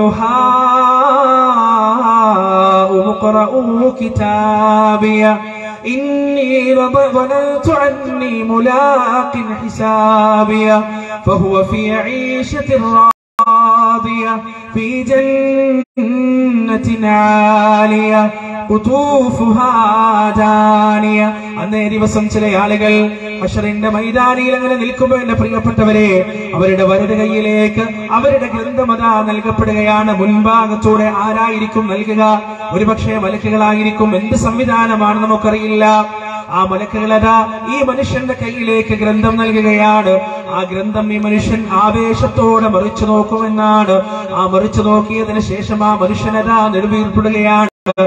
هاؤم اقرءوا كتابي إني ظننت عني ملاق حسابي فهو في عيشة راضية في جنة عالية قطوفها دانية അന്നേ ദിവസം ചില ആളുകൾ അഷറിന്റെ മൈതാനിയിൽ അങ്ങനെ നിൽക്കുമ്പോൾ എന്റെ പ്രിയപ്പെട്ടവരെ അവരുടെ വലത് കൈയിലേക്ക് അവരുടെ ഗ്രന്ഥമത നൽകപ്പെടുകയാണ് മുൻഭാഗത്തൂടെ ആരായിരിക്കും നൽകുക ഒരുപക്ഷെ മലക്കുകളായിരിക്കും എന്ത് സംവിധാനമാണ് നമുക്കറിയില്ല ആ മലക്കുകളതാ ഈ മനുഷ്യന്റെ കയ്യിലേക്ക് ഗ്രന്ഥം നൽകുകയാണ് ആ ഗ്രന്ഥം ഈ മനുഷ്യൻ ആവേശത്തോടെ മറിച്ചു നോക്കുമെന്നാണ് ആ മറിച്ചു നോക്കിയതിന് ശേഷം ആ മനുഷ്യനതാ നെടുവീർപ്പെടുകയാണ്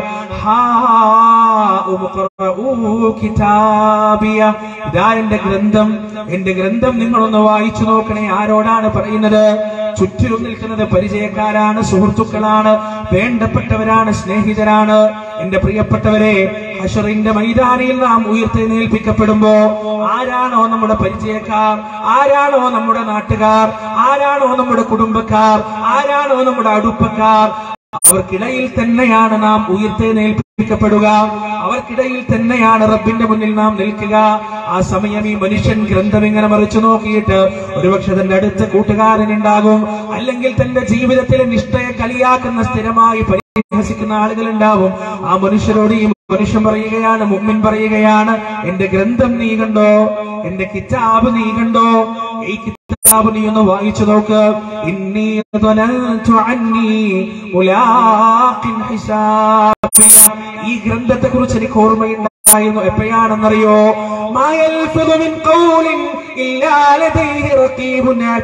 ഹാഉം ഖറഊ കിതാബിയ. ഇതാ എന്റെ ഗ്രന്ഥം എന്റെ ഗ്രന്ഥം നിങ്ങളൊന്ന് വായിച്ചു നോക്കണേ ആരോടാണ് പറയുന്നത് ചുറ്റിലും നിൽക്കുന്നത് പരിചയക്കാരാണ് സുഹൃത്തുക്കളാണ് വേണ്ടപ്പെട്ടവരാണ് സ്നേഹിതരാണ് എന്റെ പ്രിയപ്പെട്ടവരെ ഹഷറിന്റെ മൈതാനിയിൽ നാം ഉയർത്തെഴുന്നേൽപ്പിക്കപ്പെടുമ്പോ ആരാണോ നമ്മുടെ പരിചയക്കാർ ആരാണോ നമ്മുടെ നാട്ടുകാർ ആരാണോ നമ്മുടെ കുടുംബക്കാർ ആരാണോ നമ്മുടെ അടുപ്പക്കാർ അവർക്കിടയിൽ തന്നെയാണ് നാം ഉയർത്തെഴുന്നേൽപ്പിക്കപ്പെടുക അവർക്കിടയിൽ തന്നെയാണ് റബ്ബിന്റെ മുന്നിൽ നാം നിൽക്കുക ആ സമയം ഈ മനുഷ്യൻ ഗ്രന്ഥം ഇങ്ങനെ മറിച്ചു നോക്കിയിട്ട് ഒരുപക്ഷെ തന്റെ അടുത്ത കൂട്ടുകാരൻ ഉണ്ടാകും അല്ലെങ്കിൽ തന്റെ ജീവിതത്തിലെ നിഷ്ഠയെ കളിയാക്കുന്ന സ്ഥിരമായി പരിഹസിക്കുന്ന ആളുകൾ ഉണ്ടാവും ആ മനുഷ്യരോട് ഈ മനുഷ്യൻ പറയുകയാണ് മുമ്മിൻ പറയുകയാണ് എന്റെ ഗ്രന്ഥം നീ കണ്ടോ എന്റെ കിതാബ് നീ കണ്ടോ ഈ കിതാബ് നീ ഒന്ന് വായിച്ചു നോക്ക് ഇന്നി ظننت عني ملاق حسابي ഈ ഗ്രന്ഥത്തെ കുറിച്ച് എനിക്ക് ഓർമ്മയുണ്ടായിരുന്നു എപ്പോഴാണെന്നറിയോ ما يلفظ من قول إلا لديه رقيب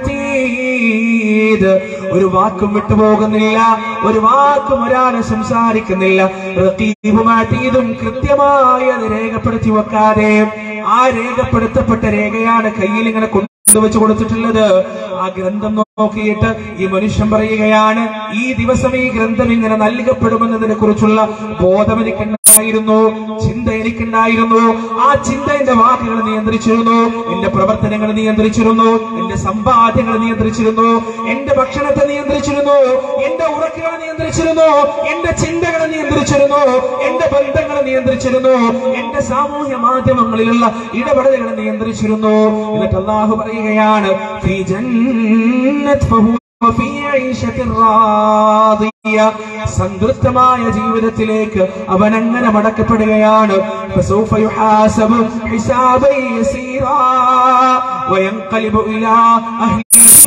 عتيد ഒരു വാക്കും വിട്ടുപോകുന്നില്ല ഒരു വാക്കും ഒരാളെ സംസാരിക്കുന്നില്ല റഖീബും അതീതും കൃത്യമായി അത് രേഖപ്പെടുത്തി വെക്കാതെ ആ രേഖപ്പെടുത്തപ്പെട്ട രേഖയാണ് കയ്യിൽ ഇങ്ങനെ കൊണ്ടുവച്ച് കൊടുത്തിട്ടുള്ളത് ആ ഗ്രന്ഥം നോക്കിയിട്ട് ഈ മനുഷ്യൻ പറയുകയാണ് ഈ ദിവസം ഈ ഗ്രന്ഥം ഇങ്ങനെ നൽകപ്പെടുമെന്നതിനെ കുറിച്ചുള്ള ബോധം എനിക്കുണ്ടായിരുന്നു ചിന്ത എനിക്കുണ്ടായിരുന്നു ആ ചിന്ത എന്റെ വാക്കുകൾ നിയന്ത്രിച്ചിരുന്നു എന്റെ പ്രവർത്തനങ്ങൾ നിയന്ത്രിച്ചിരുന്നു എന്റെ സമ്പാദ്യങ്ങൾ നിയന്ത്രിച്ചിരുന്നു എന്റെ ഭക്ഷണത്തെ നിയന്ത്രിച്ചിരുന്നു എന്റെ ഉറക്കുകളെ നിയന്ത്രിച്ചിരുന്നു എന്റെ ചിന്തകളെ നിയന്ത്രിച്ചിരുന്നു എന്റെ ബന്ധങ്ങളെ നിയന്ത്രിച്ചിരുന്നു എന്റെ സാമൂഹ്യ മാധ്യമങ്ങളിലുള്ള ഇടപെടലുകളെ നിയന്ത്രിച്ചിരുന്നു എന്നിട്ട് അള്ളാഹു പറയുകയാണ് "ഫീ ജന്നത്ത് ഫഹുവ ഫീ ഐശത്തിൻ റാദിയ." സംതൃപ്തമായ ജീവിതത്തിലേക്ക് അവൻ അങ്ങനെ മടക്കപ്പെടുകയാണ് فسوف يحاسب حسابا يسيرا وينقلب إلى أهله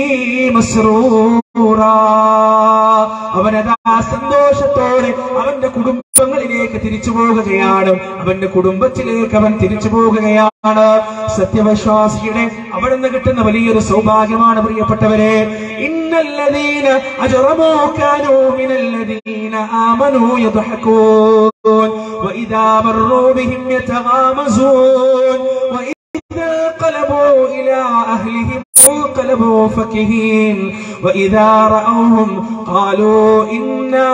مسرورا അവനതാ സന്തോഷത്തോടെ അവന്റെ കുടുംബങ്ങളിലേക്ക് തിരിച്ചു പോകുകയാണ് അവന്റെ കുടുംബത്തിലേക്ക് അവൻ തിരിച്ചു പോകുകയാണ് സത്യവിശ്വാസിയുടെ അവിടെ നിന്ന് കിട്ടുന്ന വലിയൊരു സൗഭാഗ്യമാണ് പ്രിയപ്പെട്ടവരെ ഇന്നല്ലദീന അജറമോ കാനൂ മിനല്ലദീന ആമനൂ യദ്ഹകൂൻ وإذا مروا بهم يتغامزون وإذا انقلبوا إلى أهلهم انقلبوا فكهين وإذا رأوهم قالوا إنا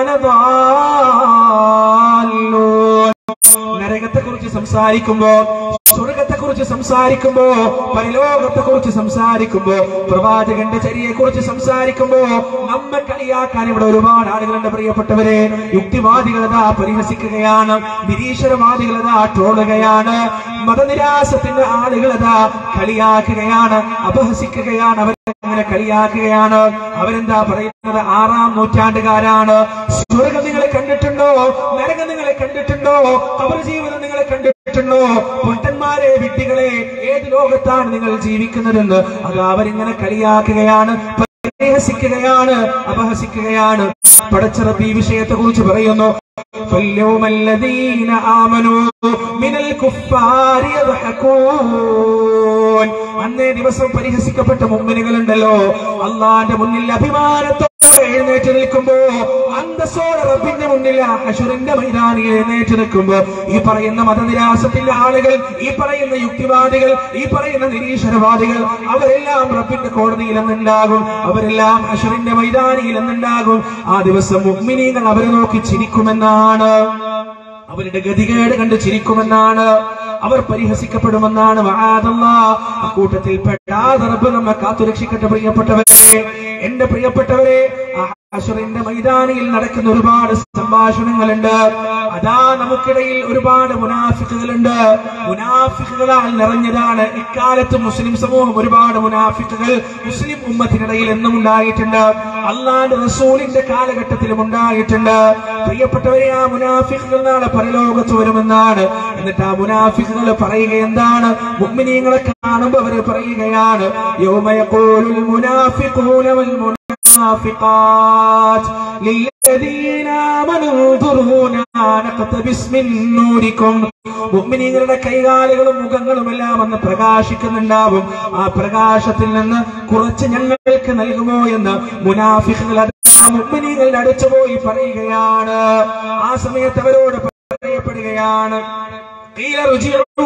لضالون നരകത്തെ കുറിച്ച് സംസാരിക്കുമ്പോ സ്വർഗത്തെ കുറിച്ച് കുറിച്ച് സംസാരിക്കുമ്പോ പരലോകത്തെ കുറിച്ച് സംസാരിക്കുമ്പോ പ്രവാചകന്റെ ചര്യയെ കുറിച്ച് സംസാരിക്കുമ്പോ നമ്മെ കളിയാക്കാൻ ഇവിടെ ഒരുപാട് ആളുകളുണ്ട് പ്രിയപ്പെട്ടവരെ യുക്തിവാദികളതാ പരിഹസിക്കുകയാണ് നിരീശ്വരവാദികളതാ ട്രോളുകയാണ് മതനിരാസത്തിന്റെ ആളുകളതാ കളിയാക്കുകയാണ് അപഹസിക്കുകയാണ് അവരങ്ങനെ കളിയാക്കുകയാണ് അവരെന്താ പറയുന്നത് ആറാം നൂറ്റാണ്ടുകാരാണ് സ്വർഗം നിങ്ങളെ കണ്ടിട്ടുണ്ടോ നരകം നിങ്ങളെ കണ്ടിട്ടുണ്ടോ കബർ ജീവിതം നിങ്ങളെ കണ്ടിട്ടുണ്ടോ പൊട്ടന്മാരെ വിഡ്ഢികളെ ഏത് ലോകത്താണ് നിങ്ങൾ ജീവിക്കുന്നതെന്ന് അത് അവരിങ്ങനെ കളിയാക്കുകയാണ് പരിഹസിക്കുകയാണ് അപഹസിക്കുകയാണ് പടച്ചിറപ്പ് ഈ വിഷയത്തെ കുറിച്ച് പറയുന്നു فاليوم الذين آمنوا من الكفار يضحكون അന്നേ ദിവസം പരിഹസിക്കപ്പെട്ട മുമ്പിനുകളുണ്ടല്ലോ അള്ളാന്റെ മുന്നിൽ അഭിമാനത്തോടെ എഴുന്നേറ്റ് നിൽക്കുമ്പോ അന്തസ്സോടെ റബ്ബിന്റെ മുന്നിൽ ആ ഹഷറിന്റെ മൈതാനി എഴുന്നേറ്റ് നിൽക്കുമ്പോ ഈ പറയുന്ന മതനിരാസത്തിന്റെ ആളുകൾ ഈ പറയുന്ന യുക്തിവാദികൾ ഈ പറയുന്ന നിരീശ്വരവാദികൾ അവരെല്ലാം റബ്ബിന്റെ കോടതിയിൽ എന്നുണ്ടാകും അവരെല്ലാം ഹഷറിന്റെ മൈതാനിയിൽ എന്നുണ്ടാകും ആ ദിവസം മുഗ്മിനീങ്ങൾ അവരെ നോക്കി ചിരിക്കുമെന്നാണ് അവരുടെ ഗതികേട് കണ്ട് ചിരിക്കുമെന്നാണ് അവർ പരിഹസിക്കപ്പെടുമെന്നാണ് മഹാദല്ലാ അക്കൂട്ടത്തിൽ പെടാതെ റബ്ബ് നമ്മെ കാത്തുരക്ഷിക്കട്ടെ പ്രിയപ്പെട്ടവരെ എന്റെ പ്രിയപ്പെട്ടവരെ ആ അഷറിന്റെ മൈതാനിയിൽ നടക്കുന്ന ഒരുപാട് സംഭാഷണങ്ങളുണ്ട് അതാ നമുക്കിടയിൽ ഒരുപാട് മുനാഫിക്കുകളുണ്ട് മുനാഫിക്കുകളാൽ നിറഞ്ഞതാണ് ഇക്കാലത്ത് മുസ്ലിം സമൂഹം ഒരുപാട് മുനാഫിക്കുകൾ മുസ്ലിം ഉമ്മത്തിനിടയിൽ എന്നും ഉണ്ടായിട്ടുണ്ട് അള്ളാന്റെ റസൂലിന്റെ കാലഘട്ടത്തിലും ഉണ്ടായിട്ടുണ്ട് പ്രിയപ്പെട്ടവരെ ആ മുനാഫിക്കുകൾ നാളെ പരലോകത്ത് വരുമെന്നാണ് എന്നിട്ട് ആ മുനാഫിക്കുകൾ പറയുക എന്താണ് മുഗ്മിനീങ്ങളെ കാണുമ്പോൾ അവര് പറയുകയാണ് യൗമയഖൂലുൽ മുനാഫിഖൂന വൽ المنافقات للذين آمنوا انظرونا نقتبس من نوركم മുഅ്മിനീങ്ങളുടെ കൈകാലുകളും മുഖങ്ങളും എല്ലാം അന്ന് പ്രകാശിക്കുന്നുണ്ടാവും ആ പ്രകാശത്തിൽ നിന്ന് കുറച്ച് ഞങ്ങൾക്ക് നൽകുമോ എന്ന് മുനാഫിഖുകൾ മുഅ്മിനീങ്ങളുടെ അടുത്ത് പോയി പറയുകയാണ് ആ സമയത്ത് അവരോട് പറയപ്പെടുകയാണ് قيل ارجعوا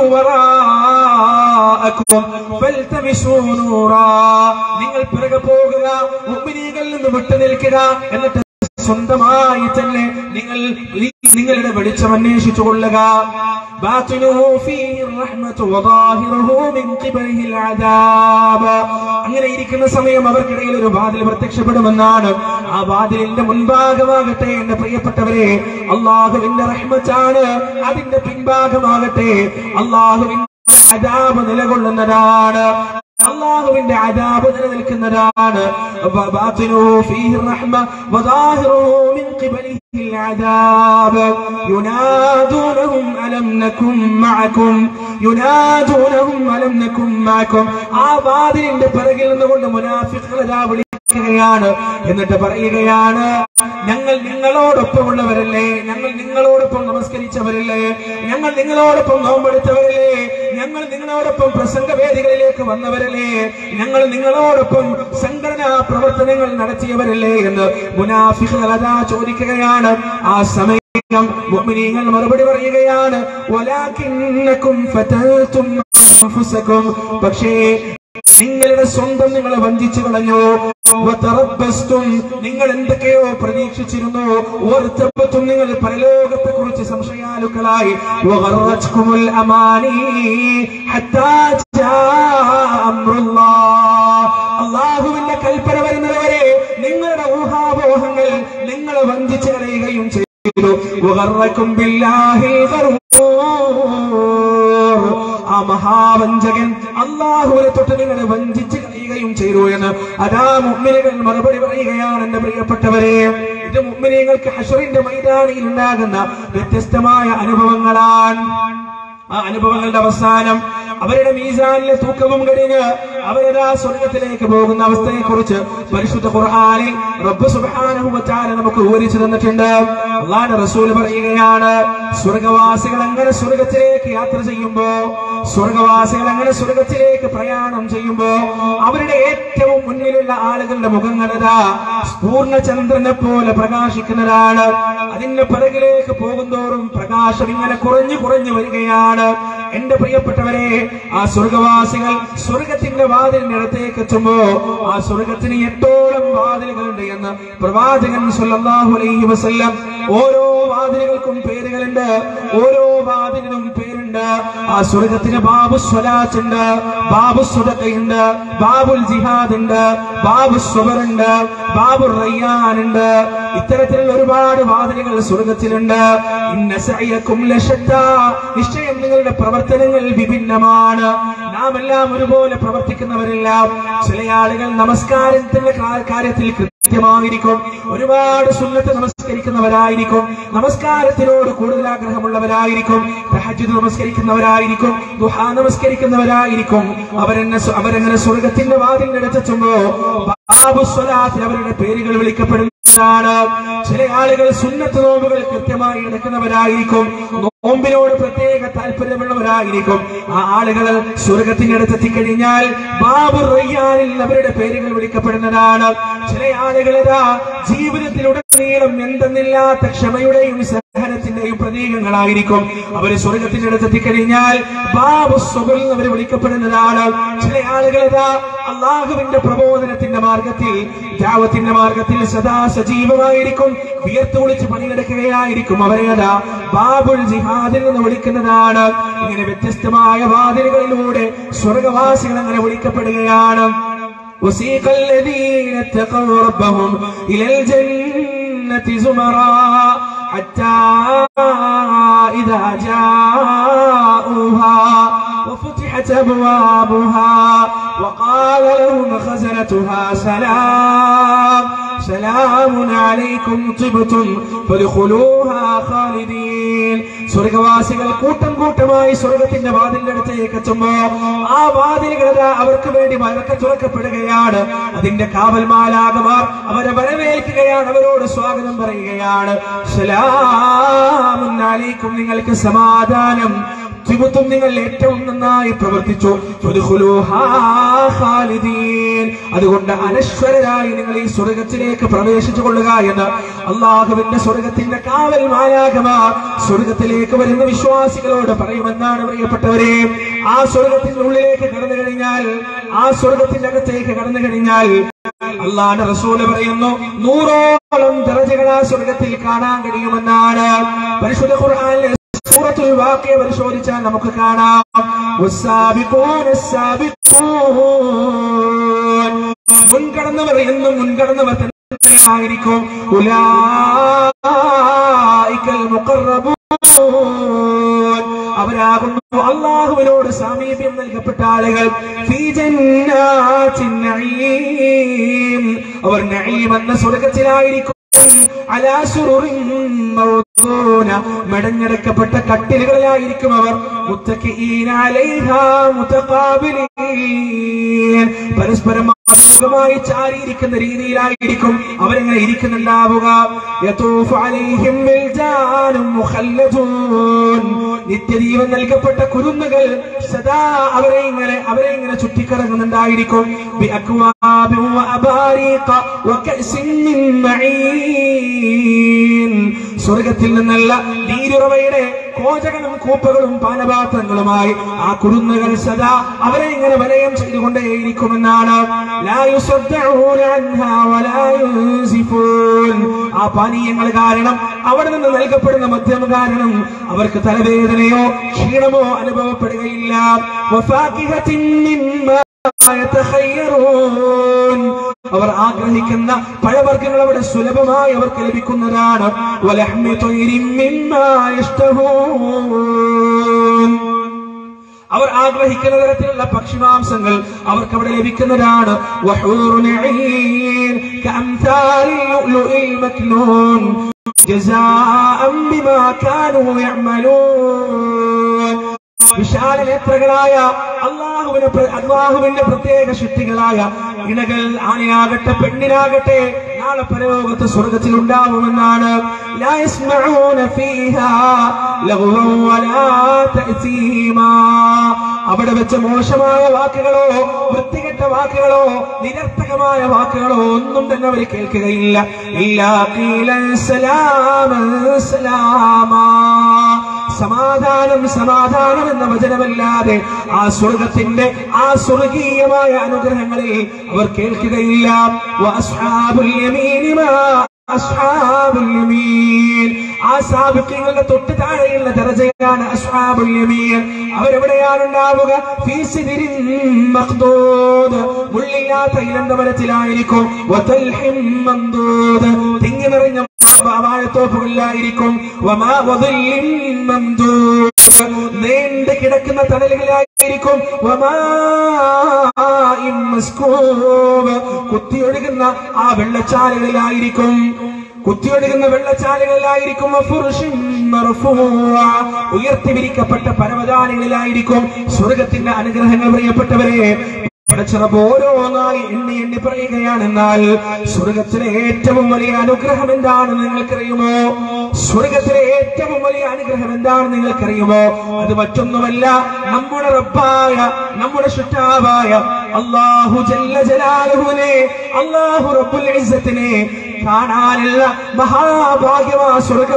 وراءكم فالتمسوا نورا നിങ്ങൾ പിറകെ പോകുക മുഅ്മിനീങ്ങളിൽ നിന്ന് വിട്ടു നിൽക്കുക എന്നിട്ട് സ്വന്തമായി തന്നെ നിങ്ങൾ നിങ്ങളുടെ വെളിച്ചം അന്വേഷിച്ചു കൊള്ളുക ബാത്തിനുഹു ഫീഹി റഹ്മത്തു വദാഹിറുഹു മിൻ ഖിബലിഹിൽ അദാബ് അങ്ങനെ ഇരിക്കുന്ന സമയം അവർക്കിടയിൽ ഒരു വാതിൽ പ്രത്യക്ഷപ്പെടുമെന്നാണ് ആ വാതിലിന്റെ മുൻഭാഗമാകട്ടെ എന്റെ പ്രിയപ്പെട്ടവരെ അള്ളാഹുവിന്റെ റഹ്മത്താണ് അതിന്റെ പിൻഭാഗമാകട്ടെ അള്ളാഹുവിന്റെ അദാബ് നിലകൊള്ളുന്നതാണ് അള്ളാഹുവിന്റെ അദാബ് നിലനിൽക്കുന്നതാണ് ബാത്തിനുഹു ഫീഹി റഹ്മ വദാഹിറുഹു മിൻ ഖിബലിഹിൽ അദാബ് യുനാദൂനഹും അലം നകും മഅകും യുനാദൂനഹും അലം നകും മഅകും ആ വാതിലിന്റെ പിറകിൽ നിന്നുകൊണ്ട് മുനാഫിഖുകൾ അതാ വിളിക്കുകയാണ് എന്നിട്ട് പറയുകയാണ് ഞങ്ങൾ നിങ്ങളോടൊപ്പമുള്ളവരല്ലേ ഞങ്ങൾ നിങ്ങളോടൊപ്പം നമസ്കരിച്ചവരല്ലേ ഞങ്ങൾ നിങ്ങളോടൊപ്പം നോമ്പെടുത്തവരല്ലേ ഞങ്ങൾ നിങ്ങളോടൊപ്പം പ്രസംഗവേദികളിലേക്ക് വന്നവരല്ലേ ഞങ്ങൾ നിങ്ങളോടൊപ്പം സംഘടനാ പ്രവർത്തനങ്ങൾ നടത്തിയവരല്ലേ എന്ന് മുനാഫിഖുകൾ അതാ ചോദിക്കുകയാണ് ആ സമയം മുഅ്മിനീങ്ങൾ മറുപടി പറയുകയാണ് വലാകിന്നകും ഫതൽതും അൻഫുസകും പക്ഷേ നിങ്ങളുടെ സ്വന്തം നിങ്ങളെ വഞ്ചിച്ചു കളഞ്ഞു വതറബ്ബസ്തും നിങ്ങൾ എന്തൊക്കെയോ പ്രതീക്ഷിച്ചിരുന്നു ഓർത്തപ്പത്തും നിങ്ങൾ പരലോകത്തെ കുറിച്ച് സംശയാലുക്കളായി വഗറത്കുമുൽ അമാനി ഹത്താ ജാ അംറുല്ലാഹ് അള്ളാഹുവിന്റെ കൽപ്പന വരുന്നതുവരെ നിങ്ങളുടെ ഊഹാപോഹങ്ങൾ നിങ്ങളെ വഞ്ചിച്ചു കളയുകയും ചെയ്തു വഗറക്കും ബില്ലാഹിൽ ഗറൂർ ആ മഹാവഞ്ചകൻ അള്ളാഹുവിനെ തൊട്ട് നിങ്ങളെ വഞ്ചിച്ച് കളയുകയും ചെയ്തു എന്ന് അതാ മുഅ്മിനുകൾ മറുപടി പറയുകയാണ് എന്റെ പ്രിയപ്പെട്ടവരെ ഇത് മുഅ്മിനീങ്ങൾക്ക് ഹഷറിന്റെ മൈതാനിയിൽ ഉണ്ടാകുന്ന വ്യത്യസ്തമായ അനുഭവങ്ങളാണ് ആ അനുഭവങ്ങളുടെ അവസാനം അവരുടെ മീസാനിലെ തൂക്കവും കഴിഞ്ഞ് അവരതാ സ്വർഗത്തിലേക്ക് പോകുന്ന അവസ്ഥയെ കുറിച്ച് പരിശുദ്ധ ഖുർആനിൽ റബ്ബ് സുബ്ഹാനഹു വ തആല നമുക്ക് വിവരിച്ചു തന്നിട്ടുണ്ട് അള്ളാഹുവിന്റെ റസൂൽ പറയുകയാണ് സ്വർഗവാസികൾ അങ്ങനെ സ്വർഗത്തിലേക്ക് യാത്ര ചെയ്യുമ്പോ സ്വർഗവാസികൾ അങ്ങനെ സ്വർഗത്തിലേക്ക് പ്രയാണം ചെയ്യുമ്പോ അവരുടെ ഏറ്റവും മുന്നിലുള്ള ആളുകളുടെ മുഖങ്ങളതാ പൂർണ്ണചന്ദ്രനെ പോലെ പ്രകാശിക്കുന്നതാണ് അതിന്റെ പിറകിലേക്ക് പോകുന്തോറും പ്രകാശം ഇങ്ങനെ കുറഞ്ഞു കുറഞ്ഞു വരികയാണ് എന്റെ പ്രിയപ്പെട്ടവരെ ആ സ്വർഗവാസികൾ സ്വർഗത്തിന്റെ വാതിലിന്റെ അടുത്തേക്ക് എത്തുമ്പോ ആ സ്വർഗത്തിന് എട്ടോളം വാതിലുകളുണ്ട് എന്ന് പ്രവാചകൻ സല്ലല്ലാഹു അലൈഹി വസല്ലം ഓരോ വാതിലുകൾക്കും പേരുകളുണ്ട് ഓരോ വാതിലിനും പേരുണ്ട് വാതിലുകളുണ്ട് ആ സ്വർഗത്തിന് ബാബു സ്വലാത്ത് ഉണ്ട് ബാബു സ്വതക്കയുണ്ട് ബാബുൽ ജിഹാദ് ഉണ്ട് ബാബു സ്വബറുണ്ട് ബാബു റയ്യാൻ ഉണ്ട് ഇത്തരത്തിലുള്ള ഒരുപാട് വാതിലുകൾ സ്വർഗത്തിലുണ്ട് ഇന്ന സഅയക്കും ലശത്താ. നിശ്ചയം നിങ്ങളുടെ പ്രവർത്തനങ്ങൾ വിഭിന്നമാണ് നാം എല്ലാം ഒരുപോലെ പ്രവർത്തിക്കുന്നവരെല്ലാം ചില ആളുകൾ നമസ്കാരത്തിന്റെ കാ- കാര്യത്തിൽ കൃത്യമായിരിക്കും ഒരുപാട് സുന്നത്ത് നമസ്കരിക്കുന്നവരായിരിക്കും നമസ്കാരത്തിനോട് കൂടുതൽ ആഗ്രഹമുള്ളവരായിരിക്കും തഹജ്ജുദ് നമസ്കരിക്കുന്നവരായിരിക്കും ദുഹാ നമസ്കരിക്കുന്നവരായിരിക്കും അവരെന്നെ സ്വ- അവരെങ്ങനെ സ്വർഗത്തിന്റെ വാതിലിന്റെ അടുത്തെത്തുമ്പോ ബാബു സ്വലാത്തിൽ അവരുടെ പേരുകൾ വിളിക്കപ്പെടുന്നതാണ് ചില ആളുകൾ സുന്നത്ത് നോമ്പുകൾ കൃത്യമായി എടുക്കുന്നവരായിരിക്കും നോമ്പിനോട് പ്രത്യേക താല്പര്യമുള്ളവരായിരിക്കും ആ ആളുകൾ സ്വർഗത്തിന്റെ അടുത്തെത്തിക്കഴിഞ്ഞാൽ ബാബു റയ്യാനിൽ അവരുടെ പേരുകൾ വിളിക്കപ്പെടുന്നതാണ് ചില ആളുകളതാ ജീവിതത്തിലുടനീളം എന്തെന്നില്ലാത്ത ക്ഷമയുടെയും സഹനത്തിന്റെയും പ്രതീകങ്ങളായിരിക്കും അവര് സ്വർഗത്തിന്റെ അടുത്തെത്തിക്കഴിഞ്ഞാൽ ബാബു സ്വബിൽ എന്ന് അവർ വിളിക്കപ്പെടുന്നതാണ് ചില ആളുകളതാ അള്ളാഹുവിന്റെ പ്രബോധനത്തിന്റെ മാർഗത്തിൽ ജാവത്തിന്റെ മാർഗത്തിൽ സദാ സജീവമായിരിക്കും വിയർത്ത് വിളിച്ച് പണിയെടുക്കുകയായിരിക്കും അവരെ അതാ ബാബുൽ ജിഹാദിൽ നിന്ന് വിളിക്കുന്നതാണ് ഇങ്ങനെ വ്യത്യസ്തമായ വാതിലുകളിലൂടെ സ്വർഗവാസികൾ അങ്ങനെ വിളിക്കപ്പെടുകയാണ് وسيق الذين اتقوا ربهم إلى الجنة زمرا حتى إذا جاءوها وفتحت أبوابها وقال لهم خزنتها سلام سلام عليكم طبتم فادخلوها خالدين സ്വർഗവാസികൾ കൂട്ടം കൂട്ടമായി സ്വർഗത്തിന്റെ വാതിലിന്റെ അടുത്തേക്ക് എത്തുമ്പോ ആ വാതിലുകൾ ദാ അവർക്ക് വേണ്ടി മലക്ക തുറക്കപ്പെടുകയാണ് അതിന്റെ കാവൽമാലാകമാർ അവരെ വരവേൽക്കുകയാണ് അവരോട് സ്വാഗതം പറയുകയാണ് സലാമുൻ അലൈക്കും നിങ്ങൾക്ക് സമാധാനം ത്രിപുത്വം നിങ്ങൾ ഏറ്റവും നന്നായി പ്രവർത്തിച്ചു ഫദ്ഖുലൂഹാ ഖാലിദീൻ. അതുകൊണ്ട് അനശ്വരരായി നിങ്ങൾ ഈ സ്വർഗത്തിലേക്ക് പ്രവേശിച്ചു കൊള്ളുക എന്ന് അള്ളാഹുവിന്റെ സ്വർഗത്തിന്റെ കാവൽ മാലാകമാർ സ്വർഗത്തിലേക്ക് വരുന്ന വിശ്വാസികളോട് പറയുമെന്നാണ് പ്രിയപ്പെട്ടവരെ ആ സ്വർഗത്തിന്റെ ഉള്ളിലേക്ക് കടന്നു കഴിഞ്ഞാൽ ആ സ്വർഗത്തിന്റെ അകത്തേക്ക് കടന്നു കഴിഞ്ഞാൽ അള്ളാന്റെ റസൂല് പറയുന്നു നൂറോളം ദറജകൾ ആ സ്വർഗത്തിൽ കാണാൻ കഴിയുമെന്നാണ് പരിശുദ്ധ ഖുർആനിലെ സൂറത്തുൽ വാഖിയ പരിശോധിച്ചാൽ നമുക്ക് കാണാം വസ്സാബിഖൂന സ്സാബിഖൂൻ. മുൻകടന്നവർ എന്നും മുൻകടന്നവർ തന്നെയായിരിക്കും ഉലായിക്കൽ മുഖറബൂൻ അവരാകുന്നു അള്ളാഹുവിനോട് സാമീപ്യം നൽകപ്പെട്ട ആളുകൾ ഫീ ജന്നാത്തിൻ നഈം. അവർ നഈം എന്ന സ്വർഗത്തിലായിരിക്കും അലാ സുറുറിൻ മൗദൂന. മെടഞ്ഞെടുക്കപ്പെട്ട കട്ടിലുകളിലായിരിക്കും അവർ മുത്തക്കിഈന അലൈഹാ മുതഖാബിലീൻ. പരസ്പരം മുഖമായി ചാരിയിരിക്കുന്ന രീതിയിലായിരിക്കും അവരെങ്ങനെ ഇരിക്കുന്നുണ്ടാവുക യതൂഫു അലൈഹിം വിൽദാനും മുഖല്ലദൂൻ. നിത്യജീവൻ നൽകപ്പെട്ട കുരുന്നുകൾ സദാ അവരെ ഇങ്ങനെ അവരെ ഇങ്ങനെ ചുറ്റിക്കറങ്ങുന്നുണ്ടായിരിക്കും ബിഅക്വാബിൻ വഅബാരീഖ വകഅസിൻ മിൻ മഈൻ. സ്വർഗത്തിൽ നിന്നല്ല നീരുറവയുടെ കോചകളും കൂപ്പകളും പാനപാത്രങ്ങളുമായി ആ കുരുന്നുകൾ സദാ അവരെ ഇങ്ങനെ വലയം ചെയ്തുകൊണ്ടേയിരിക്കുമെന്നാണ് ലാ യുസദ്ദഊന അൻഹാ വലാ യുൻസിഫൂൻ. ആ പാനീയങ്ങൾ കാരണം അവിടെ നിന്ന് നൽകപ്പെടുന്ന മദ്യം കാരണം അവർക്ക് തലവേദനയോ ക്ഷീണമോ അനുഭവപ്പെടുകയില്ല വഫാക്കിഹത്തിൻ മിമ്മാ യതഖയ്യറൂൻ. അവർ ആഗ്രഹിക്കുന്ന പഴവർഗ്ഗങ്ങൾ അവിടെ സുലഭമായി അവർക്ക് ലഭിക്കുന്നതാണ് വലഹ്മി ത്വയ്രിൻ മിമ്മാ യഷ്തഹൂൻ. അവർ ആഗ്രഹിക്കുന്ന തരത്തിലുള്ള പക്ഷിമാംസങ്ങൾ അവർക്ക് അവിടെ ലഭിക്കുന്നതാണ് വഹൂറുൻ ഈൻ കഅംസാലിൽ ലുഅ്ലുഇൽ മക്നൂൻ ജസാഅൻ ബിമാ കാനൂ യഅമലൂൻ വിശാല നേത്രകളായ അള്ളാഹുവിന് പ്ര- അള്ളാഹുവിന്റെ പ്രത്യേക ശക്തികളായ ഇണകൾ ആണയാകട്ടെ പെണ്ണിനാകട്ടെ നാളെ പരലോകത്ത് സ്വർഗത്തിൽ ഉണ്ടാവുമെന്നാണ് ലാ യസ്മഊന ഫീഹാ ലഗ്വൻ വലാ തഅസീമാ. അവിടെ വെച്ച് മോശമായ വാക്കുകളോ വൃത്തികെട്ട വാക്കുകളോ നിരർത്ഥകമായ വാക്കുകളോ ഒന്നും തന്നെ അവർ കേൾക്കുകയില്ല ഇല്ലാ ഖീലൻ സലാമൻ സലാമാ സമാധാനം സമാധാനം എന്ന വചനമല്ലാതെ ആ സ്വർഗത്തിന്റെ ആ സ്വർഗീയമായ അനുഗ്രഹങ്ങളിൽ അവർ കേൾക്കുകയില്ല വഅസ്ഹാബുൽ യമീനി മാ അസ്ഹാബുൽ യമീൻ. ആ സാബിക്കങ്ങളുടെ തൊട്ട് താഴെയുള്ള ദർജയാണ് അസ്ഹാബുൽ യമീൻ അവരെവിടെയാണ് ഉണ്ടാവുക ഫീ സിദ്രിൻ മഖ്ദൂദ് മുള്ളില്ലാത്ത ഇലന്ത മരത്തിലായിരിക്കും വതൽഹിം മംദൂദ് തിങ്ങി നിറഞ്ഞ വാഴത്തോപ്പുകളിലായിരിക്കും വമാ വദില്ലിൻ മംദൂദ് നീണ്ട് കിടക്കുന്ന തണലുകളിലായിരിക്കും വമാഇൻ മസ്കൂബ് കുത്തിയൊഴുകുന്ന ആ വെള്ളച്ചാലുകളിലായിരിക്കും കുത്തിയൊഴുകുന്ന വെള്ളച്ചാലുകളിലായിരിക്കും വഫുർഷിൻ മർഫൂഅ. ഉയർത്തിവിരിക്കപ്പെട്ട പരവതാനികളിലായിരിക്കും സ്വർഗത്തിന്റെ അനുഗ്രഹങ്ങൾ പ്രിയപ്പെട്ടവരെ പടച്ചിറപ്പ് ഓരോന്നായി എണ്ണി എണ്ണി പറയുകയാണെന്നാൽ സ്വർഗത്തിലെ ഏറ്റവും വലിയ അനുഗ്രഹം എന്താണെന്ന് നിങ്ങൾക്കറിയുമോ സ്വർഗത്തിലെ ഏറ്റവും വലിയ അനുഗ്രഹം എന്താണെന്ന് നിങ്ങൾക്കറിയുമോ അത് മറ്റൊന്നുമല്ല നമ്മുടെ റബ്ബായ നമ്മുടെ ശുറ്റാവായ അള്ളാഹു ജല്ല ജലാലുവിനെ അള്ളാഹു റബ്ബുൽ ഇസ്സത്തിനെ കാണാനുള്ള മഹാഭാഗ്യമാ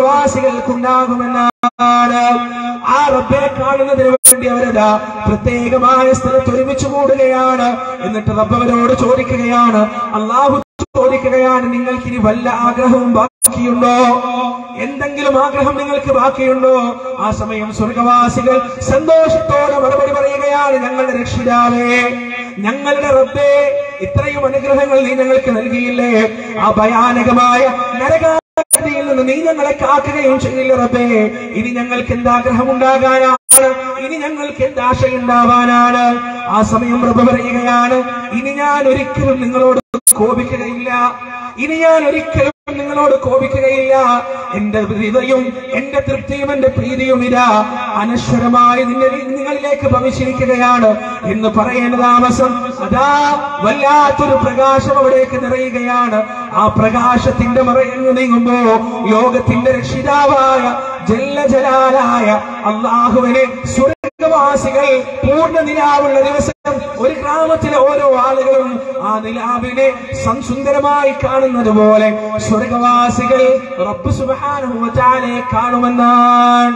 സ്വർഗവാസികൾക്കുണ്ടാകുമെന്നാണ് ആ റബ്ബിനെ കാണുന്നതിന് വേണ്ടി അവരതാ പ്രത്യേകമായ സ്ഥലത്ത് ഒരുമിച്ച് കൂടുകയാണ് എന്നിട്ട് റബ്ബ് അവരോട് ചോദിക്കുകയാണ് അള്ളാഹു ചോദിക്കുകയാണ് നിങ്ങൾക്ക് ഇനി വല്ല ആഗ്രഹവും ബാക്കിയുണ്ടോ എന്തെങ്കിലും ആഗ്രഹം നിങ്ങൾക്ക് ബാക്കിയുണ്ടോ ആ സമയം സ്വർഗവാസികൾ സന്തോഷത്തോടെ മറുപടി പറയുകയാണ് ഞങ്ങളുടെ രക്ഷിതാവേ ഞങ്ങളുടെ റബ്ബേ ഇത്രയും അനുഗ്രഹങ്ങൾ നീ ഞങ്ങൾക്ക് നൽകിയില്ലേ ആ ഭയാനകമായ നരകാതിയിൽ നിന്ന് നീ ഞങ്ങളെ കാക്കുകയും ചെയ്യില്ല റബ്ബേ ഇനി ഞങ്ങൾക്ക് എന്താഗ്രഹം ഉണ്ടാകാനാണ് ഇനി ഞങ്ങൾക്ക് എന്ത് ആശയുണ്ടാവാനാണ് ആ സമയം റബ്ബ് പറയുകയാണ് ഇനി ഞാൻ ഒരിക്കലും നിങ്ങളോട് കോപിക്കുകയില്ല ഇനി ഞാൻ ഒരിക്കലും നിങ്ങളോട് കോപിക്കുകയില്ല എന്റെ ഹൃദയും എന്റെ തൃപ്തിയും എന്റെ പ്രീതിയും ഇതാ അനശ്വരമായി നിന്നെ നിങ്ങളിലേക്ക് ഭവിച്ചിരിക്കുകയാണ് എന്ന് പറയേണ്ട താമസം അതാ വല്ലാത്തൊരു പ്രകാശം അവിടേക്ക് നിറയുകയാണ് ആ പ്രകാശത്തിന്റെ മറയങ്ങ് നീങ്ങുമ്പോ ലോകത്തിന്റെ രക്ഷിതാവായ ജല്ല ജലാലായ അള്ളാഹുവിനെ സ്വർഗവാസികൾ പൂർണ്ണ നിലാവുള്ള ദിവസം ഒരു ഗ്രാമത്തിലെ ഓരോ ആളുകളും ആ നിലാവിനെ സംസുന്ദരമായി കാണുന്നത് പോലെ സ്വർഗവാസികൾ റബ്ബ് സുബാനുഭവത്താലെ കാണുമെന്നാണ്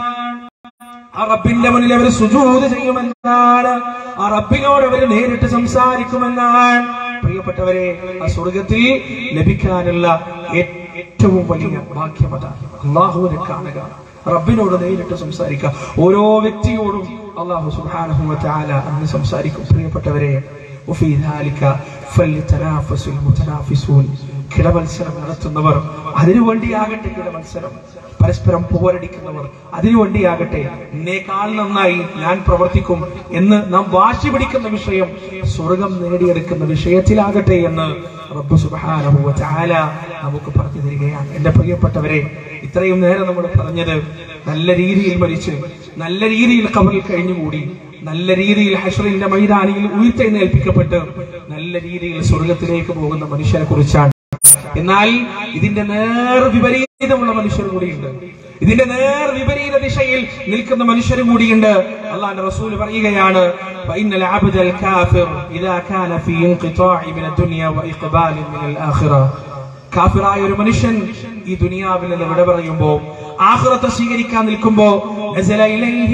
ആ റബ്ബിന്റെ മുന്നിൽ അവർ സുജൂത് ചെയ്യുമെന്നാണ് ആ റബ്ബിനോട് അവർ നേരിട്ട് സംസാരിക്കുമെന്നാണ് പ്രിയപ്പെട്ടവരെ ആ സ്വർഗത്തിൽ ലഭിക്കാനുള്ള ഏറ്റവും വലിയ ഭാഗ്യം അതാണ് അള്ളാഹുവിനെ കാണുക റബ്ബിനോട് നേരിട്ട് സംസാരിക്കുക ഓരോ വ്യക്തിയോടും അള്ളാഹു സുബ്ഹാനഹു വതആല അന്ന് സംസാരിക്കും പ്രിയപ്പെട്ടവരെ وفي ذلك فليتنافس المتنافسون കിടമത്സരം നടത്തുന്നവർ അതിനു വേണ്ടിയാകട്ടെ കിടമത്സരം പരസ്പരം പോരടിക്കുന്നവർ അതിനു വേണ്ടിയാകട്ടെ എന്നേക്കാൾ നന്നായി ഞാൻ പ്രവർത്തിക്കും എന്ന് നാം വാശി പിടിക്കുന്ന വിഷയം സ്വർഗം നേടിയെടുക്കുന്ന വിഷയത്തിലാകട്ടെ എന്ന് റബ്ബ് സുബ്ഹാനഹു വതആല നമുക്ക് പറഞ്ഞു തരികയാണ് എന്റെ പ്രിയപ്പെട്ടവരെ ഇത്രയും നേരം നമ്മൾ പറഞ്ഞത് നല്ല രീതിയിൽ മരിച്ച് നല്ല രീതിയിൽ കബറിൽ കഴിഞ്ഞുകൂടി നല്ല രീതിയിൽ ഹഷറിന്റെ മൈതാനിയിൽ ഉയർത്തെഴുന്നേൽപ്പിക്കപ്പെട്ട് നല്ല രീതിയിൽ സ്വർഗത്തിലേക്ക് പോകുന്ന മനുഷ്യനെ കുറിച്ചാണ് എന്നാൽ ഇതിന്റെ നേർ വിപരീതമുള്ള മനുഷ്യർ കൂടിയുണ്ട് ഇതിന്റെ നേർ വിപരീത ദിശയിൽ നിൽക്കുന്ന മനുഷ്യരും കൂടിയുണ്ട് അള്ളാന്റെ റസൂൽ പറയുകയാണ് فإن العبد الكافر إذا كان في انقطاع من الدنيا وإقبال من الآخرة കാഫിറായ ഒരു മനുഷ്യൻ ഈ ദുനിയാവിൽ നിന്ന് വിട പറയുമ്പോ ആഹ്റത്തെ സ്വീകരിക്കാൻ നിൽക്കുമ്പോ നസല ഇലൈഹി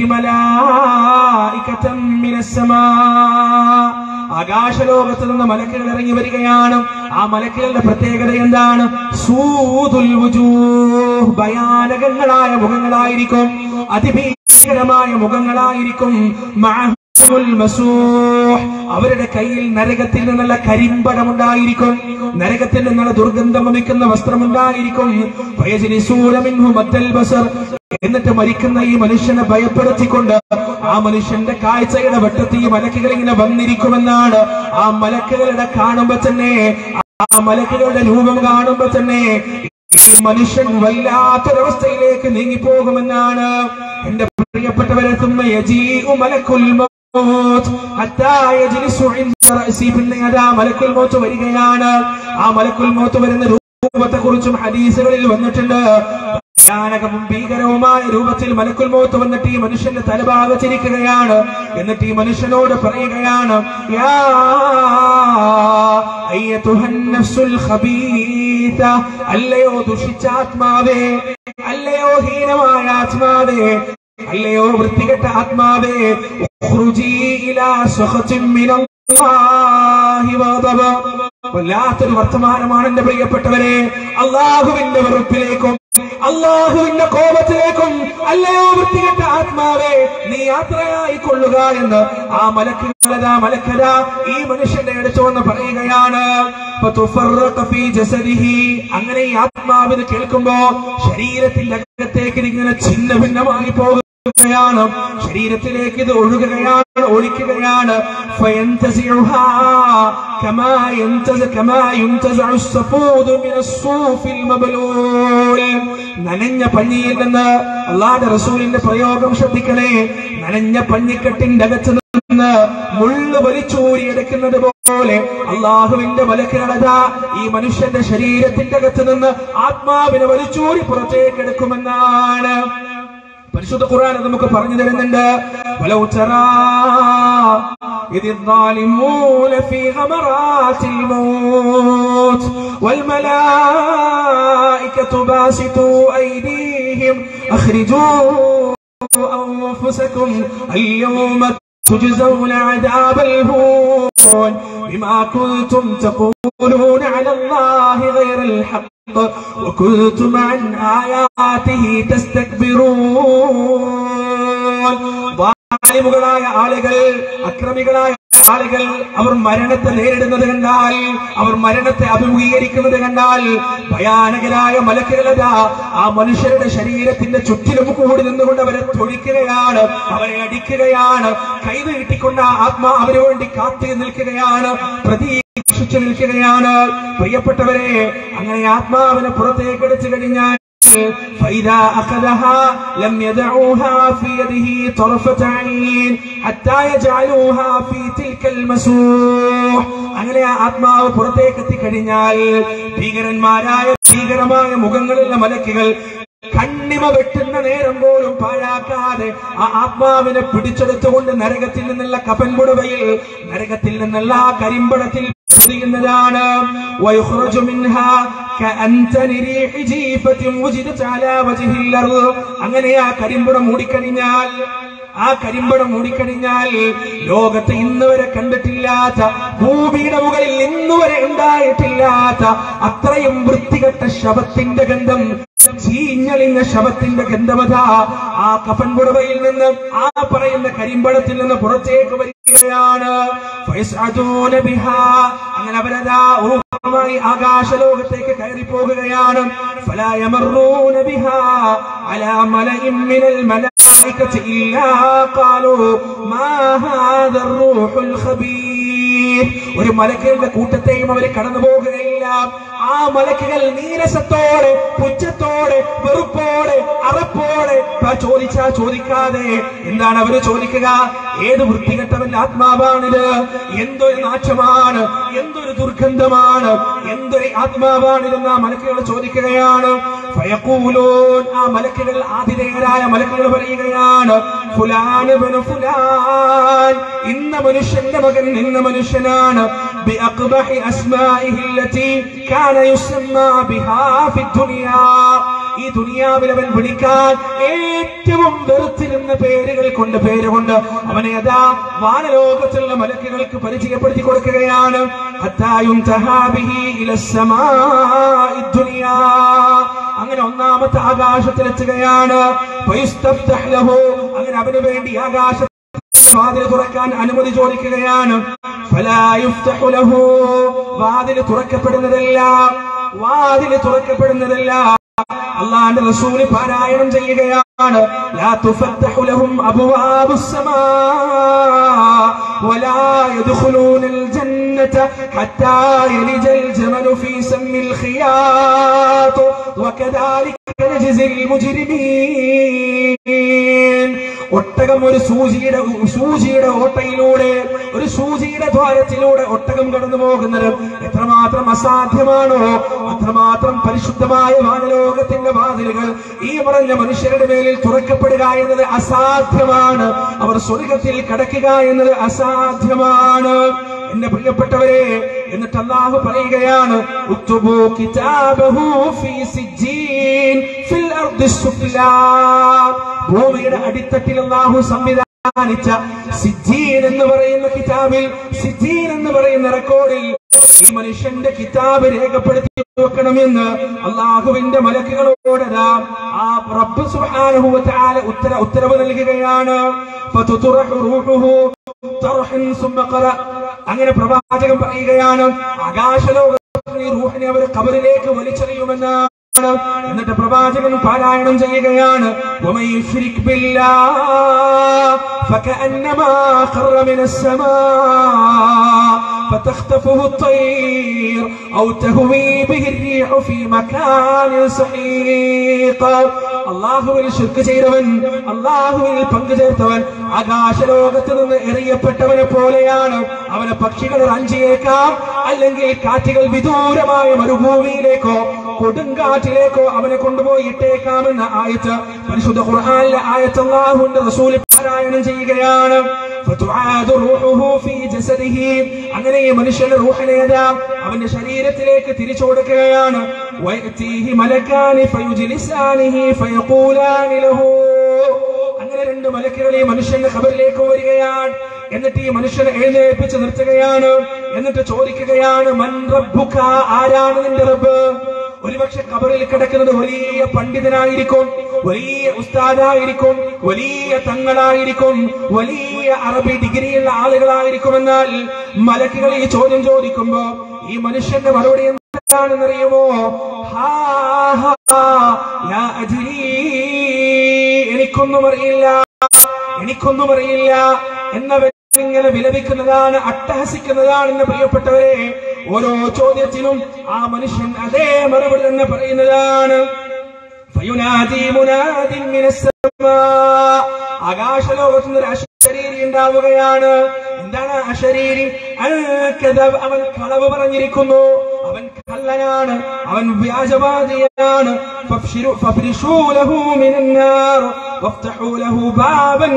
മലായികതൻ മിനസ്സമാ. ആകാശലോകത്ത് നിന്ന് മലക്കുകൾ ഇറങ്ങി വരികയാണ് ആ മലക്കുകളുടെ പ്രത്യേകത എന്താണ് സൂതുൽ വുജൂഹ്. ഭയാനകങ്ങളായ മുഖങ്ങളായിരിക്കും അതിഭീകരമായ മുഖങ്ങളായിരിക്കും മഅഹുൽ മസൂഹ്. അവരുടെ കയ്യിൽ നരകത്തിൽ നിന്നുള്ള കരിമ്പടമുണ്ടായിരിക്കും നരകത്തിൽ നിന്നുള്ള ദുർഗന്ധം വമിക്കുന്ന വസ്ത്രമുണ്ടായിരിക്കും വയജിനിസൂര മിൻഹു മദ്ദൽ ബസർ. എന്നിട്ട് മരിക്കുന്ന ഈ മനുഷ്യനെ ഭയപ്പെടുത്തിക്കൊണ്ട് ആ മനുഷ്യന്റെ കാഴ്ചയുടെ വെട്ടത്തിൽ ഈ മലക്കുകൾ ഇങ്ങനെ വന്നിരിക്കുമെന്നാണ് ആ മലക്കുകളുടെ കാണുമ്പോ തന്നെ ആ മലക്കുകളുടെ രൂപം കാണുമ്പോ തന്നെ ഈ മനുഷ്യൻ വല്ലാത്തൊരവസ്ഥയിലേക്ക് നീങ്ങിപ്പോകുമെന്നാണ് എന്റെ പ്രിയപ്പെട്ടവരെ തുമ്മ യജീഉ മലക്കുൽ മൗത്ത് ഹത്താ യജ്ലിസു ഇൻദ റഅസി പിന്നെ അതാ മലക്കുൽ മൗത്ത് വരികയാണ് ആ മലക്കുൽ മൗത്ത് വരുന്ന രൂപത്തെ കുറിച്ചും ഹദീസുകളിൽ വന്നിട്ടുണ്ട് ഭയാനകവും ഭീകരവുമായ രൂപത്തിൽ മലക്കുൽ മൗത്ത് വന്നിട്ട് ഈ മനുഷ്യന്റെ തലഭാഗത്തിരിക്കുകയാണ് എന്നിട്ട് ഈ മനുഷ്യനോട് പറയുകയാണ് യാ അയ്യതുഹൻ നഫ്സുൽ ഖബീഥ അല്ലയോ ദുഷിച്ച ആത്മാവേ അല്ലയോ ഹീനമായ ആത്മാവേ അല്ലയോ വൃത്തികെട്ട ആത്മാവേ ഉഖ്റുജീ ഇലാ സുഖത്തിൻ മിനല്ലാഹി വഗദബ വല്ലാത്തൊരു വർത്തമാനമാണ് എന്റെ പ്രിയപ്പെട്ടവരെ അള്ളാഹുവിന്റെ വെറുപ്പിലേക്കും അള്ളാഹുവിന്റെ കോപത്തിലേക്കും അല്ലയോ വൃത്തികെട്ട ആത്മാവേ നീ യാത്രയായി കൊള്ളുക എന്ന് ആ മലക്കുകളതാ മലക്കര ഈ മനുഷ്യന്റെ അടുത്ത് വന്ന് പറയുകയാണ് ഫതുഫറഖ ഫീ ജസദിഹി. അങ്ങനെ ഈ ആത്മാവിന് കേൾക്കുമ്പോ ശരീരത്തിന്റെ അകത്തേക്ക് ഇങ്ങനെ ഛിന്ന ഭിന്നമായി പോകുകയാണ് ശരീരത്തിലേക്ക് ഇത് ഒഴുകുകയാണ് ഒഴിക്കുകയാണ് ഫയന്തസിഉഹാ കമാ യന്തസ കമാ യുന്തസഉ الصفود من الصوف المبلول നനഞ്ഞ പഞ്ഞിയിൽ നിന്ന് അള്ളാഹുവിന്റെ റസൂലിന്റെ പ്രയോഗം ശ്രദ്ധിക്കണേ നനഞ്ഞ പഞ്ഞിക്കെട്ടിന്റെ അകത്ത് നിന്ന് മുള്ളു വലിച്ചൂരിയെടുക്കുന്നത് പോലെ അള്ളാഹുവിന്റെ മലക്കിനടത ഈ മനുഷ്യന്റെ ശരീരത്തിന്റെ അകത്ത് നിന്ന് ആത്മാവിനെ വലിച്ചൂരി പുറത്തേക്ക് എടുക്കുമെന്നാണ് പരിശുദ്ധ ഖുർആൻ അത് നമുക്ക് പറഞ്ഞു തരുന്നുണ്ട് വലൗ തറാ ഇദി الظالمون في غمرات الموت والملائكة باسطوا أيديهم أخرجوا أنفسكم اليوم تجزون عذاب الهون بما كنتم تقولون على الله غير الحق وكنتم عن آياته تستكبرون ായ ആളുകൾ അക്രമികളായ ആളുകൾ അവർ മരണത്തെ നേരിടുന്നത് കണ്ടാൽ അവർ മരണത്തെ അഭിമുഖീകരിക്കുന്നത് കണ്ടാൽ ഭയാനകരായ മലക്കുകളതാ ആ മനുഷ്യരുടെ ശരീരത്തിന്റെ ചുറ്റിലും കൂടി നിന്നുകൊണ്ട് അവരെ തൊഴിക്കുകയാണ് അവരെ അടിക്കുകയാണ് കൈനീട്ടിക്കൊണ്ട് ആ ആത്മാ അവന് വേണ്ടി കാത്തു നിൽക്കുകയാണ് പ്രതീക്ഷിച്ചു നിൽക്കുകയാണ് പ്രിയപ്പെട്ടവരെ അങ്ങനെ ആത്മാവിനെ പുറത്തേക്ക് എടുത്തു കഴിഞ്ഞാൽ فإذا أخذها لم يدعوها في يده طرفة عين حتى يجعلوها في تلك المسوح അങ്ങനെ ആ ആത്മാവ് പുറത്തേക്ക് എത്തിക്കഴിഞ്ഞാൽ ഭീകരന്മാരായ ഭീകരമായ മുഖങ്ങളുള്ള മലക്കുകൾ കണ്ണിമ വെട്ടുന്ന നേരം പോലും പാഴാക്കാതെ ആ ആത്മാവിനെ പിടിച്ചെടുത്തുകൊണ്ട് നരകത്തിൽ നിന്നുള്ള കപ്പൻ പുടവയിൽ നരകത്തിൽ നിന്നുള്ള ആ കരിമ്പടത്തിൽ പൊതിയുന്നതാണ് ويخرج منها كأنتن ريح جيفة وجدت على وجه الأرض അങ്ങനെ ആ കരിമ്പടം മൂടിക്കഴിഞ്ഞാൽ ആ കരിമ്പടം മൂടിക്കഴിഞ്ഞാൽ ലോകത്ത് ഇന്ന് വരെ കണ്ടിട്ടില്ലാത്ത ഭൂമിയുടെ മുകളിൽ ഇന്ന് വരെ ഉണ്ടായിട്ടില്ലാത്ത അത്രയും വൃത്തികെട്ട ശവത്തിന്റെ ഗന്ധം ചീഞ്ഞളിഞ്ഞ ശവത്തിന്റെ ഗന്ധമത ആ കഫൻ പുടവയിൽ നിന്ന് ആ പറയുന്ന കരിമ്പടത്തിൽ നിന്ന് പുറത്തേക്ക് വരികയാണ് ഫയസ്അദൂന ബിഹാ. അങ്ങനെ അവരതാ ഊഹമായി ആകാശലോകത്തേക്ക് കയറി പോകുകയാണ് ഫലാ യമറൂന ബിഹാ അലാ മലഇൻ മിനൽ മലായികത്തി ഇല്ലാ ഖാലൂ മാ ഹാദാ റൂഹുൽ ഖബീർ ഒരു മലക്കുകളുടെ കൂട്ടത്തെയും അവർ കടന്നു പോകുകയില്ല ആ മലക്കുകൾ നീരസത്തോടെ പുച്ഛത്തോടെ വെറുപ്പോടെ അറപ്പോടെ ആ ചോദിച്ചാ ചോദിക്കാതെ എന്താണ് അവര് ചോദിക്കുക ഏത് വൃത്തികെട്ടവന്റെ ആത്മാവാണിത് എന്തൊരു നാശമാണ് എന്തൊരു ദുർഗന്ധമാണ് എന്തൊരു ആത്മാവാണിതെന്ന് ആ മലക്കുകൾ ചോദിക്കുകയാണ് ഫയഖൂലൂൻ ആ മലക്കുകൾ ആതിഥേയരായ മലക്കുകൾ പറയുകയാണ് ഫുലാൻ ഇബ്നു ഫുലാൻ ഇന്ന മനുഷ്യന്റെ മകൻ ഇന്ന മനുഷ്യനാണ് بأقبح أسمائه التي كان يسمى بها في الدنيا ഈ ദുനിയാവിൽ അവൻ വിളിക്കാൻ ഏറ്റവും വെറുത്തിരുന്ന പേരുകൾ കൊണ്ട് പേരുകൊണ്ട് അവനെ അതാ വാനലോകത്തുള്ള മലക്കുകൾക്ക് പരിചയപ്പെടുത്തി കൊടുക്കുകയാണ് ഹത്തായും തഹാബിഹി ഇലസ്സമാഇ ദുനിയാ. അങ്ങനെ ഒന്നാമത്തെ ആകാശത്തിലെത്തുകയാണ് ഫയുസ്തഫ്തഹ് ലഹു. അങ്ങനെ അവന് വേണ്ടി ആകാശ വാതിൽ തുറക്കാൻ അനുമതി ചോദിക്കുകയാണ് ഫലാ യുഫ്തഹു ലഹു. വാതിൽ തുറക്കപ്പെടുന്നതല്ല വാതിൽ തുറക്കപ്പെടുന്നതല്ല അള്ളാന്റെ റസൂല് പാരായണം ചെയ്യുകയാണ് ലാ തുഫത്തഹു ലഹും അബ്വാബുസ് സമാ വലാ യദ്ഖുലൂനൽ ജന്നത ഹത്താ യലിജൽ ജമലു ഫീ സമ്മിൽ ഖിയാത്ത് വകദാലിക നജ്സിൽ മുജ്രിമീൻ ഒട്ടകം ഒരു സൂചിയുടെ സൂചിയുടെ ഓട്ടയിലൂടെ ഒരു സൂചിയുടെ ദ്വാരത്തിലൂടെ ഒട്ടകം കടന്നു പോകുന്നത് എത്രമാത്രം അസാധ്യമാണോ അത്രമാത്രം പരിശുദ്ധമായ വാനലോകത്തിന്റെ വാതിലുകൾ ഈ പറഞ്ഞ മനുഷ്യരുടെ മേലിൽ തുറക്കപ്പെടുക എന്നത് അസാധ്യമാണ് അവർ സ്വർഗത്തിൽ കടക്കുക എന്നത് അസാധ്യമാണ് എന്റെ പ്രിയപ്പെട്ടവരെ എന്നിട്ട് അള്ളാഹു പറയുകയാണ് ഉത്തുബു കിതാബഹു ഫീ സിജ്ജീൻ ഫിൽ അർദി സുഫ്ലാ ഭൂമിയുടെ അടിത്തട്ടിൽ അള്ളാഹു സംവിധാനിച്ച സിജ്ജീൻ എന്ന് പറയുന്ന കിതാബിൽ സിജ്ജീൻ എന്ന് പറയുന്ന റെക്കോർഡിൽ ഈ മനുഷ്യന്റെ കിതാബ് രേഖപ്പെടുത്തി വെക്കണമെന്ന് അള്ളാഹുവിന്റെ മലക്കുകളോടരാ ആ റബ്ബ് സുബ്ഹാനഹു വ തആല ഉത്തര ഉത്തരവ് നൽകുകയാണ് ഫതുതുറഹു റൂഹുഹു തർഹൻ സുമ്മ ഖറ അങ്ങനെ പ്രവാചകൻ പറയുകയാണ് ആകാശലോകത്ത് ഈ റൂഹിനെ അവർ ഖബറിലേക്ക് വലിച്ചെറിയുമെന്നാണ് എന്നിട്ട് പ്രവാചകൻ പാരായണം ചെയ്യുകയാണ് ومن يشرك بالله فكأنما خر من السماء فتخطفه الطير أو تهوي به الريح في مكان سحيق അള്ളാഹുവിൽ ശുക്ക് ചെയ്തവൻ അള്ളാഹുവിൽ പങ്കുചേർത്തവൻ ആകാശലോകത്ത് നിന്ന് എറിയപ്പെട്ടവനെ പോലെയാണ് അവനെ പക്ഷികൾ റഞ്ചിയേക്കാം അല്ലെങ്കിൽ കാറ്റുകൾ വിദൂരമായ മരുഭൂമിയിലേക്കോ കൊടുങ്കാറ്റിലേക്കോ അവനെ കൊണ്ടുപോയി ഇട്ടേക്കാമെന്ന ആയത്ത് പരിശുദ്ധ ഖുർആനിലെ ആയത്ത് അള്ളാഹുവിന്റെ റസൂൽ പാരായണം ചെയ്യുകയാണ് ഫതുആദു റൂഹുഹു ഫീ ജസദിഹി അങ്ങനെ ഈ മനുഷ്യന്റെ റൂഹിനേതാ അവന്റെ ശരീരത്തിലേക്ക് തിരിച്ചു കൊടുക്കുകയാണ് വയതീഹി മലക്കാനി ഫയുജ്ലിസാനിഹി ഫയഖൂലാനി ലഹു അങ്ങനെ രണ്ട് മലക്കുകൾ ഈ മനുഷ്യന്റെ ഖബറിലേക്ക് വരികയാണ് എന്നിട്ട് ഈ മനുഷ്യനെ എഴുന്നേൽപ്പിച്ച് നിർത്തുകയാണ് എന്നിട്ട് ചോദിക്കുകയാണ് മൻ റബ്ബുക ആരാണ് നിന്റെ റബ്ബ് ഒരുപക്ഷെ കബറിൽ കിടക്കുന്നത് വലിയ പണ്ഡിതനായിരിക്കും വലിയ ഉസ്താദായിരിക്കും വലിയ തങ്ങളായിരിക്കും വലിയ അറബി ഡിഗ്രിയുള്ള ആളുകളായിരിക്കുമെന്നാൽ മലക്കുകൾ ഈ ചോദ്യം ചോദിക്കുമ്പോ ഈ മനുഷ്യന്റെ മറുപടി എന്താണെന്നറിയുമോ ഹാ ഹാ, ലാ അദ്രീ. എനിക്കൊന്നും അറിയില്ല എനിക്കൊന്നും അറിയില്ല എന്നവൻ ഇങ്ങനെ വിലപിക്കുന്നതാണ് അട്ടഹസിക്കുന്നതാണ് എന്റെ പ്രിയപ്പെട്ടവരെ ഓരോ ചോദ്യത്തിനും ആ മനുഷ്യൻ അതേ മറുപടി തന്നെ പറയുന്നതാണ് ഫയുനാദി മുനാദിൻ മിനസ്സമാ. ആകാശലോകത്ത് നിന്ന് ഒരു അശരീരി ഉണ്ടാവുകയാണ് എന്താണ് അശരീരി അൽ കദബ്. അവൻ കളവ് പറഞ്ഞിരിക്കുന്നു അവൻ കള്ളനാണ് അവൻ വ്യാജവാദിയാണ് ഫഫ്ശിരു- ഫഫ്രിഷൂ ലഹു മിനന്നാർ വഫ്തഹൂ ലഹു ബാബൻ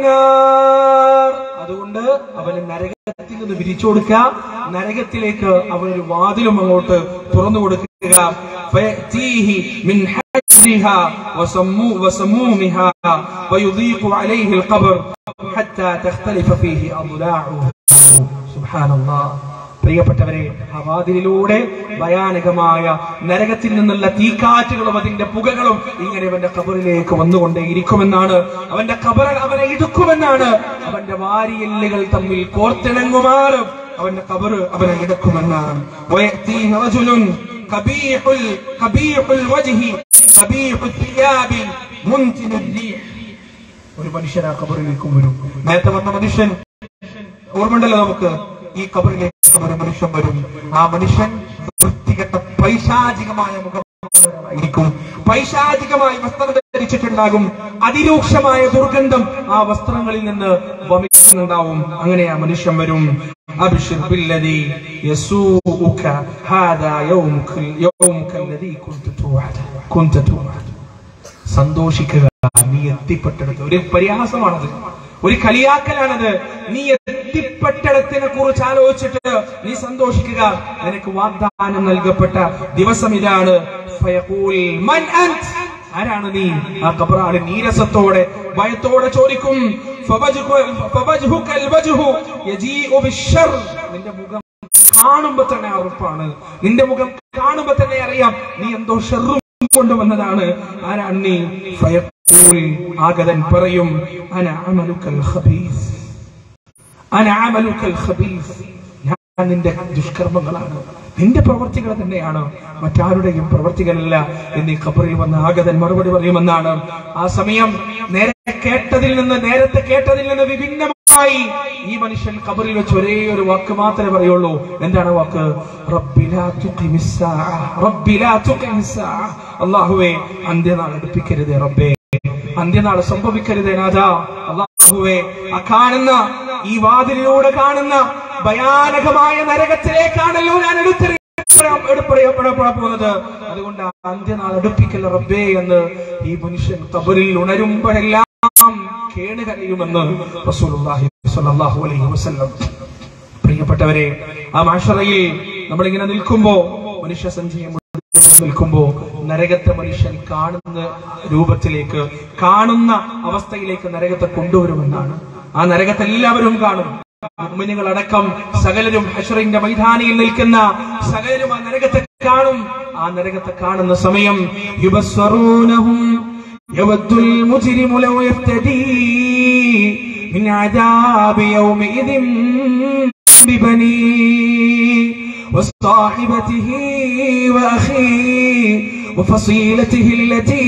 ഇലന്നാർ. അതുകൊണ്ട് അവന് നരകത്തിൽ നിന്ന് വിരിച്ചു കൊടുക്കുക നരകത്തിലേക്ക് അവനൊരു വാതിലും അങ്ങോട്ട് തുറന്നു കൊടുക്കുക ഫയഅതീഹി മിൻ حجرها وسمو- وسمومها ويضيق عليه القبر حتى تختلف فيه أضلاعه سبحان الله പ്രിയപ്പെട്ടവരെ ആ വാതിലിലൂടെ ഭയാനകമായ നരകത്തിൽ നിന്നുള്ള തീക്കാറ്റുകളും അതിന്റെ പുകകളും ഇങ്ങനെ അവന്റെ കബറിലേക്ക് വന്നുകൊണ്ടേയിരിക്കുമെന്നാണ് അവന്റെ കബർ അവനെ ഇടുക്കുമെന്നാണ് അവന്റെ വാരിയെല്ലുകൾ തമ്മിൽ കോർത്തിണങ്ങുമാറ് അവന്റെ കബറ് അവനെ ഇടക്കുമെന്നാണ് ويأتيه رجل قبيح ال- قبيح الوجه قبيح الثياب منتن الريح ഒരു മനുഷ്യൻ ആ കബറിലേക്കും വരും നേരത്തെ വന്ന മനുഷ്യൻ ഓർമ്മണ്ടല്ലോ നമുക്ക് ഈ കബറിലേക്ക് ഒരു മനുഷ്യൻ വരും ആ മനുഷ്യൻ വൃത്തികെട്ട പൈശാചികമായ മുഖം ആയിരിക്കും പൈശാചികമായി വസ്ത്രം ധരിച്ചിട്ടുണ്ടാകും അതിരൂക്ഷമായ ദുർഗന്ധം ആ വസ്ത്രങ്ങളിൽ നിന്ന് വമിക്കുന്നുണ്ടാവും അങ്ങനെ ആ മനുഷ്യൻ വരും അബ്ശിർ ബില്ലദി യസൂഉക ഹാദാ യൗമുക യൗമുക الذي كنت توعد كنت توعد സന്തോഷിക്കുക നീ എത്തിപ്പെട്ടിടത്ത് ഒരു പരിഹാസമാണത് ഒരു കളിയാക്കലാണത് നീ എത്തിപ്പെട്ടിടത്തിനെ കുറിച്ച് ആലോചിച്ചിട്ട് നീ സന്തോഷിക്കുക നിനക്ക് വാഗ്ദാനം നൽകപ്പെട്ട ദിവസം ഇതാണ് ഫയഖൂൽ മൻ അൻത്? ആരാണ് നീ ആ കബറാളി നീരസത്തോടെ ഭയത്തോടെ ചോദിക്കും ഫവജ്ഹു- ഫവജ്ഹുകൽ വജ്ഹു യജീഉ ബിശ്ശർ. നിന്റെ മുഖം കാണുമ്പോ തന്നെ ഉറപ്പാണ് നിന്റെ മുഖം കാണുമ്പോ തന്നെ അറിയാം നീ എന്തോ ഷെറും കൊണ്ടുവന്നതാണ് ആരാണ് നീ ഫയഖൂൽ ആഗതൻ പറയും അന അമലുക്കൽ ഖബീസ് അന അമലുക്കൽ ഖബീസ് ഞാൻ നിന്റെ ദുഷ്കർമ്മങ്ങളാണ് നിന്റെ പ്രവർത്തികൾ തന്നെയാണ് മറ്റാരുടെയും പ്രവർത്തികളല്ല എന്നീ ഖബറിൽ വന്ന ആഗതൻ മറുപടി പറയുമെന്നാണ് ആ സമയം നേരത്തെ കേട്ടതിൽ നിന്ന് നേരത്തെ കേട്ടതിൽ നിന്ന് വിഭിന്നമായി ഈ മനുഷ്യൻ ഖബറിൽ വെച്ച് ഒരേ ഒരു വാക്ക് മാത്രമേ പറയുള്ളൂ എന്താണ് ആ വാക്ക് റബ്ബിലാ തുഖിമിസ്സാഅ. റബ്ബിലാ തുഖിമിസ്സാഅ. അല്ലാഹുവേ അന്ത്യനാൾ അടുപ്പിക്കരുതേ റബ്ബേ അന്ത്യനാൾ സംഭവിക്കരുതേ നാഥ അള്ളാഹുവേ ആ കാണുന്ന ഈ വാതിലിലൂടെ കാണുന്ന ഭയാനകമായ നരകത്തിലേക്കാണല്ലോ ഞാൻ എടുത്തെറിയ എടുപ്പടയപ്പെടാൻ പോകുന്നത് അതുകൊണ്ട് ആ അന്ത്യനാൾ അടുപ്പിക്കല്ല റബ്ബേ എന്ന് ഈ മനുഷ്യൻ കബറിൽ ഉണരുമ്പോഴെല്ലാം കേണുകരയുമെന്ന് റസൂലുള്ളാഹി സ്വല്ലല്ലാഹു അലൈഹി വസല്ലം പ്രിയപ്പെട്ടവരെ ആ മാഷറയിൽ നമ്മളിങ്ങനെ നിൽക്കുമ്പോ മനുഷ്യ സഞ്ചയം നിൽക്കുമ്പോ നരകത്തെ മനുഷ്യൻ കാണുന്ന രൂപത്തിലേക്ക് കാണുന്ന അവസ്ഥയിലേക്ക് നരകത്തെ കൊണ്ടുവരുമെന്നാണ് ആ നരകത്തെ എല്ലാവരും കാണും മുഅ്മിനുകളടക്കം സകലരും ഹഷറിന്റെ മൈതാനിയിൽ നിൽക്കുന്ന സകലരും ആ നരകത്തെ കാണും ആ നരകത്തെ കാണുന്ന സമയം യുബസ്വറൂനഹും يود المجرم لو يفتدي من عذاب يومئذ ببنيه وصاحبته وأخيه وفصيلته التي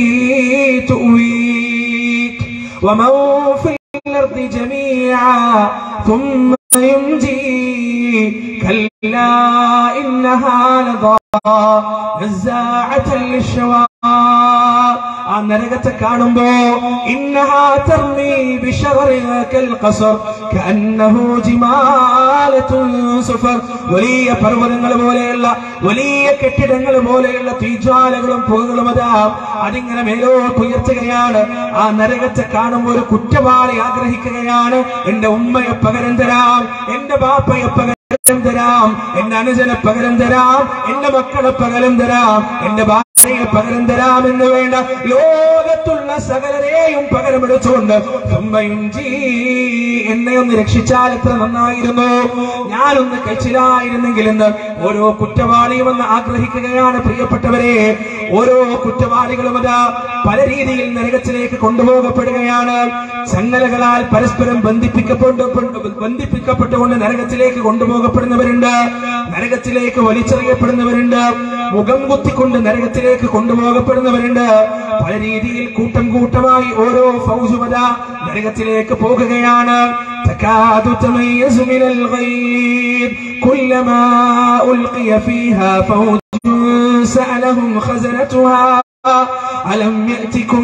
تؤويك ومن في الأرض جميعا ثم ينجي كلا إنها لظى نزاعة للشوى ആ നരകത്തെ കാണുമ്പോ ഇന്നഹാ തർമി ബിശററിൻ കൽഖസർ കഅന്നഹു ജിമാലത്തുൻ സുഫർ വലിയ പർവ്വതങ്ങൾ പോലെയുള്ള വലിയ കെട്ടിടങ്ങൾ പോലെയുള്ള തീജ്വാലകളും പുകകളും അതാ അതിങ്ങനെ മേലോട്ട് ഉയർത്തുകയാണ് ആ നരകത്തെ കാണുമ്പോൾ ഒരു കുറ്റവാളി ആഗ്രഹിക്കുകയാണ് എന്റെ ഉമ്മയെ പകരം തരാം എന്റെ ബാപ്പയെ പകരം പകരം തരാം എന്റെ അനുജനെ പകരം തരാം എന്റെ മക്കളെ പകരം തരാം എന്റെ ഭാര്യയെ പകരം തരാം എന്ന് വേണ്ട ലോകത്തുള്ള സകലരെയും പകരമെടുത്തുകൊണ്ട് ഉമ്മയുഞ്ചി എന്നെ ഒന്ന് രക്ഷിച്ചാൽ എത്ര നന്നായിരുന്നു ഞാനൊന്ന് കഴിച്ചിലായിരുന്നെങ്കിൽ എന്ന് ഓരോ കുറ്റവാളിയും എന്ന് ആഗ്രഹിക്കുകയാണ് പ്രിയപ്പെട്ടവരെ ഓരോ കുറ്റവാളികളും അതാ പല രീതിയിൽ നരകത്തിലേക്ക് കൊണ്ടുപോകപ്പെടുകയാണ് ചങ്ങലകളാൽ പരസ്പരം ബന്ധിപ്പിക്കപ്പെട്ടു ബന്ധിപ്പിക്കപ്പെട്ടുകൊണ്ട് നരകത്തിലേക്ക് കൊണ്ടുപോകപ്പെടുന്നവരുണ്ട് നരകത്തിലേക്ക് വലിച്ചെറിയപ്പെടുന്നവരുണ്ട് മുഖം കുത്തിക്കൊണ്ട് നരകത്തിലേക്ക് കൊണ്ടുപോകപ്പെടുന്നവരുണ്ട് പല രീതിയിൽ കൂട്ടം കൂട്ടമായി ഓരോ ഫൗജുമത നരകത്തിലേക്ക് പോകുകയാണ് تكاد تميز من الغيظ كلما ألقي فيها فوج سألهم خزنتها ألم يأتكم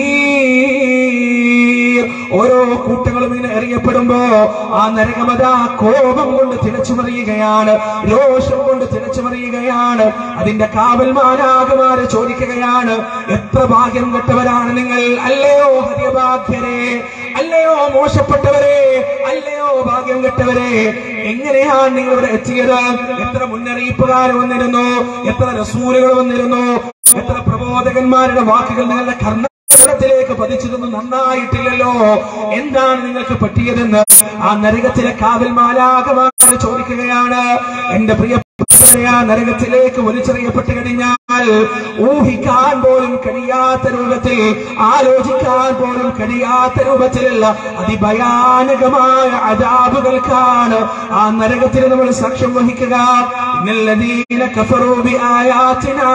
نذير ഓരോ കൂട്ടങ്ങളും ഇങ്ങനെ എറിയപ്പെടുമ്പോ ആ നരകമത കോപം കൊണ്ട് തിളച്ചുമറിയുകയാണ് രോഷം കൊണ്ട് തിളച്ചുമറിയുകയാണ് അതിന്റെ കാവൽമാരാകുമാരെ ചോദിക്കുകയാണ് എത്ര ഭാഗ്യം കെട്ടവരാണ് നിങ്ങൾ അല്ലയോ ഹരിയഭാഗ്യരെ അല്ലയോ മോശപ്പെട്ടവരെ അല്ലയോ ഭാഗ്യം കെട്ടവരെ എങ്ങനെയാണ് നിങ്ങൾ ഇവിടെ എത്തിയത് എത്ര മുന്നറിയിപ്പുകാർ വന്നിരുന്നു എത്ര റസൂലുകൾ വന്നിരുന്നു എത്ര പ്രബോധകന്മാരുടെ വാക്കുകൾ നിങ്ങളുടെ കർണ ത്തിലേക്ക് പതിച്ചതൊന്നും നന്നായിട്ടില്ലല്ലോ എന്താണ് നിങ്ങൾക്ക് പറ്റിയതെന്ന് ആ നരകത്തിലെ കാവൽ മാലാകമാർ ചോദിക്കുകയാണ് എന്റെ പ്രിയ ആ നരകത്തിലേക്ക് വലിച്ചെറിയപ്പെട്ട് കഴിഞ്ഞാൽ ഊഹിക്കാൻ പോലും കഴിയാത്ത രൂപത്തിൽ ആലോചിക്കാൻ പോലും കഴിയാത്ത രൂപത്തിലുള്ള അതിഭയാനകമായ അജാബുകൾക്കാണ് ആ നരകത്തിൽ നമ്മൾ സാക്ഷ്യം വഹിക്കുക ഇന്നല്ലദീന കഫറൂ ബിആയാതിനാ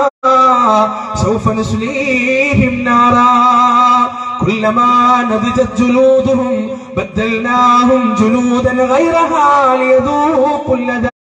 സൗഫ നുസ്ലീഹിം നാറാ كلما نضجت جلودهم بدلناهم جلودا غيرها ليذوقوا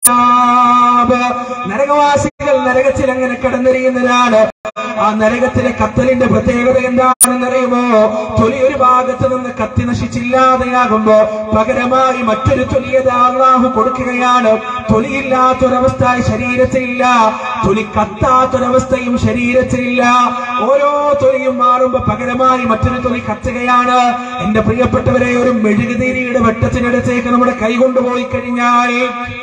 العذاب നരകവാസികൾ നരകത്തിൽ അങ്ങനെ കടന്നെറിയുന്നതാണ് ആ നരകത്തിലെ കത്തലിന്റെ പ്രത്യേകത എന്താണെന്നറിയുമോ തൊലി ഒരു ഭാഗത്ത് നിന്ന് കത്തി നശിച്ചില്ലാതെയാകുമ്പോ പകരമായി മറ്റൊരു തൊലിയത് അള്ളാഹു കൊടുക്കുകയാണ് തൊലിയില്ലാത്തൊരവസ്ഥ ശരീരത്തിലില്ല തൊലി കത്താത്തൊരവസ്ഥയും ശരീരത്തിലില്ല ഓരോ തൊലിയും മാറുമ്പോ പകരമായി മറ്റൊരു തൊലി കത്തുകയാണ് എന്റെ പ്രിയപ്പെട്ടവരെ ഒരു മെഴുകുതിരിയുടെ വെട്ടത്തിനടുത്തേക്ക് നമ്മുടെ കൈ കൊണ്ടുപോയി കഴിഞ്ഞാൽ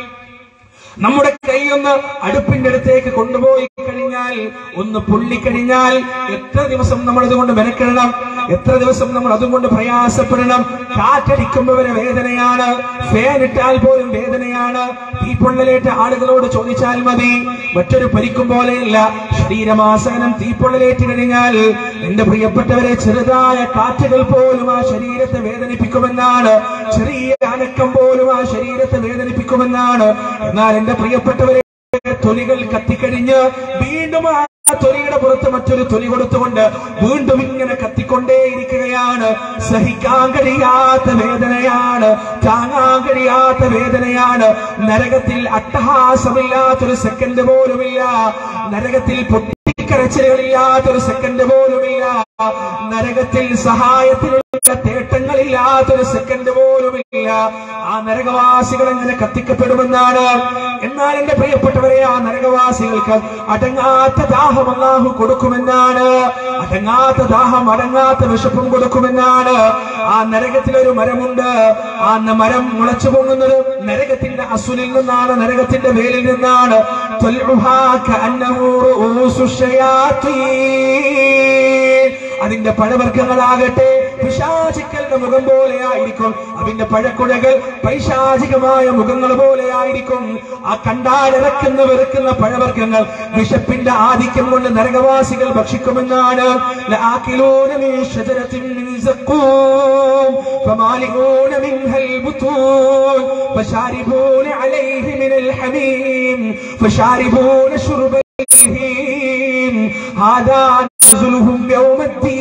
നമ്മുടെ കൈ ഒന്ന് അടുപ്പിന്റെ അടുത്തേക്ക് കൊണ്ടുപോയി കഴിഞ്ഞാൽ ഒന്ന് പൊള്ളിക്കഴിഞ്ഞാൽ എത്ര ദിവസം നമ്മൾ അതുകൊണ്ട് മെനക്കെടണം എത്ര ദിവസം നമ്മൾ അതുകൊണ്ട് പ്രയാസപ്പെടണം കാറ്റടിക്കുമ്പോൾ വരെ വേദനയാണ് ഫാൻ ഇട്ടാൽ പോലും വേദനയാണ് തീപ്പൊള്ളലേറ്റ ആളുകളോട് ചോദിച്ചാൽ മതി മറ്റൊരു പരിക്കും പോലെയല്ല ശരീരമാസകനം തീപ്പൊള്ളലേറ്റ് കഴിഞ്ഞാൽ എന്റെ പ്രിയപ്പെട്ടവരെ ചെറുതായ കാറ്റുകൾ പോലും ആ ശരീരത്തെ വേദനിപ്പിക്കുമെന്നാണ് ചെറിയ അനക്കം പോലും ആ ശരീരത്തെ വേദനിപ്പിക്കുമെന്നാണ് എന്നാൽ എന്റെ പ്രിയപ്പെട്ടവരെ തൊലികൾ കത്തിക്കഴിഞ്ഞ് വീണ്ടും ആ തൊലിയുടെ പുറത്ത് മറ്റൊരു തൊലി കൊടുത്തുകൊണ്ട് വീണ്ടും ഇങ്ങനെ കത്തിക്കൊണ്ടേയിരിക്കുകയാണ് സഹിക്കാൻ കഴിയാത്ത വേദനയാണ് താങ്ങാൻ കഴിയാത്ത വേദനയാണ് നരകത്തിൽ അട്ടഹാസമില്ലാത്തൊരു സെക്കൻഡ് പോലുമില്ല നരകത്തിൽ പൊട്ടിക്കരച്ചിലുകളില്ലാത്തൊരു സെക്കൻഡ് പോലുമില്ല നരകത്തിൽ സഹായത്തിനുള്ള തേട്ടങ്ങളില്ലാത്തൊരു സെക്കൻഡ് പോലുമില്ല ആ നരകവാസികൾ എങ്ങനെ കത്തിക്കപ്പെടുമെന്നാണ് എന്നാൽ എന്റെ പ്രിയപ്പെട്ടവരെ ആ നരകവാസികൾക്ക് അടങ്ങാത്ത ദാഹം അള്ളാഹു കൊടുക്കുമെന്നാണ് അടങ്ങാത്ത ദാഹം അടങ്ങാത്ത വിശപ്പും കൊടുക്കുമെന്നാണ് ആ നരകത്തിലൊരു മരമുണ്ട് ആ ന- മരം മുളച്ചു പൊങ്ങുന്നത് നരകത്തിന്റെ അസുലിൽ നിന്നാണ് നരകത്തിന്റെ വേലിൽ നിന്നാണ് ത്വൽഉഹാ കഅന്നഹു റൂസു ശയാത്തീൻ. അതിന്റെ പഴവർഗ്ഗങ്ങളാകട്ടെ പിശാചിക്കളുടെ മുഖം പോലെ ആയിരിക്കും അതിന്റെ പഴക്കുഴകൾ പൈശാചികമായ മുഖങ്ങൾ പോലെ ആയിരിക്കും ആ കണ്ടാലിറക്കുന്ന വെറുക്കുന്ന പഴവർഗ്ഗങ്ങൾ വിശപ്പിന്റെ ആധിക്യം കൊണ്ട് നരകവാസികൾ ഭക്ഷിക്കുമെന്നാണ് لآكلون من شجرة من زقوم فمالئون منها البطون فشاربون عليه من الحميم فشاربون شرب الهيم هذا نزلهم يوم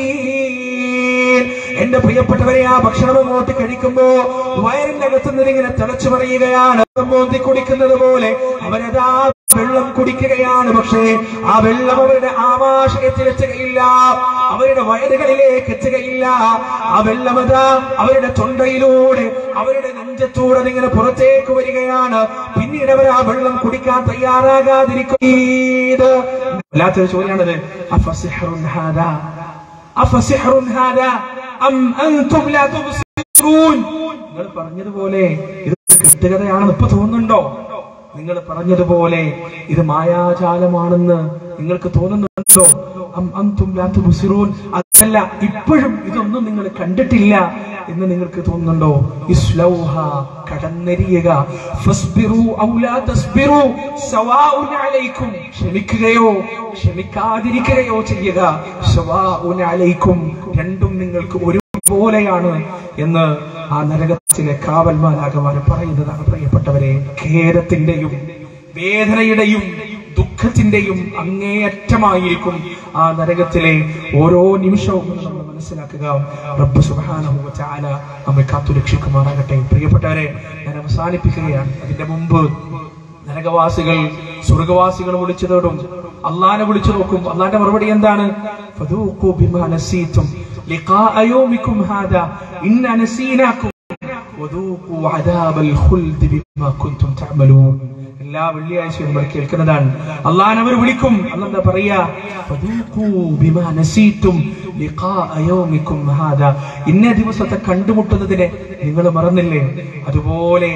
الدين എന്റെ പ്രിയപ്പെട്ടവരെ ആ ഭക്ഷണം അങ്ങോട്ട് കഴിക്കുമ്പോ വയറിന്റെ അകത്തുനിന്ന് ഇങ്ങനെ തിളച്ചു പറയുകയാണ് മോന്തി കുടിക്കുന്നത് പോലെ അവരതാ വെള്ളം കുടിക്കുകയാണ് പക്ഷേ ആ വെള്ളം അവരുടെ ആമാശയത്തിൽ എത്തുകയില്ല അവരുടെ വയറുകളിലേക്ക് എത്തുകയില്ല ആ വെള്ളം അതാ അവരുടെ തൊണ്ടയിലൂടെ അവരുടെ നെഞ്ചത്തൂടെ ഇങ്ങനെ പുറത്തേക്ക് വരികയാണ് പിന്നീട് അവർ ആ വെള്ളം കുടിക്കാൻ തയ്യാറാകാതിരിക്കും ഇത് വല്ലാത്തൊരു ചോദ്യമാണത് അഫസിഹറുൻ ഹാദാ അഫസിഹറുൻ ഹാദാ അം അൻതും ലാ തുബ്സിറൂൻ നിങ്ങൾ പറഞ്ഞതുപോലെ ഇത് കെട്ടുകഥയാണെന്ന് ഇപ്പൊ തോന്നുന്നുണ്ടോ നിങ്ങൾ പറഞ്ഞതുപോലെ ഇത് മായാജാലമാണെന്ന് നിങ്ങൾക്ക് തോന്നുന്നുണ്ടോ അം അൻതും ലാ തുബ്സിറൂൻ അതല്ല ഇപ്പോഴും ഇതൊന്നും നിങ്ങൾ കണ്ടിട്ടില്ല എന്ന് നിങ്ങൾക്ക് തോന്നുന്നുണ്ടോ ഇസ്ലൗഹ കടന്നെരിയുക ഫസ്ബിറു ഔ ലാ തസ്ബിറു സവാഉൻ അലൈക്കും ക്ഷമിക്കുകയോ ക്ഷമിക്കാതിരിക്കുകയോ ചെയ്യുക സവാഉൻ അലൈക്കും രണ്ടും നിങ്ങൾക്ക് ഒരുപോലെയാണ് എന്ന് ആ നരകത്തിലെ കാവൽമാലാകമാര് പറയുന്നതാണ് പ്രിയപ്പെട്ടവരെ ഖേദത്തിന്റെയും വേദനയുടെയും ദുഃഖത്തിന്റെയും അങ്ങേയറ്റമായിരിക്കും ആ നരകത്തിലെ ഓരോ നിമിഷവും എന്ന് നമ്മൾ മനസ്സിലാക്കുക റബ്ബ് സുബ്ഹാനഹു വ തആല നമ്മെ കാത്തു രക്ഷിക്കുമാറാകട്ടെ പ്രിയപ്പെട്ടവരെ ഞാൻ അവസാനിപ്പിക്കുകയാണ് അതിന്റെ മുമ്പ് നരകവാസികൾ സ്വർഗവാസികൾ വിളിച്ചു തേടും അള്ളാനെ വിളിച്ചു നോക്കും അള്ളാന്റെ മറുപടി എന്താണ് ഫദൂഖു ബിമാ നസീതും ലിഖാഅ യൗമിക്കും ഹാദാ ഇന്ന നസീനാക്കും വദൂഖു അദാബൽ ഖുൽദി ബിമാ കുൻതും തഅമലൂൻ എല്ലാ വെള്ളിയാഴ്ചയും നമ്മൾ കേൾക്കുന്നതാണ് അള്ളാൻ അവർ വിളിക്കും അല്ലെന്താ പറയാ ഫദൂഖു ബിമാ നസീതും ലിഖാഅ യൗമിക്കും ഹാദാ ഇന്ന ദിവസത്തെ കണ്ടുമുട്ടുന്നതിനെ നിങ്ങൾ മറന്നില്ലേ അതുപോലെ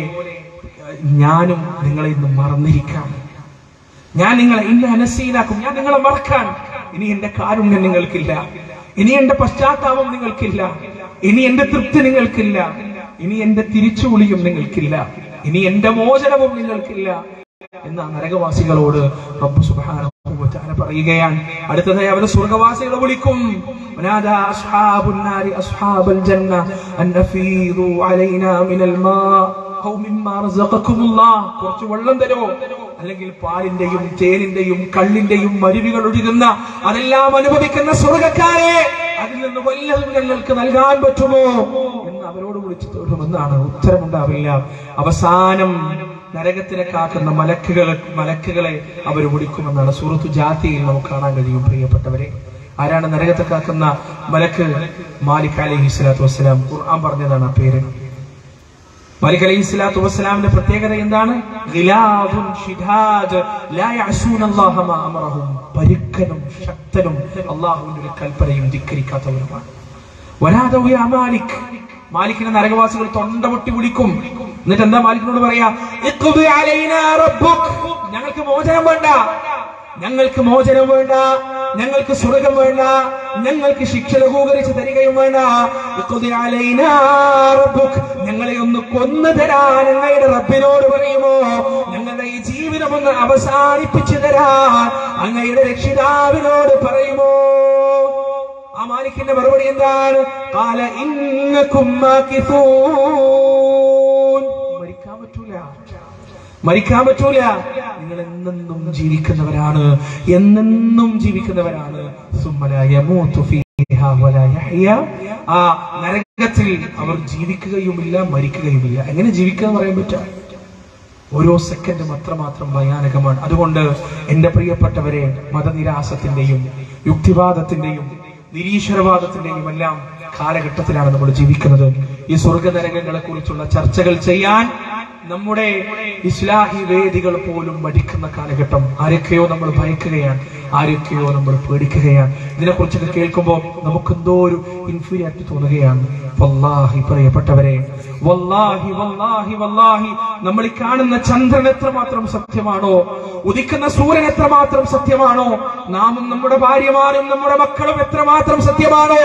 ഞാനും നിങ്ങളെ ഇന്ന് മറന്നിരിക്കാം ഞാൻ നിങ്ങളെ ഇന്ന് അനസീലാക്കും ഞാൻ നിങ്ങളെ മറക്കാൻ ഇനി എന്റെ കാരുണ്യം നിങ്ങൾക്കില്ല ഇനി എന്റെ പശ്ചാത്താപം നിങ്ങൾക്കില്ല ഇനി എന്റെ തൃപ്തി നിങ്ങൾക്കില്ല ഇനി എന്റെ തിരിച്ചുവിളിയും നിങ്ങൾക്കില്ല ഇനി എന്റെ മോചനവും നിങ്ങൾക്കില്ല എന്ന നരകവാസികളോട് റബ്ബ് സുബ്ഹാനഹു വ തആല പറയുകയാണ് അടുത്തതായി അവർ സ്വർഗവാസികളെ വിളിക്കും ونادى أصحاب النار أصحاب الجنة أن أفيضوا علينا من الماء أو مما رزقكم الله കുറച്ച് വെള്ളം തരുമോ അല്ലെങ്കിൽ പാലിന്റെയും തേനിന്റെയും കള്ളിന്റെയും മരുവികൾ ഒഴുകുന്ന അതെല്ലാം അനുഭവിക്കുന്ന സ്വർഗക്കാരെ അതിൽ നിന്ന് വല്ലതും ഞങ്ങൾക്ക് നൽകാൻ പറ്റുമോ എന്ന് അവരോട് വിളിച്ചു തോന്നുമെന്നാണ് ഉത്തരമുണ്ടാവില്ല അവസാനം നരകത്തിനെ കാക്കുന്ന മലക്കുകൾ മലക്കുകളെ അവർ വിളിക്കുമെന്നാണ് സൂറത്തു ജാതിയിൽ നമുക്ക് കാണാൻ കഴിയും പ്രിയപ്പെട്ടവരെ ആരാണ് നരകത്തെ കാക്കുന്ന മലക്ക് മാലിക് അലൈഹി സ്വലാത്തു വസ്സലാം ഖുർആൻ പറഞ്ഞതാണ് ആ പേര് മാലിക് അലൈഹി സ്വലാത്തു വസ്സലാമിന്റെ പ്രത്യേകത എന്താണ് ഗിലാദുൻ ഷിദാദ് ലാ യഅസൂന അല്ലാഹ മാ അമറഹും പരുക്കനും ശക്തനും അള്ളാഹുവിന്റെ ഒരു കൽപ്പനയും ധിക്കരിക്കാത്തവരുമാണ് വരാദൗ യാ മാലിക് മാലിക്കിനെ നരകവാസികൾ തൊണ്ട പൊട്ടി വിളിക്കും എന്നിട്ട് എന്താ മാലിക്കിനോട് പറയാ ഇഖ്ദി അലൈനാ റബ്ബുക് ഞങ്ങൾക്ക് മോചനം വേണ്ട ഞങ്ങൾക്ക് മോചനം വേണ്ട ഞങ്ങൾക്ക് സ്വർഗം വേണ്ട ഞങ്ങൾക്ക് ശിക്ഷ ലഘൂകരിച്ച് തരികയും വേണ്ട ഇഖ്ദി അലൈനാ റബ്ബുക് ഞങ്ങളെ ഒന്ന് കൊന്നു തരാൻ ഞങ്ങളുടെ റബ്ബിനോട് പറയുമോ ഞങ്ങളുടെ ഈ ജീവിതം ഒന്ന് അവസാനിപ്പിച്ചു തരാൻ അങ്ങയുടെ രക്ഷിതാവിനോട് പറയുമോ ആ മാലിക്കിന്റെ മറുപടി എന്താണ് കാല ഇന്നക്കും മാകിസൂൻ. മരിക്കാൻ പറ്റൂല മരിക്കാൻ പറ്റൂല നിങ്ങൾ എന്നെന്നും ജീവിക്കുന്നവരാണ് എന്നെന്നും ജീവിക്കുന്നവരാണ് സുമ്മല യമൂതു ഫീഹാ വലാ യഹ്യ. ആ നരകത്തിൽ അവർ ജീവിക്കുകയുമില്ല മരിക്കുകയുമില്ല എങ്ങനെ ജീവിക്കുക എന്ന് പറയാൻ പറ്റുക ഓരോ സെക്കൻഡും അത്രമാത്രം ഭയാനകമാണ് അതുകൊണ്ട് എന്റെ പ്രിയപ്പെട്ടവരെ മതനിരാസത്തിന്റെയും യുക്തിവാദത്തിന്റെയും നിരീശ്വരവാദത്തിന്റെയും എല്ലാം കാലഘട്ടത്തിലാണ് നമ്മൾ ജീവിക്കുന്നത് ഈ സ്വർഗനരകങ്ങളെ കുറിച്ചുള്ള ചർച്ചകൾ ചെയ്യാൻ നമ്മുടെ ഇസ്ലാഹി വേദികൾ പോലും മടിക്കുന്ന കാലഘട്ടം ആരൊക്കെയോ നമ്മൾ ഭയക്കുകയാണ് ആരൊക്കെയോ നമ്മൾ പേടിക്കുകയാണ് ഇതിനെക്കുറിച്ചൊക്കെ കേൾക്കുമ്പോൾ നമുക്കെന്തോ ഒരു ഇൻഫീരിയാരിറ്റി തോന്നുകയാണ് വല്ലാഹി പ്രിയപ്പെട്ടവരെ വല്ലാഹി വല്ലാഹി വല്ലാഹി നമ്മൾ ഈ കാണുന്ന ചന്ദ്രൻ എത്രമാത്രം സത്യമാണോ ഉദിക്കുന്ന സൂര്യൻ എത്രമാത്രം സത്യമാണോ നാമും നമ്മുടെ ഭാര്യമാരും നമ്മുടെ മക്കളും എത്രമാത്രം സത്യമാണോ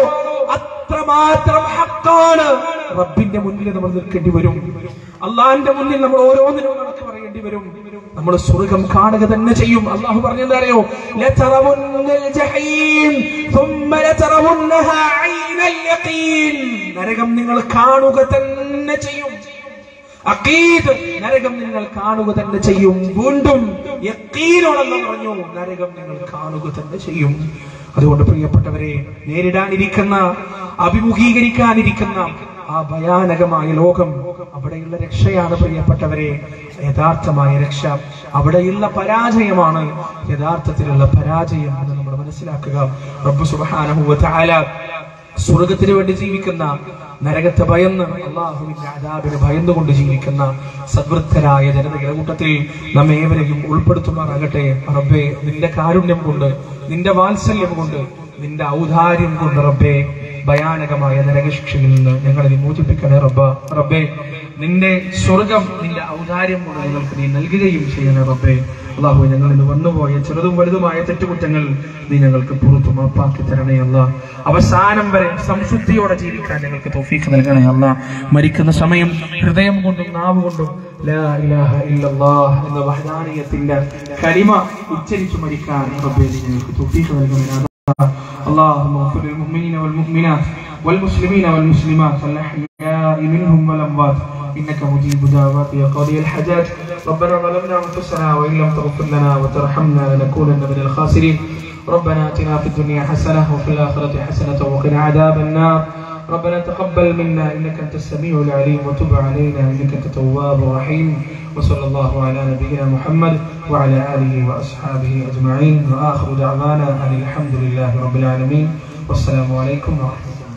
അത്രമാത്രം ഹക്കാണ് റബ്ബിന്റെ മുന്നിൽ നമ്മൾ നിൽക്കേണ്ടി വരും അള്ളാഹിന്റെ മുന്നിൽ നമ്മൾ ഓരോന്നിനും കണക്ക് പറയേണ്ടി വരും നമ്മൾ സ്വർഗം കാണുക തന്നെ ചെയ്യും അള്ളാഹു പറഞ്ഞെന്താ അറിയോ ലതറവുന്നൽ ജഹീം ثم لترونها عين اليقين നരകം നിങ്ങൾ കാണുക തന്നെ ചെയ്യും അക്കീദ് നരകം നിങ്ങൾ കാണുക തന്നെ ചെയ്യും വീണ്ടും യക്കീനോടെന്ന് പറഞ്ഞു നരകം നിങ്ങൾ കാണുക തന്നെ ചെയ്യും അതുകൊണ്ട് പ്രിയപ്പെട്ടവരെ നേരിടാനിരിക്കുന്ന അഭിമുഖീകരിക്കാനിരിക്കുന്ന ആ ഭയാനകമായ ലോകം അവിടെയുള്ള രക്ഷയാണ് പ്രിയപ്പെട്ടവരെ യഥാർത്ഥമായ രക്ഷ അവിടെയുള്ള പരാജയമാണ് യഥാർത്ഥത്തിലുള്ള പരാജയം എന്ന് നമ്മൾ മനസ്സിലാക്കുക റബ്ബ് സുബ്ഹാനഹു വ തആല സ്വർഗത്തിന് വേണ്ടി ജീവിക്കുന്ന നരകത്തെ ഭയന്ന് അള്ളാഹുവിന്റെ അതാബിന് ഭയന്നുകൊണ്ട് ജീവിക്കുന്ന സദ്വൃദ്ധരായ ജനതയുടെ കൂട്ടത്തിൽ നമ്മെ ഏവരെയും ഉൾപ്പെടുത്തുമാറാകട്ടെ റബ്ബേ നിന്റെ കാരുണ്യം കൊണ്ട് നിന്റെ വാത്സല്യം കൊണ്ട് നിന്റെ ഔദാര്യം കൊണ്ട് റബ്ബേ ഭയാനകമായ നരകശിക്ഷയിൽ നിന്ന് ഞങ്ങളെ നീ മോചിപ്പിക്കണേ റബ്ബ റബ്ബേ നിന്റെ സ്വർഗം നിന്റെ ഔദാര്യം കൊണ്ട് ഞങ്ങൾക്ക് നീ നൽകുകയും ചെയ്യണേ റബ്ബേ അള്ളാഹു ഞങ്ങൾ ഇന്ന് വന്നുപോയ ചെറുതും വലുതുമായ തെറ്റുകുറ്റങ്ങൾ നീ ഞങ്ങൾക്ക് പുറത്തു മാപ്പാക്കി തരണേ അല്ല അവസാനം വരെ സംശുദ്ധിയോടെ ജീവിക്കാൻ ഞങ്ങൾക്ക് തോഫീക്ക് നൽകണേ അല്ല മരിക്കുന്ന സമയം ഹൃദയം കൊണ്ടും നാവ് കൊണ്ടും ലാ ഇലാഹ ഇല്ലല്ലാഹ് എന്ന വഹദാനിയത്തിന്റെ കലിമ ഉച്ചരിച്ചു മരിക്കാൻ റബ്ബേ നീ ഞങ്ങൾക്ക് തോഫീക്ക് നൽകണേ അല്ലാ. اللهم اغفر للمؤمنين والمؤمنات والمسلمين والمسلمات الأحياء منهم والأموات إنك مجيب دعوات يا قاضي الحاجات ربنا ظلمنا أنفسنا وإن لم تغفر لنا وترحمنا لنكونن من الخاسرين ربنا آتنا في الدنيا حسنة وفي الآخرة حسنة وقنا عذاب النار ربنا تقبل منا إنك أنت السميع العليم وتب علينا إنك أنت التواب الرحيم وصلى الله على نبينا محمد وعلى آله وأصحابه أجمعين وآخر دعوانا أن الحمد لله رب العالمين والسلام عليكم ورحمة الله